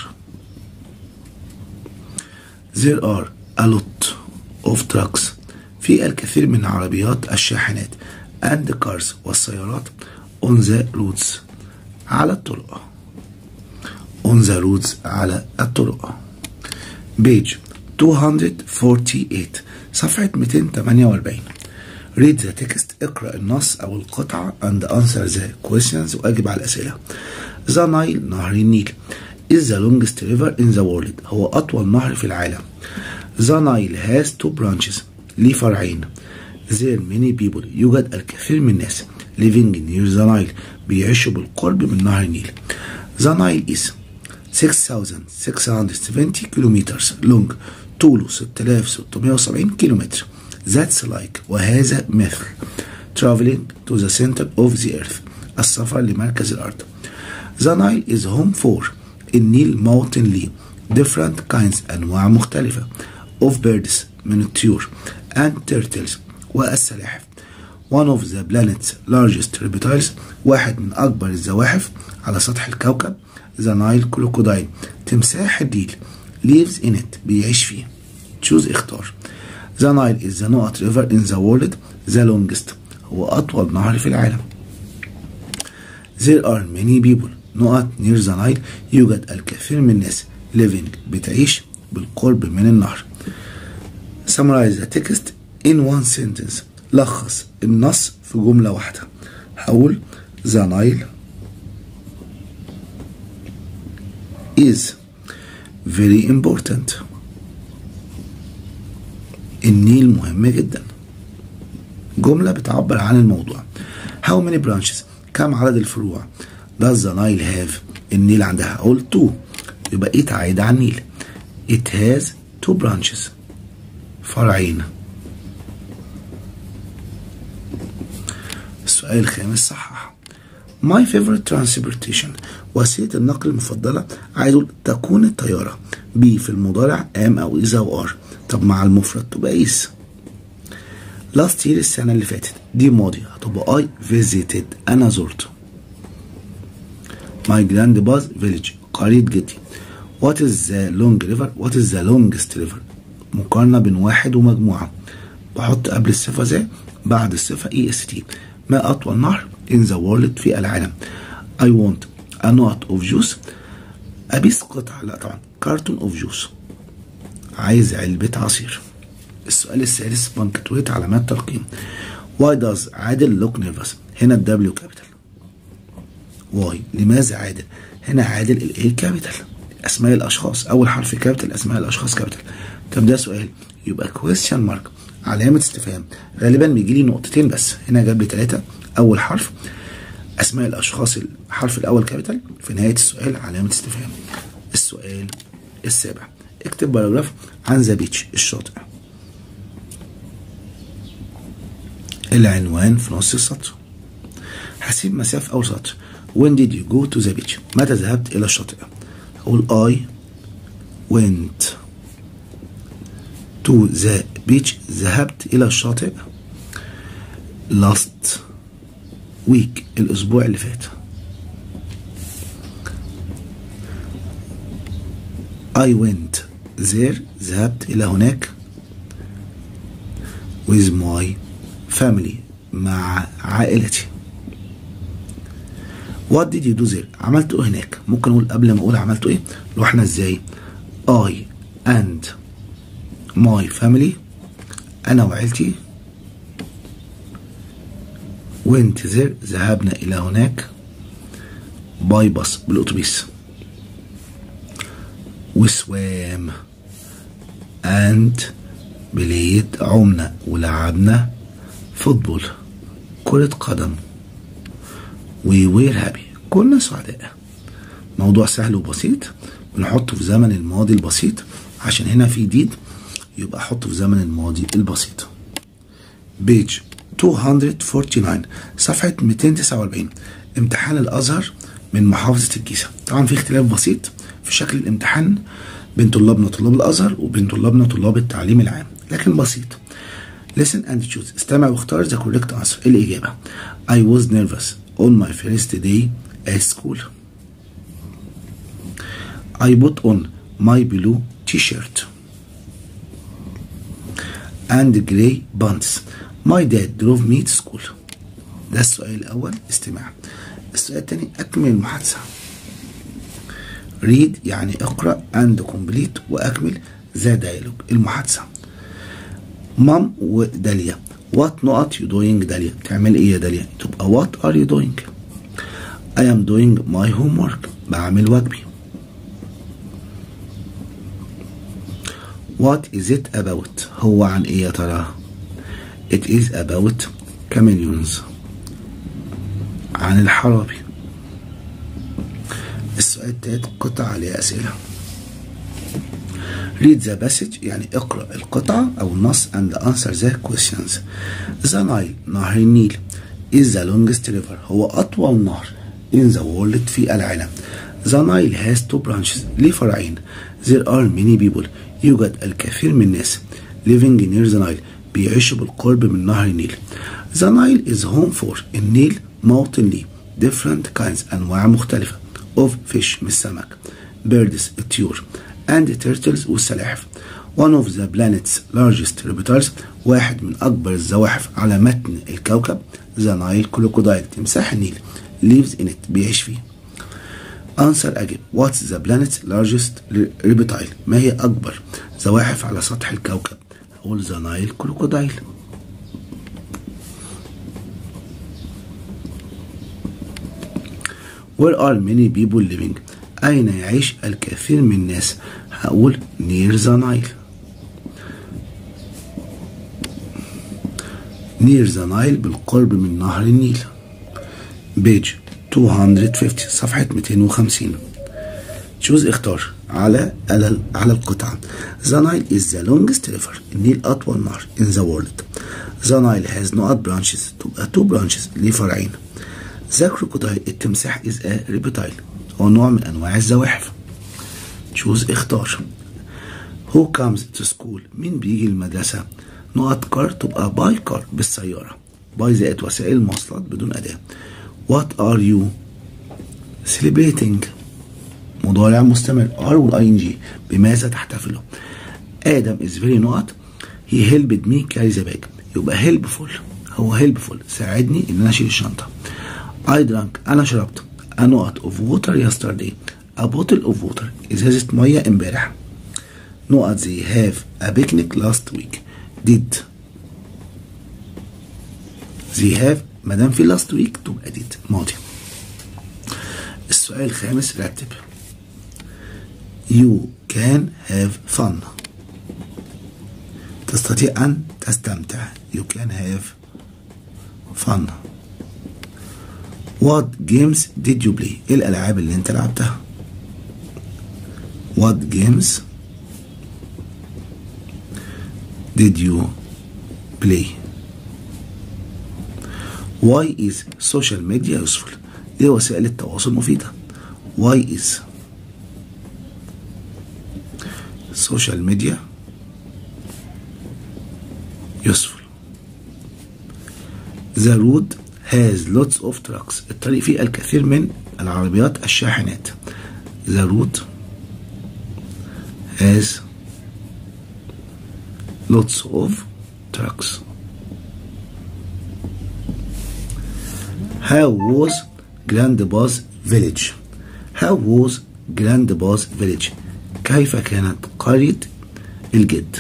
Speaker 1: there are a lot of trucks في الكثير من عربيات الشاحنات and cars والسيارات on the roads على الطرق on the roads على الطرق page 248 صفحة 248 read the text اقرأ النص أو القطعة and answer the questions وأجب على الأسئلة the Nile نهر النيل is the longest river in the world هو أطول نهر في العالم the Nile has two branches ليه فرعين there many people يوجد الكثير من الناس living near the Nile بيعيشوا بالقرب من نهر النيل the Nile is 6670 كيلومتر long طوله 6670 كيلومتر That's like وهذا مثل traveling to the center of the earth السفر لمركز الأرض The Nile is home for النيل موطن ليه different kinds أنواع مختلفة of birds من الطيور and turtles والسلاحف one of the planet's largest reptiles واحد من أكبر الزواحف على سطح الكوكب the Nile crocodile تمساح النيل lives in it بيعيش فيه choose اختار The Nile is the نقط river in the world the longest هو أطول نهر في العالم There are many people نقط near the Nile يوجد الكثير من الناس living بتعيش بالقرب من النهر Summarize the text in one sentence لخص النص في جملة واحدة هقول the Nile is very important النيل مهم جدا جملة بتعبر عن الموضوع How many branches كم عدد الفروع Does the Nile have النيل عندها أقول two يبقى it عايدة عن النيل It has two branches فرعين السؤال الخامس صحح My favorite transportation وسيلة النقل المفضلة عايز أقول تكون الطيارة بي في المضارع am أو إذا و are طب مع المفرد تبقى إيس last year السنة اللي فاتت دي ماضي هتبقى I visited أنا زرت my grandpa's village قرية جدي what is the long river what is the longest river مقارنة بين واحد ومجموعة بحط قبل الصفة ذا بعد الصفة اي اس تي ما أطول نهر in the world في العالم I want a knot of juice أبيس قطعة لا طبعا كارتون اوف جوس عايز علبة عصير السؤال السادس بنكتويت علامات ترقيم why does عادل look nervous هنا الدبليو كابيتال واي لماذا عادل هنا عادل الاي كابيتال اسماء الاشخاص اول حرف كابيتال اسماء الاشخاص كابيتال طب ده سؤال يبقى كويستشن مارك علامة استفهام غالبا بيجي لي نقطتين بس هنا جاب لي ثلاثة أول حرف أسماء الأشخاص الحرف الأول كابيتال في نهاية السؤال علامة استفهام السؤال السابع اكتب باراجراف عن ذا بيتش الشاطئ العنوان في نص السطر هسيب مسافة أول سطر When did you go to the beach متى ذهبت إلى الشاطئ أقول I went to the beach ذهبت إلى الشاطئ last week الأسبوع اللي فات I went there ذهبت إلى هناك with my family مع عائلتي What did you do there عملت ايه هناك ممكن اقول قبل ما اقول عملت ايه رحنا ازاي I and my family انا وعيلتي went there ذهبنا الى هناك باي باص بالاتوبيس وسوام and بليد عمنا ولعبنا فوتبول كرة قدم we were happy كنا سعداء موضوع سهل وبسيط بنحطه في زمن الماضي البسيط عشان هنا في ديد يبقى احطه في زمن الماضي البسيط بيج 249 صفحة 249 امتحان الأزهر من محافظة الجيزة طبعا في اختلاف بسيط في شكل الامتحان بين طلابنا طلاب الأزهر وبين طلابنا طلاب التعليم العام لكن بسيط listen and choose استمع واختار the correct answer الإجابة I was nervous on my first day at school I put on my blue t-shirt and gray pants my dad drove me to school ده السؤال الأول استماع السؤال الثاني أكمل المحادثة read يعني اقرأ and complete وأكمل the dialogue المحادثة مام وداليا what not you doing داليا بتعمل ايه يا داليا تبقى what are you doing I am doing my homework بعمل واجبي what is it about هو عن ايه يا ترى it is about chameleons عن الحرابي السؤال التالت قطع عليه أسئلة read the passage يعني اقرأ القطعة أو النص and answer the questions the Nile نهر النيل is the longest river هو أطول نهر in the world في العالم the Nile has two branches ليه فرعين there are many people يوجد الكثير من الناس living near the Nile بيعيشوا بالقرب من نهر النيل the Nile is home for النيل موطن ليه different kinds أنواع مختلفة of fish من السمك birds الطيور and turtles والسلاحف one of the planet's largest reptiles واحد من أكبر الزواحف على متن الكوكب the Nile crocodile تمساح النيل lives in it بيعيش فيه answer أجب what's the planet's largest reptile ما هي أكبر زواحف على سطح الكوكب أقول the Nile crocodile Where are many people living أين يعيش الكثير من الناس هقول near the Nile near the Nile بالقرب من نهر النيل page 250 صفحة 250 choose اختار على على على القطعة the Nile is the longest river النيل أطول نهر in the world the Nile has no branches تبقى two branches ليه فرعين ذا كروكودايل التمساح is a reptile هو نوع من أنواع الزواحف choose اختار who comes to school مين بيجي المدرسة نقط كار تبقى باي كار بالسيارة باي زائد وسائل المواصلات بدون أداة what are you celebrating مضارع مستمر are والاي ان جي بماذا تحتفلوا آدم is very نقط he helped me carry the bag يبقى helpful هو helpful ساعدني ان انا اشيل الشنطة I drank انا شربت a lot of water yesterday a bottle of water ازازة مية امبارح نقط they have a picnic last week did they have مادام في last week تبقى did ماضي السؤال الخامس رتب you can have fun تستطيع أن تستمتع you can have fun what games did you play ايه الألعاب اللي انت لعبتها what games did you play why is social media useful ليه وسائل التواصل مفيدة why is social media useful the road has lots of trucks الطريق فيه الكثير من العربيات الشاحنات the road has lots of trucks how was grandpa's village how was grandpa's village كيف كانت قرية الجد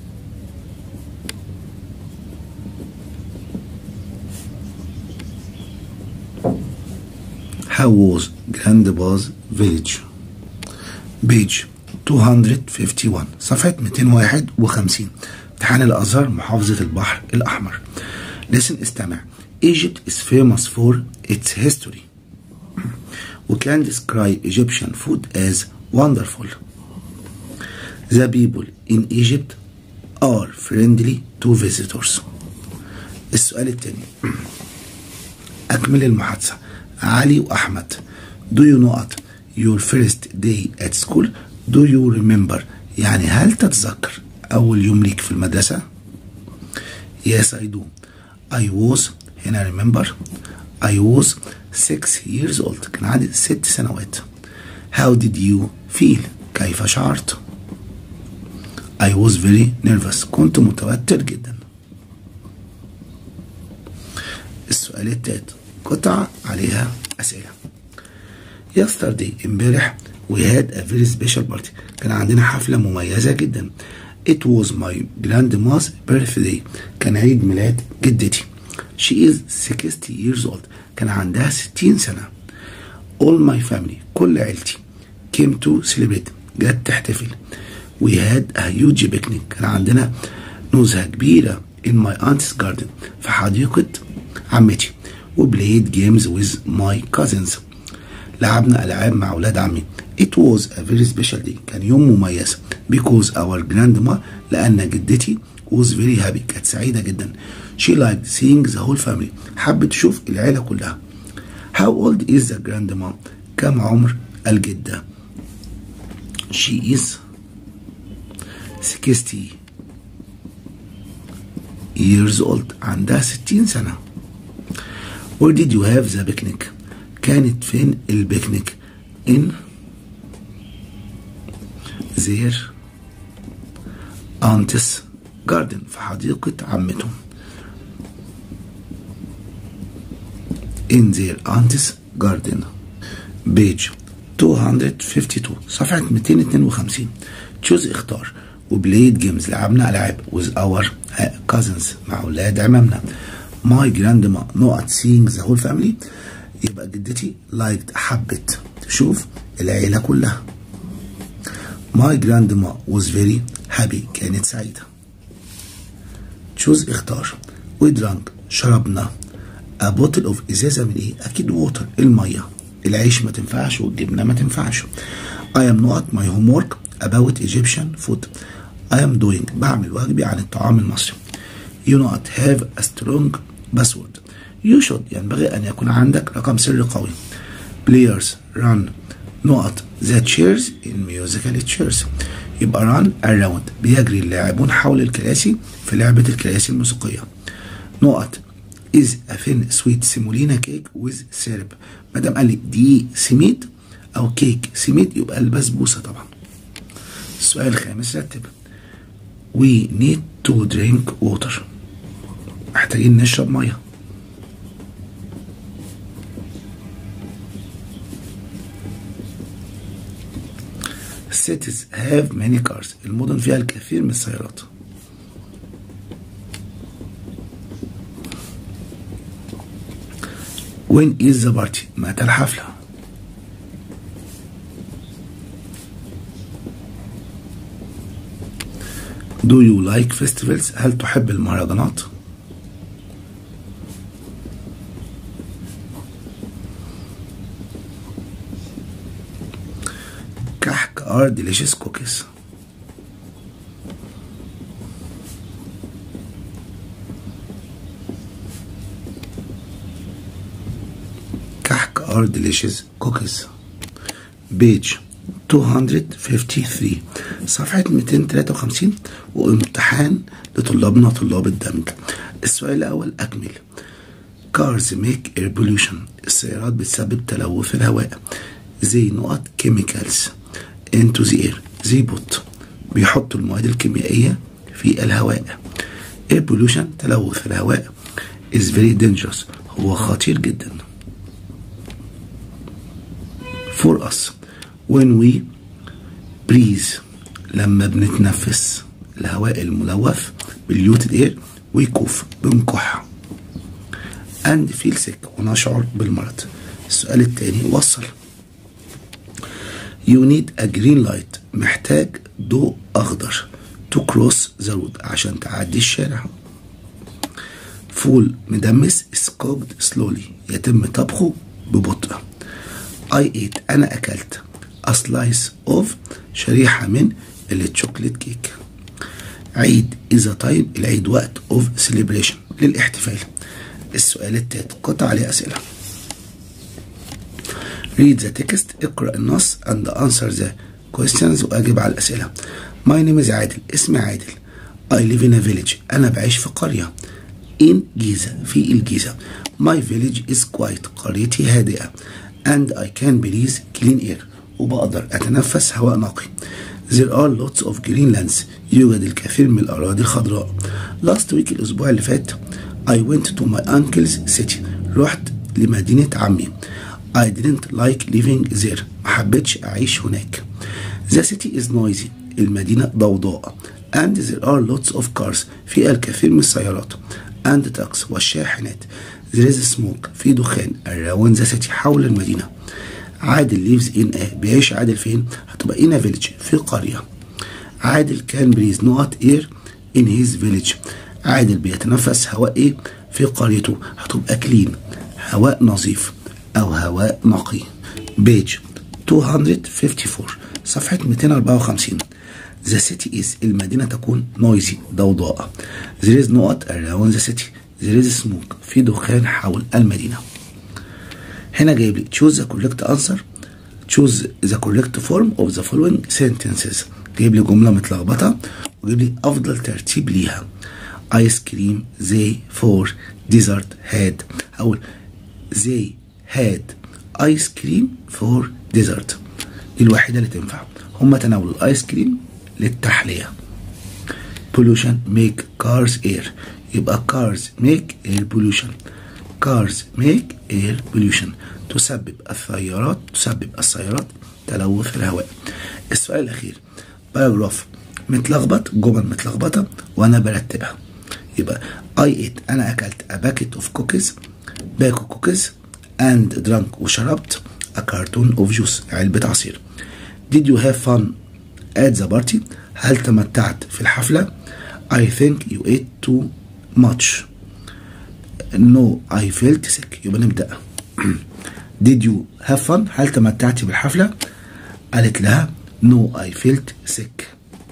Speaker 1: How was grandpa's village? Page 251 صفحة 251 امتحان الأزهر محافظة البحر الأحمر Listen استمع Egypt is famous for its history We can describe Egyptian food as wonderful The people in Egypt are friendly to visitors السؤال الثاني أكمل المحادثة علي وأحمد Do you know at your first day at school Do you remember يعني هل تتذكر أول يوم ليك في المدرسة Yes I do I was هنا remember I was six years old كان عندي ست سنوات How did you feel كيف شعرت I was very nervous كنت متوتر جدا السؤال التالت قطعة عليها أسئلة yesterday امبارح we had a very special party كان عندنا حفلة مميزة جدا it was my grandma's birthday كان عيد ميلاد جدتي she is 60 years old كان عندها 60 سنة all my family كل عيلتي came to celebrate جت تحتفل we had a huge picnic كان عندنا نزهة كبيرة in my aunt's garden في حديقة عمتي و played games with my cousins لعبنا ألعاب مع أولاد عمي It was a very special day كان يوم مميز because our grandma لأن جدتي was very happy كانت سعيدة جدا she liked seeing the whole family حبت تشوف العيلة كلها How old is the grandma كم عمر الجدة She is 60 years old عندها 60 سنة Where did you have the picnic كانت فين البيكنيك in their aunt's garden في حديقة عمتهم in their aunt's garden page 252 صفحة 252 choose اختار وبلايد جيمز لعبنا ألعاب with our cousins مع أولاد عمامنا my grandma not seeing the whole family يبقى جدتي liked حبت تشوف العيلة كلها my grandma was very happy كانت سعيدة choose اختار we drank شربنا a bottle of ازازة من ايه اكيد water المية العيش ما تنفعش والجبنة ما تنفعش I am not my homework about Egyptian food I am doing بعمل واجبي عن الطعام المصري you not have a strong password you should ينبغي أن يكون عندك رقم سري قوي players run نقط the chairs in musical chairs يبقى run around بيجري اللاعبون حول الكراسي في لعبة الكراسي الموسيقية نقط is a thin sweet semolina cake with syrup ما دام قال لي دي سميد أو كيك سميد يبقى البسبوسة طبعا السؤال الخامس رتب we need to drink water محتاجين نشرب ميه cities have many cars المدن فيها الكثير من السيارات when is the party متى الحفلة do you like festivals هل تحب المهرجانات كحك are delicious cookies كحك are delicious cookies page 253 صفحة 253 وامتحان لطلابنا طلاب الدمج السؤال الأول أكمل cars make air pollution السيارات بتسبب تلوث الهواء زي نقط chemicals into the air زي بوت بيحطوا المواد الكيميائية في الهواء air pollution تلوث الهواء is very dangerous هو خطير جدا for us when we breathe لما بنتنفس الهواء الملوث باليوتد اير ويكوف بنكح and feel sick ونشعر بالمرض السؤال التاني وصل you need a green light محتاج ضوء أخضر to cross the road عشان تعدي الشارع فول مدمس is cooked slowly يتم طبخه ببطء I ate أنا أكلت a slice of شريحة من التشوكلت كيك عيد is a time العيد وقت of celebration للاحتفال السؤال التالت قطع عليه أسئلة read the text اقرأ النص and answer the questions وأجب على الأسئلة my name is عادل اسمي عادل I live in a village أنا بعيش في قرية in جيزة في الجيزة my village is quiet قريتي هادئة and I can breathe clean air وبقدر أتنفس هواء نقي There are lots of green lands يوجد الكثير من الأراضي الخضراء Last week الأسبوع اللي فات I went to my uncle's city رحت لمدينة عمي I didn't like living there ما حبيتش أعيش هناك The city is noisy المدينة ضوضاء and there are lots of cars فيها الكثير من السيارات and trucks والشاحنات there is smoke في دخان around the city حول المدينة عادل lives in a بيعيش عادل فين هتبقى in a village في قرية عادل كان breathe نقط air in his village عادل بيتنفس هواء ايه في قريته هتبقى clean هواء نظيف او هواء نقي بيج 254 صفحة 254 The city is المدينة تكون noisy ضوضاء There is نقط around the city There is smoke في دخان حول المدينة هنا جايب لي choose the correct answer choose the correct form of the following sentences جايب لي جملة متلخبطة وجايب لي أفضل ترتيب ليها ice cream they for dessert had أقول they had ice cream for dessert دي الوحيدة اللي تنفع هم تناولوا الايس كريم للتحلية pollution make cars air يبقى cars make air pollution cars make air pollution تسبب السيارات تسبب السيارات تلوث الهواء السؤال الأخير باراجراف متلخبط جمل متلخبطة وأنا برتبها يبقى I ate أنا أكلت a packet of cookies باكو كوكيز and drank وشربت a carton of juice علبة عصير Did you have fun at the party هل تمتعت في الحفلة I think you ate too much No I felt sick يبقى نبدأ Did you have fun هل تمتعت بالحفلة قالت لها No I felt sick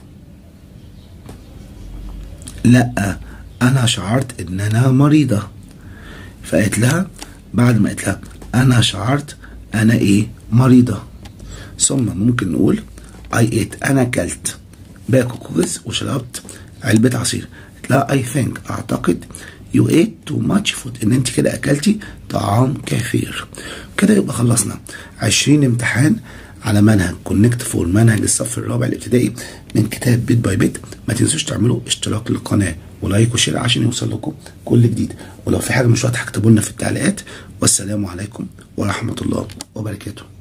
Speaker 1: لا أنا شعرت إن أنا مريضة فقالت لها بعد ما قالت لها أنا شعرت أنا إيه مريضة ثم ممكن نقول I ate أنا أكلت باكو كوكيز وشربت علبة عصير قالت لها I think أعتقد you ate too much food إن أنت كده أكلتي طعام كثير كده يبقى خلصنا 20 امتحان على منهج كونكت فور منهج الصف الرابع الابتدائي من كتاب بيت باي بيت ما تنسوش تعملوا اشتراك للقناه ولايك وشير عشان يوصل لكم كل جديد ولو في حاجه مش واضحه اكتبوا لنا في التعليقات والسلام عليكم ورحمه الله وبركاته